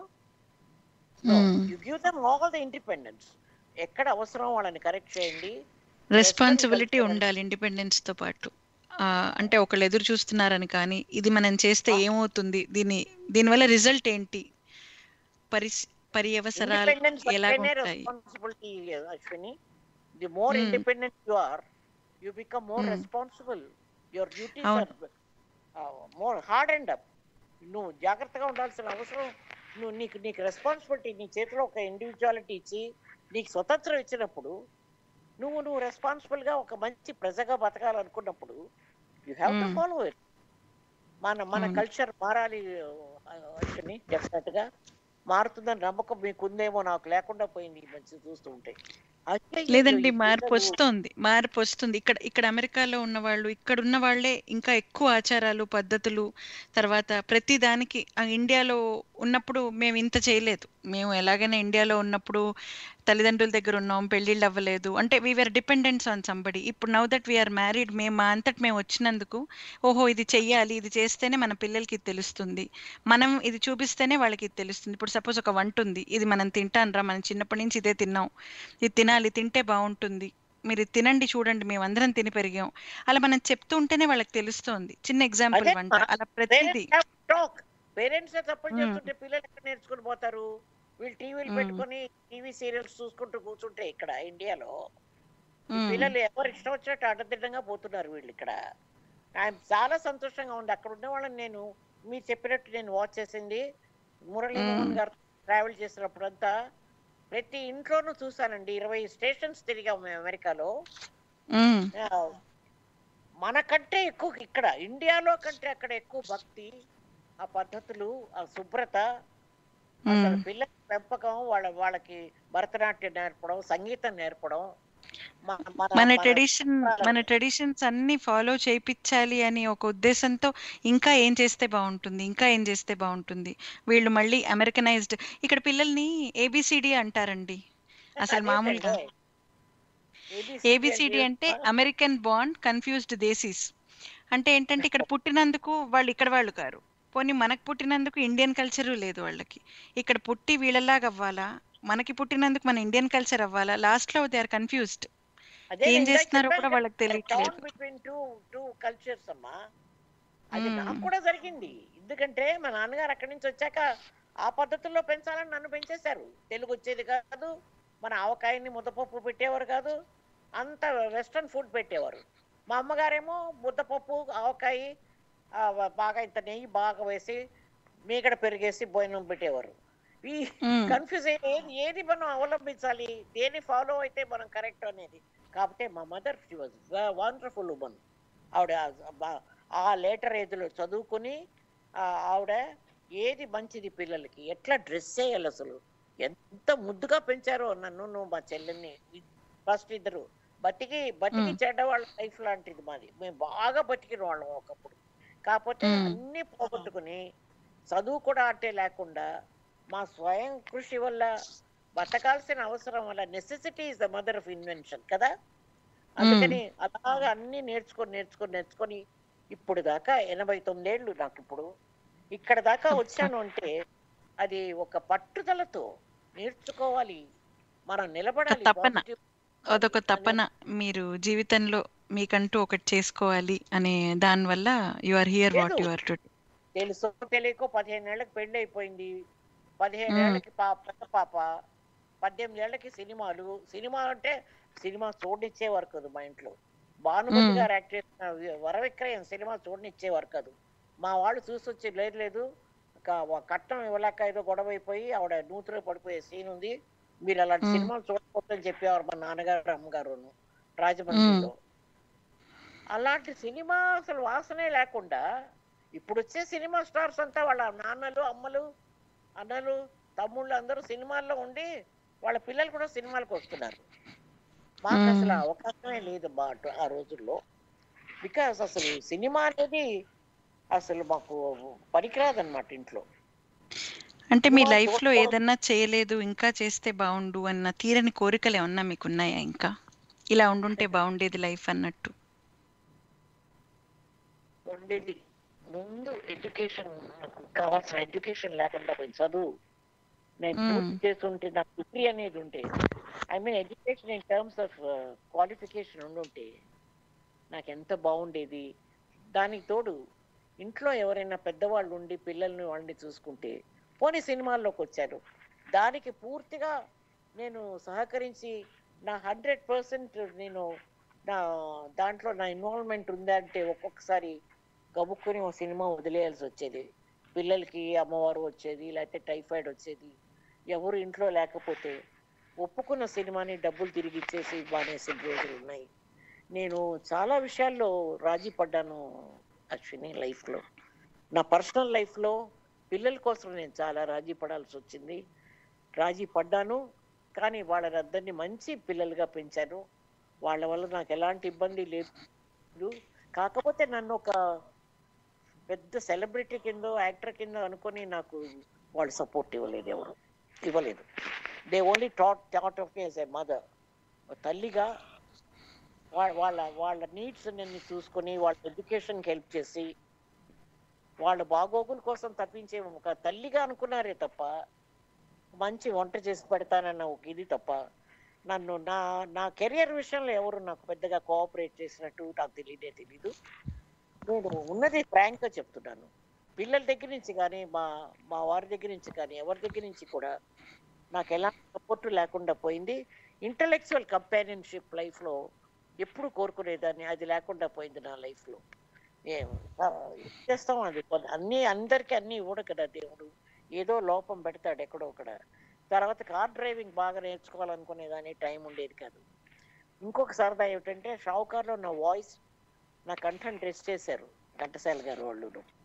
you give them all the independence ఎక్కడ అవసరం వాళ్ళని కరెక్ట్ చేయండి రెస్పాన్సిబిలిటీ ఉండాలి ఇండిపెండెన్స్ తో పాటు ఆ, అంటే ఒకళ్ళు ఎదురు చూస్తున్నారని కానీ ఇది మనం చేస్తే ఏమవుతుంది దీని దీనివల్ల రిజల్ట్ ఏంటి పరిస్ పర్యవసరాలు ఇండిపెండెన్స్ ఎలా అంటేనే ఉంటాయి responsibility Ashwini the more Hmm. Independent you are you become more Hmm. Responsible your duties అవును. Are more hard and up నువ్వు జాగ్రత్తగా ఉండాల్సిన అవసరం నువ్వు నీకు నీకు రెస్పాన్సిబిలిటీ నీ చేతిలో ఒక ఇండివిజువాలిటీ ఇచ్చి నీకు స్వతంత్రం ఇచ్చినప్పుడు నువ్వు నువ్వు రెస్పాన్సిబుల్ గా ఒక మంచి ప్రజగా బతకాలనుకున్నప్పుడు you have to Hmm. Follow it మన మన అవును. కల్చర్ మారాలి అశ్విని డెఫినెట్ గా మారుతుందని నమ్మకం మీకు ఉందేమో నాకు లేకుండా పోయింది ఈ మధ్య చూస్తూ ఉంటే అయ్యయ్యయ్యో, లేదండి ఈ మార్పు పిల్లలు- వస్తోంది మార్పు వస్తుంది ఇక్కడ ఇక్కడ అమెరికాలో ఉన్న వాళ్ళు ఇక్కడ ఉన్న వాళ్ళే ఇంకా ఎక్కువ ఆచారాలు పద్ధతులు తర్వాత ప్రతి దానికి ఆ ఇండియాలో ఉన్నప్పుడు మేము ఇంత చేయలేదు మేము ఎలాగైనా ఇండియాలో ఉన్నప్పుడు తల్లిదండ్రుల దగ్గర ఉన్నాం పెళ్ళిళ్ళు అవ్వలేదు అంటే వీఆర్ డిపెండెంట్స్ ఆన్ సంబడి ఇప్పుడు నౌ దట్ వీఆర్ మ్యారీడ్ మేము మా అంతటి మేము వచ్చినందుకు ఓహో ఇది చెయ్యాలి ఇది చేస్తేనే మన పిల్లలకి ఇది తెలుస్తుంది మనం ఇది చూపిస్తేనే వాళ్ళకి ఇది తెలుస్తుంది ఇప్పుడు సపోజ్ ఒక వంట ఉంది ఇది మనం తింటానరా మనం చిన్నప్పటి నుంచి ఇదే తిన్నాం ఇది తినాలి తింటే బాగుంటుంది మీరు ఇది తినండి చూడండి మేము అందరం తిని పెరిగాం అలా మనం చెప్తూ ఉంటేనే వాళ్ళకి తెలుస్తోంది చిన్న ఎగ్జాంపుల్ అదే వంట అలా ప్రతిదీ టాక్ పేరెంట్స్ తప్పులు మ్మ్. చేస్తుంటే పిల్లలు ఎక్కడ నేర్చుకుని పోతారు వీళ్ళు టీవీలు మ్మ్. పెట్టుకొని టీవీ సీరియల్స్ చూసుకుంటూ కూర్చుంటే ఇక్కడ ఇండియాలో ఈ మ్మ్. పిల్లలు ఎవరు ఇష్టం వచ్చినట్టు అడ్డదిడ్డంగా పోతున్నారు వీళ్ళు ఇక్కడ ఆయన చాలా సంతోషంగా ఉంది అక్కడ ఉన్న వాళ్ళని నేను మీరు చెప్పినట్టు నేను వాచ్ చేసింది మురళీ మోహన్ మ్మ్. గారు ట్రావెల్ చేసినప్పుడంతా ప్రతి ఇంట్లోనూ చూసానండి ఇరవై స్టేషన్స్ తిరిగాం మేము అమెరికాలో మ్మ్. ఆ, మనకంటే ఎక్కువ ఇక్కడ ఇండియాలో కంటే అక్కడ ఎక్కువ భక్తి ఆ పద్ధతులు ఆ శుభ్రత అసలు మ్మ్. పిల్లల పెంపకం వాళ్ళ వాళ్ళకి భరతనాట్యం నేర్పడం సంగీతం నేర్పడం మ- మన మన మన ట్రెడిషన్ సంప్రదాయాలు. మన ట్రెడిషన్స్ అన్ని ఫాలో చేయించాలి అని ఒక ఉద్దేశంతో ఇంకా ఏం చేస్తే బాగుంటుంది ఇంకా ఏం చేస్తే బాగుంటుంది వీళ్ళు మళ్ళీ అమెరికనైజ్డ్ ఇక్కడ పిల్లల్ని ఏబిసిడి అంటారండి అసలు మామూలుగా ఏబిసిడి అంటే అమెరికన్ బాండ్ కన్ఫ్యూజ్డ్ దేశీస్ అంటే ఏంటంటే ఇక్కడ పుట్టినందుకు వాళ్ళు ఇక్కడ వాళ్ళు కారు పోనీ మనకు పుట్టినందుకు ఇండియన్ కల్చరు లేదు వాళ్ళకి ఇక్కడ పుట్టి వీళ్ళలాగా అవ్వాలా మనకి పుట్టినందుకు మన ఇండియన్ కల్చర్ అవ్వాలా లాస్ట్ లో దే ఆర్ కన్ఫ్యూజ్డ్ అదే ఏం నేను ఇందాక చేస్తున్నారో చెప్పాను కూడా కదా, వాళ్ళకి తెలియట్లేదు town between two two cultures అమ్మా అది మ్మ్. నాకు కూడా జరిగింది ఎందుకంటే మా నాన్నగారు అక్కడి నుంచి వచ్చాక ఆ పద్ధతుల్లో పెంచాలని నన్ను పెంచేశారు తెలుగు వచ్చేది కాదు మన ఆవకాయని ముద్దపప్పు పెట్టేవారు కాదు అంత వెస్ట్రన్ ఫుడ్ పెట్టేవారు మా అమ్మగారేమో ముద్దపప్పు ఆవకాయ ఆ, బాగా ఇంత నెయ్యి బాగా వేసి మీగడ పెరిగేసి భోజనం పెట్టేవారు ఈ మ్మ్. కన్ఫ్యూజ్ ఏది ఏది మనం అవలంబించాలి దేని ఫాలో అయితే మనం కరెక్ట్ అనేది కాకపోతే మా mother she was wonderful woman ఆవిడ ఆ- బా- ఆ లేటర్ ఏజ్లో చదువుకుని ఆ ఆవిడ ఏది మంచిది పిల్లలకి ఎట్లా డ్రెస్ చేయాలి అసలు ఎంత ముద్దుగా పెంచారో నన్ను నువ్వు మా చెల్లెల్ని ఫస్ట్ ఇద్దరు బతికి బతికి మ్మ్. చెడ్డ వాళ్ళ లైఫ్ లాంటిది మాది మేము బాగా బతికిన వాళ్ళం ఒకప్పుడు కాకపోతే మ్మ్. అన్ని పోగొట్టుకుని చదువు కూడా అంటే లేకుండా మా స్వయం కృషి వల్ల బతకాల్సిన అవసరం వల్ల necessity is the mother of invention కదా అందుకని అలాగా అన్ని నేర్చుకొని నేర్చుకొని నేర్చుకొని ఇప్పుడు దాకా ఎనభై తొమ్మిదేళ్ళు నాకు ఇప్పుడు ఇక్కడ దాకా వచ్చాను అంటే అది ఒక పట్టుదలతో నేర్చుకోవాలి మనం నిలబడాలి తపన positive అదొక తపన మీరు జీవితంలో మీకంటూ ఒకటి చేసుకోవాలి అనే దానివల్ల యు ఆర్ హియర్ వాట్ లేదు. యు ఆర్ టు తెలుసో తెలియకో పదిహేను ఏళ్ళకి పెళ్లి అయిపోయింది పదిహేను మ్మ్. ఏళ్ళకి పా పెద్ద పాప పద్దెనిమిది ఏళ్ళకి సినిమాలు సినిమా అంటే సినిమా చూడనిచ్చేవారు కాదు మా ఇంట్లో భానుమతి మ్మ్. గారు యాక్ట్ చేసిన వి- వరవిక్రయం సినిమా చూడనిచ్చేవారు కాదు మా వాళ్ళు చూసి వచ్చి లేదు లేదు క- వ- కట్నం ఇవ్వలేక ఏదో గొడవ అయిపోయి ఆవిడ నూతులో పడిపోయే సీన్ ఉంది మీరు అలాంటి మ్మ్. సినిమాలు చూడకూడదని చెప్పేవారు మా నాన్నగారు అమ్మగారును రాజమండ్రిలో అలాంటి సినిమా అసలు వాసనే లేకుండా ఇప్పుడు వచ్చే సినిమా స్టార్స్ అంతా వాళ్ళ నాన్నలు అమ్మలు అన్నలు తమ్ముళ్ళు అందరూ సినిమాల్లో ఉండి వాళ్ళ పిల్లలు కూడా సినిమాలకు వస్తున్నారు మాకు అసలు ఆ అవకాశమే లేదు మా అటు- ఆ రోజుల్లో బికాస్ అసలు సినిమా అనేది అసలు మాకు పనికిరాదన్నమాట ఇంట్లో అంటే మీ సినిమా లైఫ్ లో చూడకూడదు. ఏదన్నా చేయలేదు ఇంకా చేస్తే బాగుండు అన్న తీరని కోరికలు ఏమన్నా మీకు ఉన్నాయా ఇంకా ఇలా ఉండుంటే బాగుండేది లైఫ్ అన్నట్టు ఉండేది ముందు ఎడ్యుకేషన్ కావాల్సిన ఎడ్యుకేషన్ లేకుండా పోయింది చదువు నేను మ్మ్. పూర్తి చేస్తుంటే నాకు డిగ్రీ అనేది ఉంటే I mean education in terms of qualification ఉండుంటే నాకు ఎంత బాగుండేది దానికి తోడు ఇంట్లో ఎవరైనా పెద్దవాళ్ళు ఉండి పిల్లల్ని వాళ్ళని చూసుకుంటే పోనీ సినిమాల్లోకి వచ్చారు దానికి పూర్తిగా నేను సహకరించి నా హండ్రెడ్ పర్సెంట్ నేను నా దాంట్లో నా ఇన్వాల్వ్మెంట్ ఉందా అంటే ఒక్కొక్కసారి గబుక్కుని ఒక సినిమా వదిలేయాల్సి వచ్చేది పిల్లలకి అమ్మవారు వచ్చేది లేకపోతే టైఫాయిడ్ వచ్చేది ఎవరు ఇంట్లో లేకపోతే ఒప్పుకున్న సినిమాని డబ్బులు తిరిగి ఇచ్చేసి మానేసిన రోజులు ఉన్నాయి నేను చాలా విషయాల్లో రాజీ పడ్డాను అశ్విని లైఫ్లో నా పర్సనల్ లైఫ్లో పిల్లల కోసం నేను చాలా రాజీ పడాల్సి వచ్చింది రాజీ పడ్డాను కానీ వాళ్ళని అందరినీ మంచి పిల్లలుగా పెంచాను వాళ్ళ వల్ల నాకు ఎలాంటి ఇబ్బంది లేదు కాకపోతే నన్ను ఒక పెద్ద సెలబ్రిటీ కింద యాక్టర్ కింద అనుకొని నాకు వాళ్ళు సపోర్ట్ ఇవ్వలేదు ఎవరు ఇవ్వలేదు they only taught thought of me as a mother తల్లిగా వాళ్ళ వాళ్ళ వాళ్ళ నీడ్స్ అన్ని చూసుకొని వాళ్ళ ఎడ్యుకేషన్కి హెల్ప్ చేసి వాళ్ళ బాగోగుల కోసం తప్పించే ఒక తల్లిగా అనుకున్నారే తప్ప మంచి వంట చేసి పెడతానన్న ఒక ఇది తప్ప నన్ను నా నా కెరియర్ విషయంలో ఎవరు నాకు పెద్దగా కోఆపరేట్ చేసినట్టు నాకు తెలియదే తెలీదు నేను ఉన్నది ఫ్రాంక్గా చెప్తున్నాను పిల్లల దగ్గర నుంచి కానీ మా మా వారి దగ్గర నుంచి కానీ ఎవరి దగ్గర నుంచి కూడా నాకు ఎలాంటి సపోర్ట్ లేకుండా పోయింది ఇంటలెక్చువల్ కంపానియన్షిప్ లైఫ్లో ఎప్పుడు కోరుకునేదాన్ని అది లేకుండా పోయింది నా లైఫ్లో ఏం ఆ, ఏం చేస్తాం అది కొన్- అన్ని అందరికీ అన్ని ఇవ్వడు కదా దేవుడు ఏదో లోపం పెడతాడు ఎక్కడో ఒకడ తర్వాత కార్ డ్రైవింగ్ బాగా నేర్చుకోవాలనుకునేదాన్ని టైం ఉండేది కాదు ఇంకొక సరదా ఏమిటంటే షావుకార్లో నా వాయిస్ నా కంఠం టెస్ట్ చేశారు ఘంటసాల గారు వాళ్ళు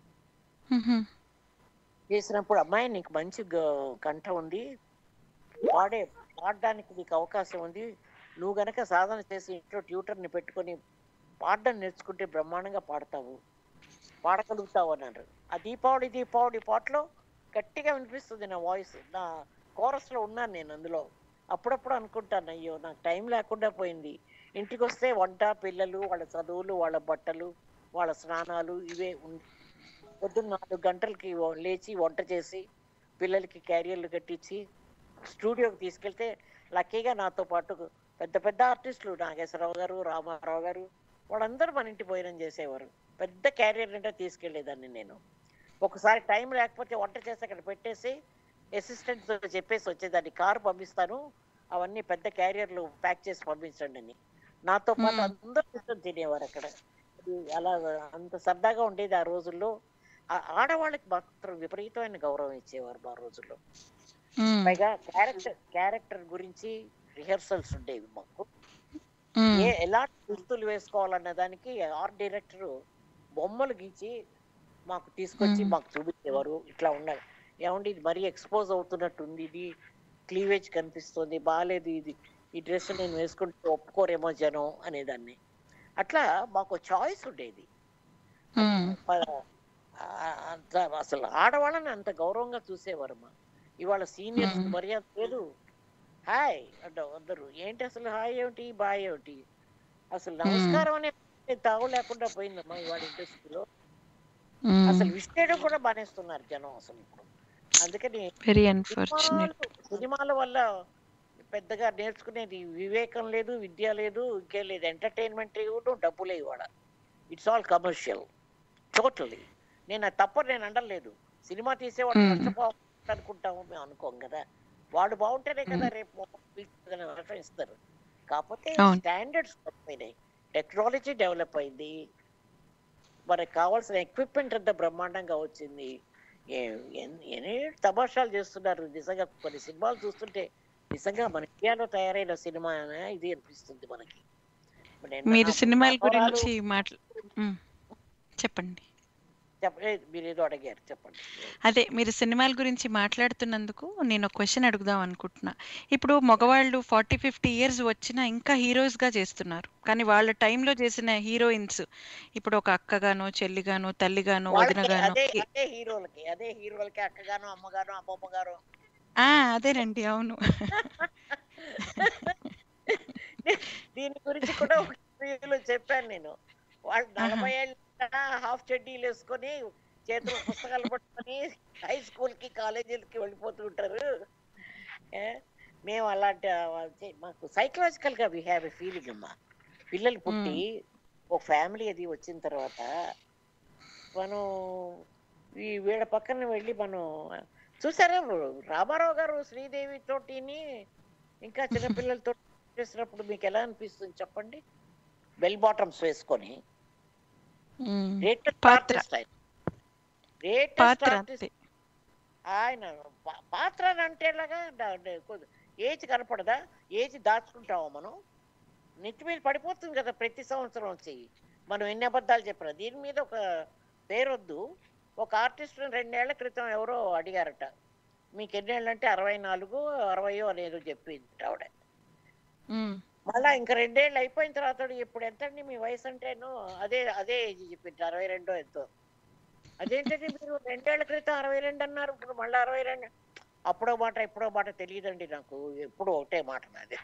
చేసినప్పుడు అమ్మాయి నీకు మంచి గ- కంఠం ఉంది పాడే పాడడానికి నీకు అవకాశం ఉంది నువ్వు గనక సాధన చేసి ఇంట్లో ట్యూటర్ని పెట్టుకొని పాడడం నేర్చుకుంటే బ్రహ్మాండంగా పాడతావు పాడగలుగుతావు అన్నారు ఆ దీపావళి దీపావళి పాటలో గట్టిగా వినిపిస్తుంది నా వాయిస్ నా కోరస్లో ఉన్నాను నేను అందులో అప్పుడప్పుడు అనుకుంటాను అయ్యో నాకు టైం లేకుండా పోయింది ఇంటికి వస్తే వంట పిల్లలు వాళ్ళ చదువులు వాళ్ళ బట్టలు వాళ్ళ స్నానాలు ఇవే ఉంది పొద్దున్న నాలుగు గంటలకి వ- లేచి వంట చేసి పిల్లలకి క్యారియర్లు కట్టించి స్టూడియోకి తీసుకెళ్తే లక్కీగా నాతో పాటు పెద్ద పెద్ద ఆర్టిస్టులు నాగేశ్వరరావు గారు రామారావు గారు వాళ్ళందరూ మన ఇంటి భోజనం చేసేవారు పెద్ద క్యారియర్ నిండా తీసుకెళ్లేదాన్ని నేను ఒకసారి టైం లేకపోతే వంట చేసి అక్కడ పెట్టేసి అసిస్టెంట్ చెప్పేసి వచ్చేదాన్ని కారు పంపిస్తాను అవన్నీ పెద్ద క్యారియర్లు ప్యాక్ చేసి పంపించండి అని నాతో పాటు అందరూ కూర్చొని తినేవారు అక్కడ అది అలా అంత సరదాగా ఉండేది ఆ రోజుల్లో ఆ ఆడవాళ్ళకి మాత్రం విపరీతమైన గౌరవం ఇచ్చేవారు మా రోజుల్లో పైగా క్యారెక్టర్ క్యారెక్టర్ గురించి రిహర్సల్స్ ఉండేవి మాకు ఏ ఎలాంటి దుస్తులు వేసుకోవాలన్న దానికి ఆర్ట్ డైరెక్టర్ బొమ్మలు గీచి మాకు తీసుకొచ్చి మ్మ్. మాకు చూపించేవారు ఇట్లా ఉండాలి ఏమండి ఇది మరీ ఎక్స్పోజ్ అవుతున్నట్టుంది ఇది క్లీవేజ్ కనిపిస్తుంది బాగాలేదు ఇది ఈ డ్రెస్ నేను వేసుకుంటే ఒప్పుకోరేమో జనం అనేదాన్ని అట్లా మాకు చాయిస్ ఉండేది ప- ఆ- అంత అసలు ఆడవాళ్ళని అంత గౌరవంగా చూసేవారమ్మా ఇవాళ సీనియర్స్ మ్మ్. మర్యాద లేదు హాయ్ అంట అందరూ ఏంటి అసలు హాయ్ ఏమిటి బాయ్ ఏమిటి అసలు నమస్కారం అనే తావు లేకుండా పోయిందమ్మా ఇవాళ ఇండస్ట్రీలో అసలు విషయం కూడా బానేస్తున్నారు జనం అసలు ఇప్పుడు అందుకని వెరీ సినిమాలు అన్ఫార్చునేట్ సినిమాల వల్ల పెద్దగా నేర్చుకునేది వివేకం లేదు విద్య లేదు ఇంకేం లేదు ఎంటర్టైన్మెంట్ ఇవ్వడం డబ్బులే ఇవాళ ఇట్స్ ఆల్ కమర్షియల్ టోటలీ నేను అది తప్ప నేను అనలేదు సినిమా తీసేవాడు Hmm. నష్టపోవాలి అనుకుంటాము మేము అనుకోం కదా వాడు బాగుంటేనే కదా రేపు మొత్తం పిలుచుకొని అవసరం ఇస్తారు కాకపోతే అవును. స్టాండర్డ్స్ తప్పినాయి టెక్నాలజీ డెవలప్ అయింది మనకు కావాల్సిన ఎక్విప్మెంట్ అంతా బ్రహ్మాండంగా వచ్చింది ఏ- ఎన్- ఎన్ని తమాషాలు చేస్తున్నారు నిజంగా కొన్ని సినిమాలు చూస్తుంటే నిజంగా మన ఇండియాలో తయారైన సినిమా ఇది అనిపిస్తుంది మనకి ఇప్పుడు నేను మీరు నా సినిమాల మనవరాలు- గురించి మాట్లా మ్, చెప్పండి చెప్పలేదు మీరు ఏదో అడిగారు చెప్పండి అదే మీరు సినిమాల గురించి మాట్లాడుతున్నందుకు నేను ఒక క్వశ్చన్ అడుగుదాం అనుకుంటున్నా ఇప్పుడు మగవాళ్ళు ఫార్టీ ఫిఫ్టీ ఇయర్స్ వచ్చినా ఇంకా హీరోస్ గా చేస్తున్నారు కానీ వాళ్ళ టైంలో చేసిన హీరోయిన్స్ ఇప్పుడు ఒక అక్కగానో చెల్లిగానో తల్లిగానో వాళ్ళకి వదినగానో అదే అదే హీరోలకి అదే హీరోలకి అక్కగాను అమ్మగాను అమ్మమ్మగారు ఆ అదేనండి అవును దీని గురించి కూడా ఒక ఇంటర్వ్యూలో చెప్పాను నేను వాళ్ళు నలభై ఏళ్ళ హాఫ్ చెడ్డీలు వేసుకొని చేతిలో పుస్తకాలు పట్టుకొని హై స్కూల్ కి కాలేజీలకి వెళ్ళిపోతూ ఉంటారు ఏ, మేము అలాంటి ఆ, చే- మాకు సైకలాజికల్ గా వీ హ్యావ్ ఎ ఫీలింగ్ అమ్మా పిల్లలు పుట్టి ఒక ఫ్యామిలీ అది వచ్చిన తర్వాత మనం ఈ వీళ్ళ పక్కన వెళ్ళి మనం చూసారా రామారావు గారు శ్రీదేవి తోటిని ఇంకా చిన్నపిల్లలతో చేసినప్పుడు మీకు ఎలా అనిపిస్తుంది చెప్పండి బెల్ బాటమ్స్ వేసుకొని మ్, రేటెడ్ పాత్ర ఆర్టిస్ట్ ఆయన రేటెస్ట్ పాత్ర ఆర్టిస్ట్ అంతే ఆయన పా- పాత్ర అని అంటే ఎలాగా దా- దా- కొద్ది- ఏజ్ కనపడదా ఏజ్ దాచుకుంటామా మనం నెత్తి మీద పడిపోతుంది కదా ప్రతి సంవత్సరం వచ్చి మనం ఎన్ని అబద్ధాలు చెప్పినా దీని మీద ఒక పేరొద్దు ఒక ఆర్టిస్ట్ రెండేళ్ల క్రితం ఎవరో అడిగారట మీకు ఎన్నేళ్ళు అంటే అరవై నాలుగు అరవయో అనేది చెప్పింది ఆవిడ మ్, మళ్ళా ఇంకా రెండేళ్ళు అయిపోయిన తర్వాత ఇప్పుడు ఎంతండి మీ వయసు అంటేను అదే అదే ఏజ్ చెప్పింది అరవై రెండో ఎంతో అదేంటంటే మీరు రెండేళ్ల క్రితం అరవై రెండు అన్నారు ఇప్పుడు మళ్ళీ అరవై రెండు అప్పుడో మాట ఇప్పుడో మాట తెలియదండి నాకు ఎప్పుడు ఒకటే మాట నాది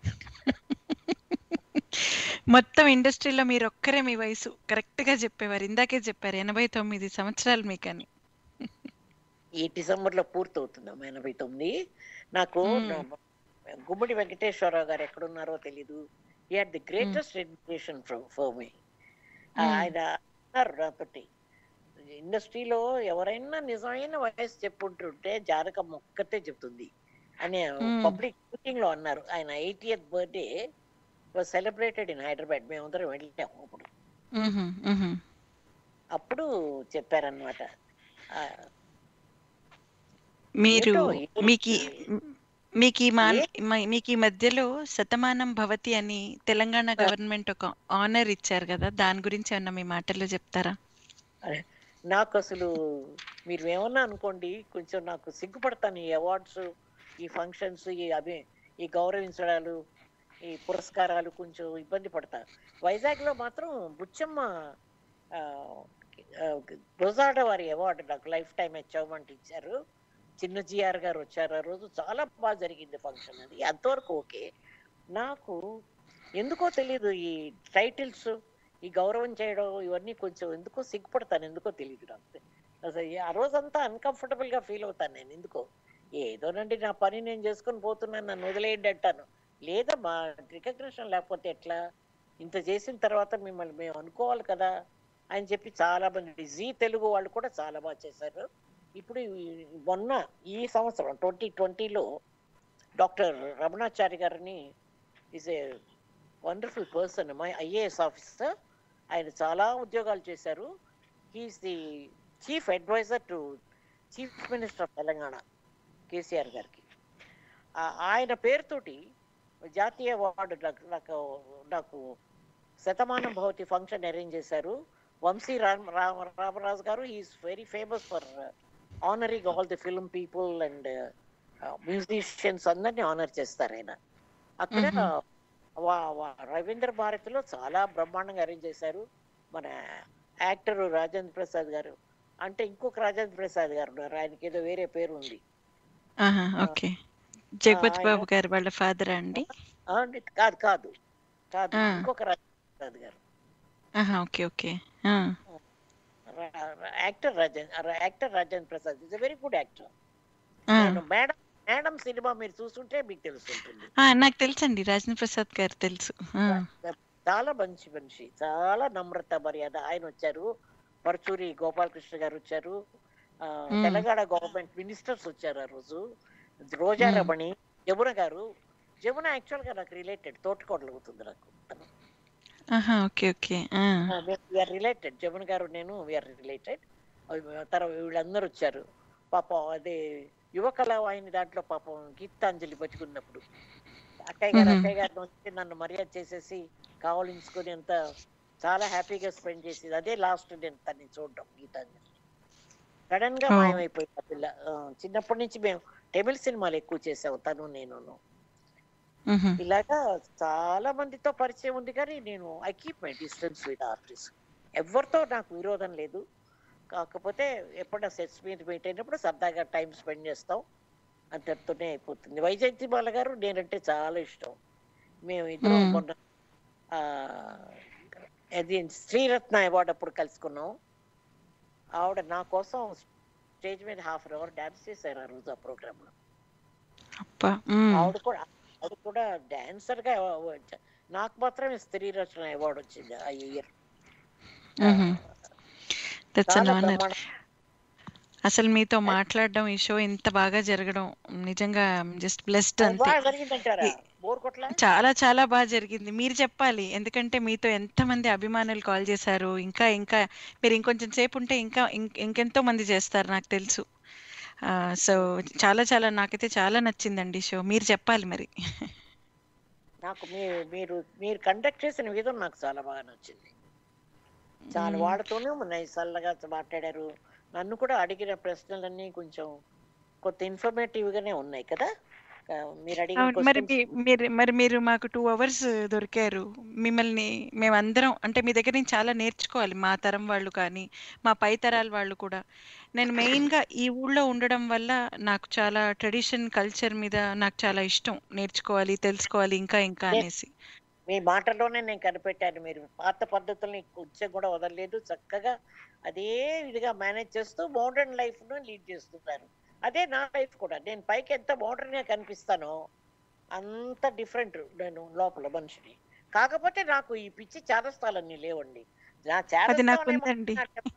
మొత్తం ఇండస్ట్రీలో మీరు ఒక్కరే మీ వయసు కరెక్ట్ గా చెప్పేవారు ఇందాకే చెప్పారు ఎనభై తొమ్మిది సంవత్సరాలు మీకని ఈ డిసెంబర్ లో పూర్తి అవుతుందమ్మా ఎనభై తొమ్మిది నాకు మ్మ్. నా- గుమ్మడి వెంకటేశ్వరరావు గారు ఎక్కడున్నారో తెలీదు he had the greatest education for me ఆయన అన్నారు నాతోటి ఇండస్ట్రీలో ఎవరైనా నిజమైన వయసు చెప్పుంటుంటే జానకమ్మ ఒక్కతే చెప్తుంది అని మ్మ్. పబ్లిక్ మీటింగ్ లో అన్నారు ఆయన eightieth birthday was celebrated in Hyderabad మేమందరం వెళ్ళాము అప్పుడు మ్హూ, మ్హూ. అప్పుడు చెప్పారనమాట మీరు ఏంటో, మీకు ఈ- మీకు ఈ మా ఏ- మా- మీకు ఈ మధ్యలో శతమానం భవతి అని తెలంగాణ గవర్నమెంట్ ఒక ఆనర్ ఇచ్చారు కదా దాని గురించి ఏమన్నా మీ మాటల్లో చెప్తారా అరే, నాకు అసలు మీరు ఏమన్నా అనుకోండి కొంచెం నాకు సిగ్గుపడతాను ఈ అవార్డ్స్ ఈ ఫంక్షన్స్ ఈ అభి ఈ గౌరవించడాలు ఈ పురస్కారాలు కొంచెం ఇబ్బంది పడతా వైజాగ్ లో మాత్రం బుచ్చమ్మ ఆ, ఆ, రోజాడ వారి అవార్డు నాకు లైఫ్ టైం అచీవ్మెంట్ ఇచ్చారు చిన్న జిఆర్ గారు వచ్చారు ఆ రోజు చాలా బాగా జరిగింది ఫంక్షన్ అది అంతవరకు ఓకే నాకు ఎందుకో తెలియదు ఈ టైటిల్స్ ఈ గౌరవం చేయడం ఇవన్నీ కొంచెం ఎందుకో సిగ్గుపడతాను ఎందుకో తెలియదు నాకు అసలు ఆ రోజంతా uncomfortable గా ఫీల్ అవుతాను నేను ఎందుకో ఏదోనండి నా పని నేను చేసుకొని పోతున్నాను నన్ను వదిలేయండి అంటాను లేదా మా రికగ్నిషన్ లేకపోతే ఎట్లా ఇంత చేసిన తర్వాత మిమ్మల్ని మేము అనుకోవాలి కదా అని చెప్పి చాలా మంది జీ తెలుగు వాళ్ళు కూడా చాలా బాగా చేశారు ఇప్పుడు ఈ- మొన్న ఈ సంవత్సరం ట్వంటీ ట్వంటీలో డాక్టర్ రమణాచారి గారిని is a wonderful person my IAS officer ఆయన చాలా ఉద్యోగాలు చేశారు he's the chief advisor to chief minister of Telangana KCR గారికి ఆ- ఆయన పేరుతోటి జాతీయ అవార్డు నాకు నాకు నాకు శతమానం భవతి ఫంక్షన్ అరేంజ్ చేశారు Vamsi Ram Rama Ramaraju garu is very famous for honouring all the film people and musicians అందరినీ ఆనర్ చేస్తారు ఆయన అక్కడ మ్మ్. వా- వా- రవీంద్ర భారతిలో చాలా బ్రహ్మాండంగా అరేంజ్ చేశారు మన యాక్టర్ రాజేంద్ర ప్రసాద్ గారు అంటే ఇంకొక రాజేంద్ర ప్రసాద్ గారు ఉన్నారు ఆయనకి ఏదో వేరే పేరు ఉంది ఆహా ఓకే జగపతి ఆయన- బాబు గారు వాళ్ళ ఫాదరా అండి ఆ, అండి, కాదు కాదు కాదు ఆ. ఇంకొక రాజేంద్ర ప్రసాద్ గారు ఆహా ఓకే ఓకే ఆ, actor Rajendra actor Rajendra Prasad is very good actor ఆ, మేడం మేడం సినిమా మీరు చూస్తుంటే మీకు తెలుస్తుంటుంది ఆ, నాకు తెలుసండి రాజేంద్ర ప్రసాద్ గారు తెలుసు ఆ, చాలా మంచి మనిషి చాలా నమ్రత మర్యాద ఆయన వచ్చారు పరచూరి గోపాలకృష్ణ గారు వచ్చారు ఆ, మ్మ్. తెలంగాణ గవర్నమెంట్ మినిస్టర్స్ వచ్చారు ఆ రోజు రోజా మ్మ్. రమణి జమున గారు జమున యాక్చువల్ గా నాకు రిలేటెడ్ తోటకోడలు అవుతుంది నాకు ఆహా ఓకే ఓకే ఆ, వీఆర్ రిలేటెడ్ జమున గారు నేను వీఆర్ రిలేటెడ్ తర్వాత వీళ్ళందరూ వచ్చారు పాపం అదే యువ కళావాహిని దాంట్లో పాపం గీతాంజలి పట్టుకున్నప్పుడు అక్కయ్య గారు మ్మ్. అక్కయ్య గారు వచ్చి నన్ను మర్యాద చేసేసి కావలించుకొని అంత చాలా హ్యాపీగా స్పెండ్ చేసేది అదే లాస్ట్ నేను తన్ని చూడడం గీతాంజలి సడన్ గా ఓ. మాయమైపోయింది ఆ పిల్ల ఆ, చిన్నప్పటి నుంచి మేము తమిళ సినిమాలు ఎక్కువ చేసాము తను నేను మ్హూ. ఇలాగా చాలా మందితో పరిచయం ఉంది కానీ నేను I keep my distance with artist ఎవరితో నాకు విరోధం లేదు కాకపోతే ఎప్పుడైనా సెట్స్ మీద మీట్ అయినప్పుడు సరదాగా టైం స్పెండ్ చేస్తాం అంతటితోనే అయిపోతుంది వైజయంతి బాల గారు నేనంటే చాలా ఇష్టం మేము ఇద్దరం మ్మ్. మొన్న ఆ, అది శ్రీరత్న అవార్డు అప్పుడు కలుసుకున్నాం ఆవిడ నా కోసం స్టేజ్ మీద హాఫ్ అన్ అవర్ డాన్స్ చేశారు ఆ రోజు ఆ ప్రోగ్రామ్ లో అబ్బా మ్, ఆవిడ కూడా ఆవిడ కూడా డాన్సర్ గా అవ- నాకు మాత్రమే స్త్రీ రచన అవార్డు వచ్చింది ఆ ఇయర్ మ్హూ. That's an చాలా honor. బ్రహ్మాండం అసలు మీతో మాట్లాడడం ఈ షో ఇంత బాగా జరగడం నిజంగా జస్ట్ బ్లెస్డ్ అంతే బాగా జరిగిందంటారా ఈ- బోర్ కొట్ల చాలా చాలా బాగా జరిగింది మీరు చెప్పాలి ఎందుకంటే మీతో ఎంతమంది అభిమానులు కాల్ చేశారు ఇంకా ఇంకా మీరు ఇంకొంచెం సేపు ఉంటే ఇంకా ఇం- ఇంకెంతో మంది చేస్తారు నాకు తెలుసు సో చాలా చాలా నాకైతే చాలా నచ్చిందండి షో మీరు చెప్పాలి మరి నాకు మీరు మీరు మీరు కండక్ట్ చేసిన విధం నాకు చాలా బాగా నచ్చింది చాలా మ్మ్. వాళ్ళతోనే నైసల్లగా మాట్లాడారు నన్ను కూడా అడిగిన ప్రశ్నలన్నీ కొంచెం కొత్త ఇన్ఫర్మేటివ్ గానే ఉన్నాయి కదా ఆ, మీరు అడిగిన అవును, మరి questions మీ- మీరు మరి మీరు మాకు టూ అవర్స్ దొరికారు మిమ్మల్ని మేమందరం అంటే మీ దగ్గర నుంచి చాలా నేర్చుకోవాలి మా తరం వాళ్ళు కానీ మా పై తరాల వాళ్ళు కూడా నేను మెయిన్గా ఈ ఊళ్ళో ఉండడం వల్ల నాకు చాలా ట్రెడిషన్ కల్చర్ మీద నాకు చాలా ఇష్టం నేర్చుకోవాలి తెలుసుకోవాలి ఇంకా ఇంకా Yes. అనేసి మీ మాటల్లోనే నేను కనిపెట్టాను మీరు పాత పద్ధతుల్ని కొంచెం కూడా వదలలేదు చక్కగా అదే విధిగా మేనేజ్ చేస్తూ మోడర్న్ లైఫ్ ను లీడ్ చేస్తున్నారు అదే నా లైఫ్ కూడా నేను పైకి ఎంత మోడర్న్ గా కనిపిస్తానో అంత డిఫరెంట్ నేను లోపల మనిషిని కాకపోతే నాకు ఈ పిచ్చి చాదస్తాలన్నీ లేవండి నా అది నాకు చాదస్తాలనే ఉందండి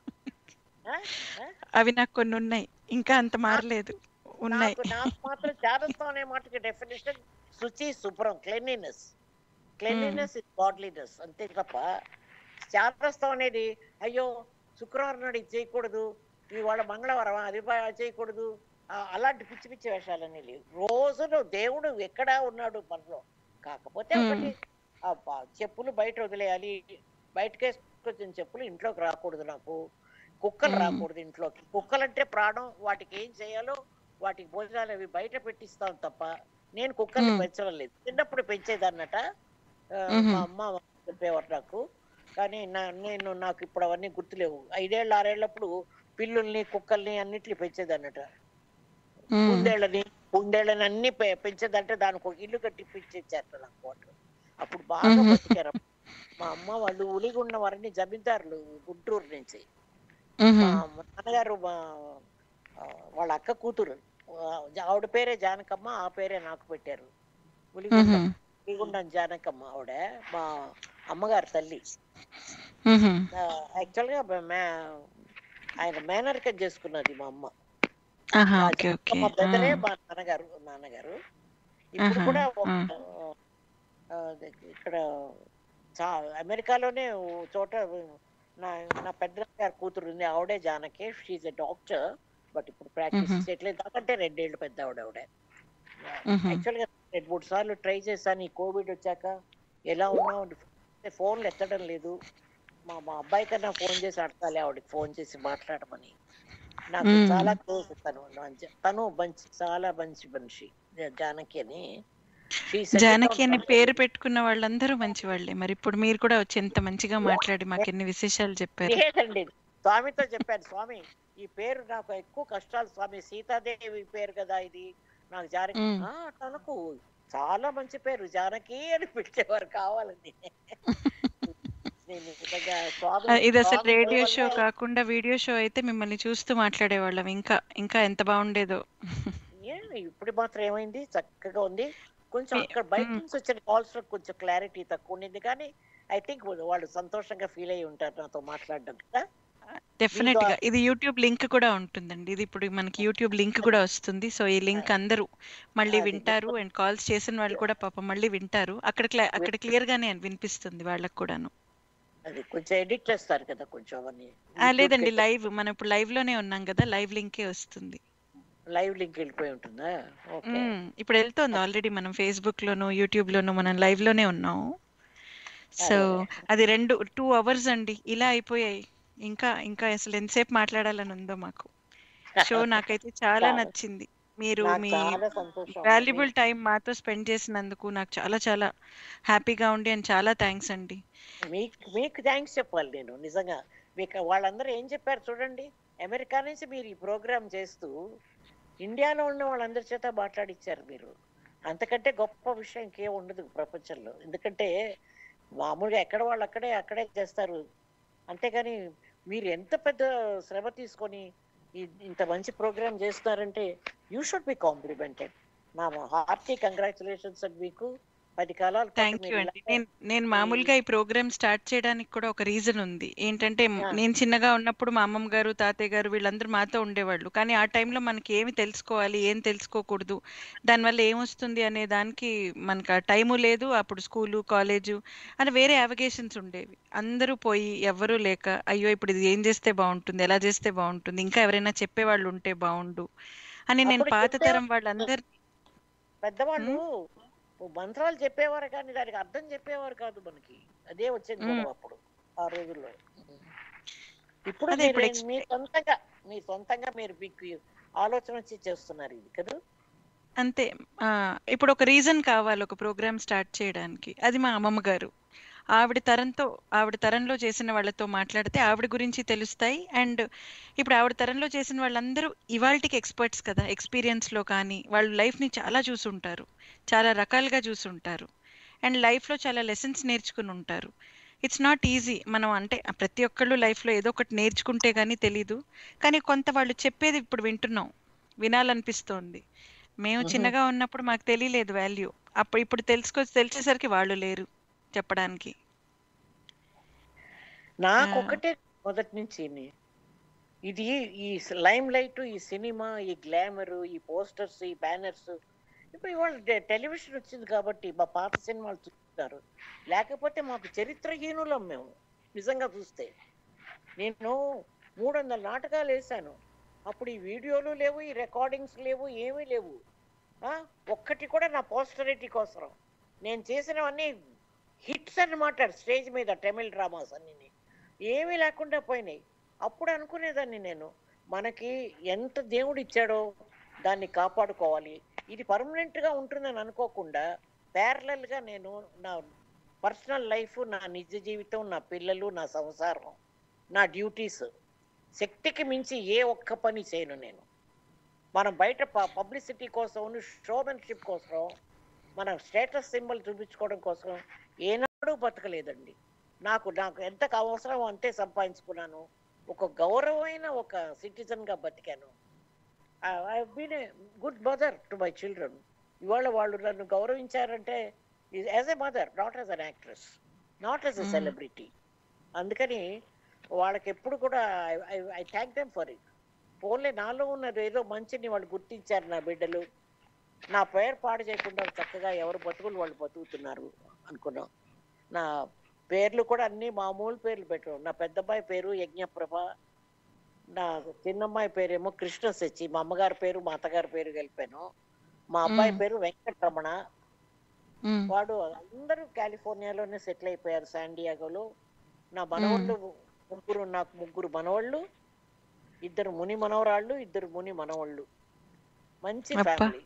ఆ? ఆ? అవి నాకు కొన్ని ఉన్నాయి ఇంకా అంత మారలేదు ఉన్నాయి నాకు నాకు మాత్రం చాదస్తం అనే మాటకి డెఫినేషన్ శుచి శుభ్రం క్లెన్లీనెస్ క్లెన్లీనెస్ ఇస్ గాడ్లీనెస్ అంతే తప్ప చాదస్తం అనేది అయ్యో శుక్రవారం నాడు ఇది చేయకూడదు ఇవాళ మంగళవారం అది బా- చేయకూడదు ఆ, అలాంటి పిచ్చి పిచ్చి వేషాలన్నీ లేవు రోజును దేవుడు ఎక్కడా ఉన్నాడు మనలో కాకపోతే మ్మ్. ఒకటి ఆ బా- చెప్పులు బయట వదిలేయాలి బయటకు వేసుకొచ్చిన చెప్పులు ఇంట్లోకి రాకూడదు నాకు కుక్కలు మ్మ్. రాకూడదు ఇంట్లోకి కుక్కలంటే ప్రాణం వాటికి ఏం చేయాలో వాటికి భోజనాలు అవి బయట పెట్టిస్తాం తప్ప నేను కుక్కల్ని మ్మ్. పెంచడం లేదు చిన్నప్పుడు పెంచేదన్నట ఆ, మ్మ్. మా అమ్మ చెప్పేవారు నాకు కానీ నా నేను నాకు ఇప్పుడు అవన్నీ గుర్తులేవు ఐదేళ్ళు ఆరేళ్ళప్పుడు పిల్లుల్ని కుక్కల్ని అన్నిటిని పెంచేదన్నట మ్మ్. కుందేళ్ళని కుందేళ్ళని అన్ని పె- పెంచేదంటే దానికి ఒక ఇల్లు కట్టి పెంచేచ్చారు నాకు వాళ్ళు అప్పుడు బాగా మ్మ్. బతికారు మా అమ్మ వాళ్ళు ఉలిగున్న వారిని జమీందారులు గుంటూరు నుంచి మ్మ్. మా నాన్నగారు మా ఆ, వాళ్ళ అక్క కూతురు ఆ, ఆవిడ పేరే జానకమ్మ ఆ పేరే నాకు పెట్టారు ఉలిగుండం మ్మ్. ఉలిగుండం జానకమ్మ ఆవిడ మా అమ్మగారు తల్లి మ్మ్. యాక్చువల్ గా మే- ఆయన మేనరికం చేసుకున్నది మా అమ్మ ఆహా ఆ ఓకే ఓకే జానకమ్మ బ్రదరే మా నాన్నగారు నాన్నగారు ఇప్పుడు ఆహా, కూడా ఒక ఆ. ఆ, ఇక్కడ చా అమెరికాలోనే ఓ చోట నా నా పెద్ద గారి కూతురు ఉంది ఆవిడే Janaki she a doctor but ఇప్పుడు ప్రాక్టీస్ మ్మ్. చేయట్లేదు దాకంటే రెండేళ్ళు పెద్ద ఆవిడ ఆవిడ మ్మ్. యాక్చువల్ గా రెండు మూడు సార్లు ట్రై చేశాను ఈ కోవిడ్ వచ్చాక ఎలా ఉన్నావు ఫోన్లు ఎత్తడం లేదు మా మా అబ్బాయి కన్నా ఫోన్ చేసి అడగాలి ఆవిడకి ఫోన్ చేసి మాట్లాడమని నాకు మ్మ్. చాలా క్లోజ్ తను మంచి తను మంచి చాలా మంచి మనిషి జా- జానకి అని She set it Janaki down అని for- పేరు పెట్టుకున్న వాళ్ళందరూ మంచి వాళ్ళే మరి ఇప్పుడు మీరు కూడా వచ్చి ఎంత మంచిగా మాట్లాడి మాకు ఎన్ని విశేషాలు చెప్పారు లేదండి స్వామితో చెప్పాను స్వామి ఈ పేరు నాకు ఎక్కువ కష్టాలు స్వామి సీతాదేవి పేరు కదా ఇది నాకు జానకి మ్మ్. "ఆ, తనకు చాలా మంచి పేరు జానకి అని పిలిచేవారు కావాలని నేను నిజంగా స్వామి ఆ, ఇది అసలు స్వామి దయ రేడియో షో వల్ల కాకుండా వీడియో షో అయితే మిమ్మల్ని చూస్తూ మాట్లాడేవాళ్ళం ఇంకా ఇంకా ఎంత బాగుండేదో ఏ- ఇప్పుడు మాత్రం ఏమైంది చక్కగా ఉంది కొంచెం ఏ- అక్కడ బయట మ్మ్. నుంచి వచ్చిన కాల్స్ లో కొంచెం క్లారిటీ తక్కువ ఉండింది కానీ ఐ థింక్ వాళ్ళు సంతోషంగా ఫీల్ అయ్యి ఉంటారు నాతో మాట్లాడడం కదా డెఫినెట్ మీతో గా ఇది యూట్యూబ్ లింక్ కూడా ఉంటుందండి ఇది ఇప్పుడు మనకి యూట్యూబ్ లింక్ కూడా వస్తుంది సో ఈ లింక్ అందరూ మళ్ళీ అది వింటారు అండ్ కాల్స్ చేసిన వాళ్ళు కూడా పాపం మళ్ళీ వింటారు అక్కడ క్లా- అక్కడ క్లియర్ గానే వినిపిస్తుంది వాళ్ళకి కూడాను అది కొంచెం ఎడిట్ చేస్తారు కదా కొంచెం అవన్నీ ఆ, లేదండి లైవ్ మనం ఇప్పుడు లైవ్ లోనే ఉన్నాం కదా లైవ్ లింకే వస్తుంది లైవ్ లింక్ వెళ్ళిపోయి ఉంటుందా ఓకే మ్మ్. ఇప్పుడు వెళ్తోంది ఆల్రెడీ మనం ఫేస్బుక్ లోను యూట్యూబ్ లోను మనం లైవ్ లోనే ఉన్నాం సో అది రెండు టూ అవర్స్ అండి ఇలా అయిపోయాయి ఇంకా ఇంకా అసలు ఎంతసేపు మాట్లాడాలని ఉందో మాకు షో నాకైతే చాలా చాలా. నచ్చింది మీరు నాకు మీ చాలా సంతోషం వాల్యుబుల్ టైం మాతో స్పెండ్ చేసినందుకు నాకు చాలా చాలా హ్యాపీగా ఉండి అండ్ చాలా థ్యాంక్స్ అండి మీకు మీకు థ్యాంక్స్ చెప్పాలి నేను నిజంగా మీకు వాళ్ళందరూ ఏం చెప్పారు చూడండి అమెరికా నుంచి మీరు ఈ ప్రోగ్రామ్ చేస్తూ ఇండియాలో ఉన్న వాళ్ళందరి చేత మాట్లాడిచ్చారు మీరు అంతకంటే గొప్ప విషయం ఇంకేం ఉండదు ప్రపంచంలో ఎందుకంటే మామూలుగా ఎక్కడ వాళ్ళు అక్కడే అక్కడే చేస్తారు అంతేగాని మీరు ఎంత పెద్ద శ్రమ తీసుకొని ఈ- ఇంత మంచి ప్రోగ్రామ్ చేస్తున్నారంటే యూ షుడ్ బి కాంప్లిమెంటెడ్ నా హార్టీ కంగ్రాచులేషన్స్ అండి మీకు పది కాలాల పాటు థ్యాంక్ యూ మీరు అండి ఇలాగే నేను నేను మామూలుగా ఈ ప్రోగ్రామ్ స్టార్ట్ చేయడానికి కూడా ఒక రీజన్ ఉంది ఏంటంటే మ్- ఆ. నేను చిన్నగా ఉన్నప్పుడు మా అమ్మమ్మ గారు తాతయ్య గారు వీళ్ళందరూ మాతో ఉండేవాళ్ళు కానీ ఆ టైంలో మనకి ఏమి తెలుసుకోవాలి ఏం తెలుసుకోకూడదు దానివల్ల ఏమొస్తుంది అనే దానికి మనకు ఆ టైము లేదు అప్పుడు స్కూలు కాలేజు అని వేరే అవగేషన్స్ ఉండేవి అందరూ పోయి ఎవ్వరూ లేక అయ్యో ఇప్పుడు ఇది ఏం చేస్తే బాగుంటుంది ఎలా చేస్తే బాగుంటుంది ఇంకా ఎవరైనా చెప్పేవాళ్ళు ఉంటే బాగుండు అని నేను అప్పుడు పాత చెప్పే- తరం వాళ్ళందరి పెద్దవాళ్ళు మంత్రాలు చెప్పేవారు కానీ దానికి అర్థం చెప్పేవారు కాదు మనకి అదే వచ్చింది మ్మ్. గొడవ అప్పుడు ఆ రోజుల్లో ఇప్పుడు అదే మీరు ఇప్పుడు ఏం- మీ సొంతంగా మీ సొంతంగా మీరు మీకు ఆలోచన వచ్చి చేస్తున్నారు ఇది కదా అంతే ఆ, ఇప్పుడు ఒక రీజన్ కావాలి ఒక ప్రోగ్రామ్ స్టార్ట్ చేయడానికి అది మా అమ్మమ్మ గారు ఆవిడ తరంతో ఆవిడ తరంలో చేసిన వాళ్ళతో మాట్లాడితే ఆవిడ గురించి తెలుస్తాయి అండ్ ఇప్పుడు ఆవిడ తరంలో చేసిన వాళ్ళందరూ ఇవాళకి ఎక్స్పర్ట్స్ కదా ఎక్స్పీరియన్స్లో కానీ వాళ్ళు లైఫ్ని చాలా చూసుంటారు చాలా రకాలుగా చూసుంటారు అండ్ లైఫ్లో చాలా లెసన్స్ నేర్చుకుని ఉంటారు ఇట్స్ నాట్ ఈజీ మనం అంటే ఆ ప్రతి ఒక్కళ్ళు లైఫ్లో ఏదో ఒకటి నేర్చుకుంటే కానీ తెలీదు కానీ కొంత వాళ్ళు చెప్పేది ఇప్పుడు వింటున్నాం వినాలనిపిస్తోంది మేము మ్మ్. చిన్నగా ఉన్నప్పుడు మాకు తెలియలేదు వాల్యూ అప్పుడు ఇప్పుడు తెలుసుకో తెలిసేసరికి వాళ్ళు లేరు చెప్పడానికి నాకు ఆ. ఒకటే మొదటి నుంచి ఇది ఈ లైమ్ లైట్ ఈ సినిమా ఈ గ్లామర్ ఈ పోస్టర్స్ ఈ బ్యానర్స్ ఇప్పుడు ఇవాళ టె- టెలివిజన్ వచ్చింది కాబట్టి మా పాత సినిమాలు చూస్తారు లేకపోతే మాకు చరిత్రహీనులం మేము నిజంగా చూస్తే నేను మూడు వందల నాటకాలు వేశాను అప్పుడు ఈ వీడియోలు లేవు ఈ రికార్డింగ్స్ లేవు ఏమీ లేవు ఆ? ఒక్కటి కూడా నా పోస్టరిటీ కోసం నేను చేసినవన్నీ హిట్స్ అన్నమాట స్టేజ్ మీద తమిళ్ డ్రామాస్ అన్ని ఏమీ లేకుండా పోయినాయి అప్పుడు అనుకునేదాన్ని నేను మనకి ఎంత దేవుడు ఇచ్చాడో దాన్ని కాపాడుకోవాలి ఇది పర్మనెంట్ గా ఉంటుందని అనుకోకుండా ప్యారలల్ గా నేను నా పర్సనల్ లైఫ్ నా నిజ జీవితం నా పిల్లలు నా సంసారం నా డ్యూటీస్ శక్తికి మించి ఏ ఒక్క పని చేయను నేను మనం బయట పబ్లిసిటీ కోసం షోమెన్షిప్ కోసం మన స్టేటస్ సింబల్ చూపించుకోవడం కోసం ఏనాడు బతకలేదండి నాకు నాకు ఎంత అవసరం అంతే సంపాదించుకున్నాను ఒక గౌరవమైన ఒక సిటిజన్ గా బతికాను I been a good mother to my children ఇవాళ వాళ్ళు నన్ను గౌరవించారంటే as a mother not as an actress not as a Mm. Celebrity అందుకని వాళ్ళకి ఎప్పుడు కూడా I thank them for it ఫోన్లే నాలో ఉన్నది ఏదో మంచిని వాళ్ళు గుర్తించారు నా బిడ్డలు నా పేరు పాడు చేయకుండా చక్కగా ఎవరు బతుకులు వాళ్ళు బతుకుతున్నారు అనుకున్నాం నా పేర్లు కూడా అన్ని మామూలు పేర్లు పెట్టాం నా పెద్దమ్మాయి పేరు యజ్ఞప్రభ నా చిన్నమ్మాయి పేరేమో కృష్ణ సచ్చి మా అమ్మగారి పేరు మా అత్తగారి పేరు కలిపాను మా అబ్బాయి మ్మ్. పేరు వెంకటరమణ మ్మ్. వాడు అందరూ కాలిఫోర్నియాలోనే సెటిల్ అయిపోయారు శాండియాగోలో నా మనవాళ్ళు ముగ్గురు నాకు ముగ్గురు మనవాళ్ళు ఇద్దరు ముని మనవరాళ్ళు ఇద్దరు ముని మనవాళ్ళు మంచి అబ్బా. ఫ్యామిలీ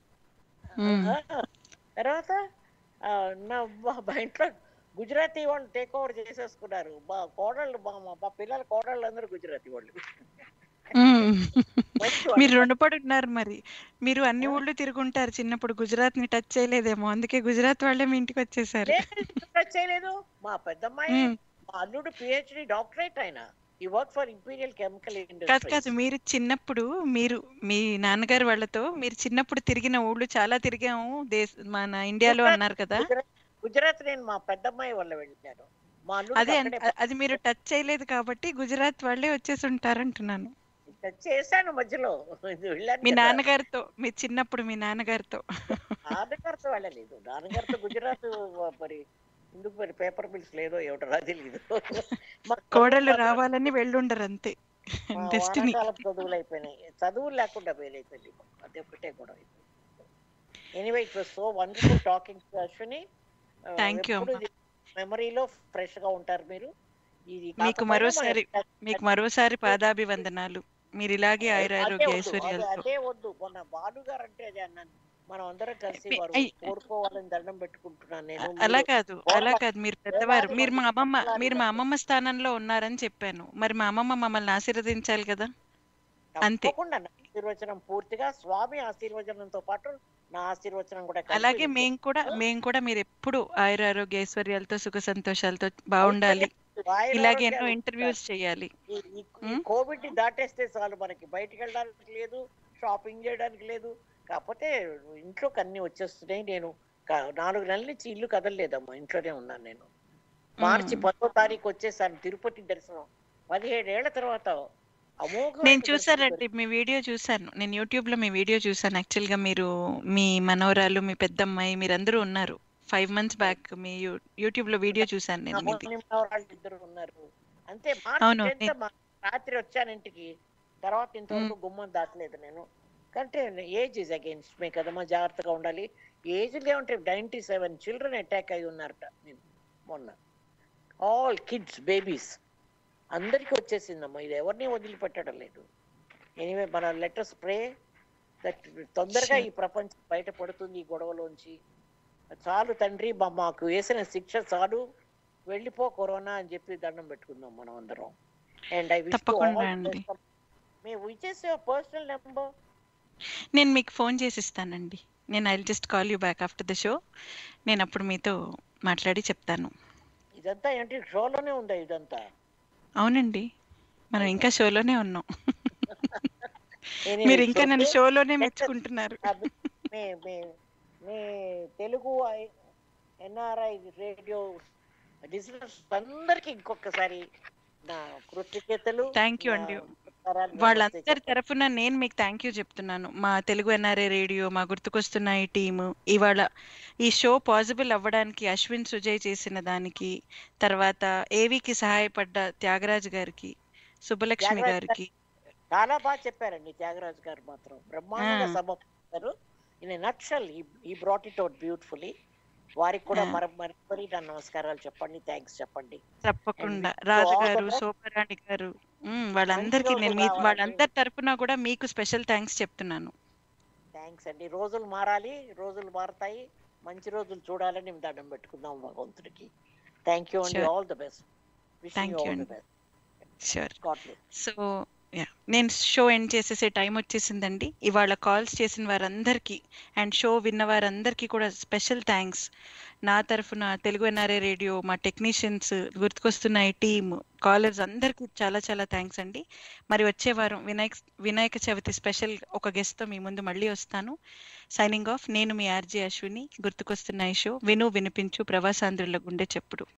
మ్మ్. తర్వాత ఆ, నా మా- మా ఇంట్లో గుజరాతీ వాళ్ళు టేక్ ఓవర్ చేసేసుకున్నారు మా కోడళ్ళు మా మా- మా పిల్లల కోడళ్ళు అందరూ గుజరాతీ వాళ్ళు మ్మ్. మంచి మీరు వాళ్ళు. రుణపడి ఉన్నారు మరి మీరు అన్ని ఊళ్ళు తిరుగుంటారు చిన్నప్పుడు గుజరాత్ ని టచ్ చేయలేదేమో అందుకే గుజరాత్ వాళ్ళే మీ ఇంటికి వచ్చేసారు లేదు, టచ్ చేయలేదు మా పెద్దమ్మాయి మ్మ్. మా అల్లుడు పిహెచ్డి డాక్టరేట్ ఆయన ఈ వర్క్ ఫర్ ఇంపీరియల్ కెమికల్ కాదు కాదు మీరు చిన్నప్పుడు మీరు మీ నాన్నగారు వాళ్ళతో మీరు చిన్నప్పుడు తిరిగిన ఊళ్ళు చాలా తిరిగాము దేశ మన ఇండియాలో అన్నారు కదా గుజరాత్ నేను మా పెద్దమ్మాయి వల్ల వెళ్ళాను మా అల్లుడికి అదే అక్కడే అన్- అది మీరు టచ్ చేయలేదు కాబట్టి గుజరాత్ వాళ్ళే వచ్చేసి ఉంటారంటున్నాను టచ్ చేశాను మధ్యలో ఇది వెళ్ళాను మీ కదా. నాన్నగారితో మీ చిన్నప్పుడు మీ నాన్నగారితో నాన్నగారితో వెళ్ళలేదు నాన్నగారితో గుజరాత్ మరి ఎందుకు మరి పేపర్ మిల్స్ లేదో ఏమిటో నాకు తెలియదు మా కోడళ్ళు రావాలని వెళ్ళుండరు అంతే మా డెస్టినీ వానాకాలపు చదువులు అయిపోయినాయి చదువులు లేకుండా వేలైపోయింది అది ఒకటే గొడవ anyway it was so wonderful talking to Ashwini ఆ, Thank you, ఎప్పుడు అమ్మా. ఇది మెమరీలో ఫ్రెష్ గా ఉంటారు మీరు ఇది మీకు కాకపోయినా మరోసారి మన- మీకు మరోసారి పాదాభివందనాలు మీరు ఇలాగే అదే ఆయురారోగ్య వద్దు, అదే- ఐశ్వర్యాలతో అదే వద్దు మొన్న భాను గారు అంటే అదే అన్నాను మనం అందరం కలిసి మీ- వారు అయ్- కోరుకోవాలని దండం పెట్టుకుంటున్నాను నేను అలా మీరు కాదు అలా వేలాది- కాదు మీరు పెద్దవారు వేలాది మీరు మా మంది అమ్మమ్మ పిల్లలు మీరు మా అమ్మమ్మ స్థానంలో ఉన్నారని చెప్పాను మరి మా అమ్మమ్మ మమ్మల్ని ఆశీర్వదించాలి కదా అంతే తప్పకుండా నా ఆశీర్వచనం పూర్తిగా స్వామి ఆశీర్వచనంతో పాటు నా ఆశీర్వచనం కూడా కలిపి అలాగే మీకు. మేము కూడా మేము కూడా మీరు ఎప్పుడు ఆయురారోగ్య ఐశ్వర్యాలతో సుఖ సంతోషాలతో బాగుండాలి ఆయుర ఇలాగే ఎన్నో ఆరోగ్యాలు ఇంటర్వ్యూస్ చేయాలి ఈ- ఈ- ఈ కోవిడ్ ని దాటేస్తే చాలు మనకి బయటికి వెళ్ళడానికి లేదు షాపింగ్ చేయడానికి లేదు కాకపోతే ఇంట్లోకి అన్ని వచ్చేస్తున్నాయి నేను క- నాలుగు నెలల నుంచి ఇల్లు కదలలేదమ్మా ఇంట్లోనే ఉన్నాను నేను మార్చి పదో తారీఖు వచ్చేసాను తిరుపతి దర్శనం పదిహేడేళ్ల తర్వాత అమోఘమైన నేను దర్శనం చూసానండి మీ వీడియో చూసాను నేను యూట్యూబ్ లో మీ వీడియో చూసాను యాక్చువల్ గా మీరు మీ మనవరాలు మీ పెద్దమ్మాయి మీరందరూ ఉన్నారు ఫైవ్ మంత్స్ బ్యాక్ మీ యూ- యూట్యూబ్ లో వీడియో చూసాను నేను మీది అమోఘమైన మనవరాళ్ళు ఇద్దరు ఉన్నారు అంతే మార్చి అవును, 10th నేను- మా- రాత్రి వచ్చాను ఇంటికి తర్వాత ఇంతవరకు గుమ్మం దాటలేదు నేను కంటే ఏజ్ ఇస్ అగేన్స్ట్ మీ కదమ్మా జాగ్రత్తగా ఉండాలి ఏజ్ లేవంటే నైన్టీ సెవెన్ చిల్డ్రన్ అటాక్ అయి ఉన్నారట నేను మొన్న ఆల్ కిడ్స్ బేబీస్ అందరికీ వచ్చేసిందమ్మా ఇది ఎవరిని వదిలిపెట్టడం లేదు ఎనీవే మన లెటర్స్ ప్రే దట్ తొందరగా ఈ ప్రపంచం బయటపడుతుంది ఈ గొడవలోంచి చాలు తండ్రి మా- మాకు వేసిన శిక్ష చాలు వెళ్ళిపో కరోనా అని చెప్పి దండం పెట్టుకుందాం మనం అందరం అండ్ ఐ విష్ తప్పకుండా అండి. May wishes your personal number నేను మీకు ఫోన్ చేసి ఇస్తానండి నేను I just call you back after the show నేను అప్పుడు మీతో మాట్లాడి చెప్తాను ఇదంతా ఏంటి షోలోనే ఉందా ఇదంతా అవునండి మనం ఇంకా షోలోనే ఉన్నాం Anyway, మీరు ఇంకా so నన్ను please షోలోనే let us- మెచ్చుకుంటున్నారు మీ మీ మీ తెలుగు ఎన్ఆర్ఐ రేడియో లిజనర్స్ అందరికి ఇంకొకసారి నా కృతజ్ఞతలు థ్యాంక్ యూ నా అండి నమస్కారాలు, నమస్తే వాళ్ళందరి తరఫున నేను మీకు థ్యాంక్ యూ చెప్తున్నాను మా తెలుగు ఎన్ఆర్ఏ రేడియో మా గుర్తుకొస్తున్న ఈ టీము ఇవాళ ఈ షో పాసిబుల్ అవ్వడానికి అశ్విన్ సుజయ్ చేసిన దానికి తర్వాత ఏవికి సహాయపడ్డ త్యాగరాజ్ గారికి సుబ్బలక్ష్మి త్యాగరాజ్ గారికి చాలా బాగా చెప్పారండి త్యాగరాజు గారు మాత్రం బ్రహ్మాండంగా ఆ. సమర్పించారు ఇన్ నక్షల్ ఈ బ్రాట్ ఇట్ అవుట్ బ్యూటిఫుల్లీ వారికి కూడా ఆ. మరి మరి మరి నా నమస్కారాలు చెప్పండి థ్యాంక్స్ చెప్పండి తప్పకుండా And రాజు all the గారు best. శోభరాణి గారు ఉమ్, వాళ్ళందరికీ రోజులు నేను మీ రావాలని. వాళ్ళందరి తరఫున కూడా మీకు స్పెషల్ థ్యాంక్స్ చెప్తున్నాను థ్యాంక్స్ అండి రోజులు మారాలి రోజులు మారతాయి మంచి రోజులు చూడాలని మేము దండం పెట్టుకుందాం భగవంతుడికి థ్యాంక్ యూ అండి Sure. All the best wishing thank you you all the అండి best sure God bless so yeah నేను షో ఎండ్ చేసేసే టైం వచ్చేసిందండి ఇవాళ కాల్స్ చేసిన వారందరికీ అండ్ షో విన్న వారందరికీ కూడా స్పెషల్ థ్యాంక్స్ నా తరఫున తెలుగు ఎన్ఆర్ఏ రేడియో మా టెక్నీషియన్స్ గుర్తుకొస్తున్న ఈ టీమ్ కాలర్స్ అందరికీ చాలా చాలా థ్యాంక్స్ అండి మరి వచ్చే వారం వినాయక వినాయక చవితి స్పెషల్ ఒక గెస్ట్తో మీ ముందు మళ్ళీ వస్తాను సైనింగ్ ఆఫ్ నేను మీ ఆర్జే అశ్విని గుర్తుకొస్తున్న ఈ షో విను వినిపించు ప్రవాసాంధ్రుల గుండె చెప్పుడు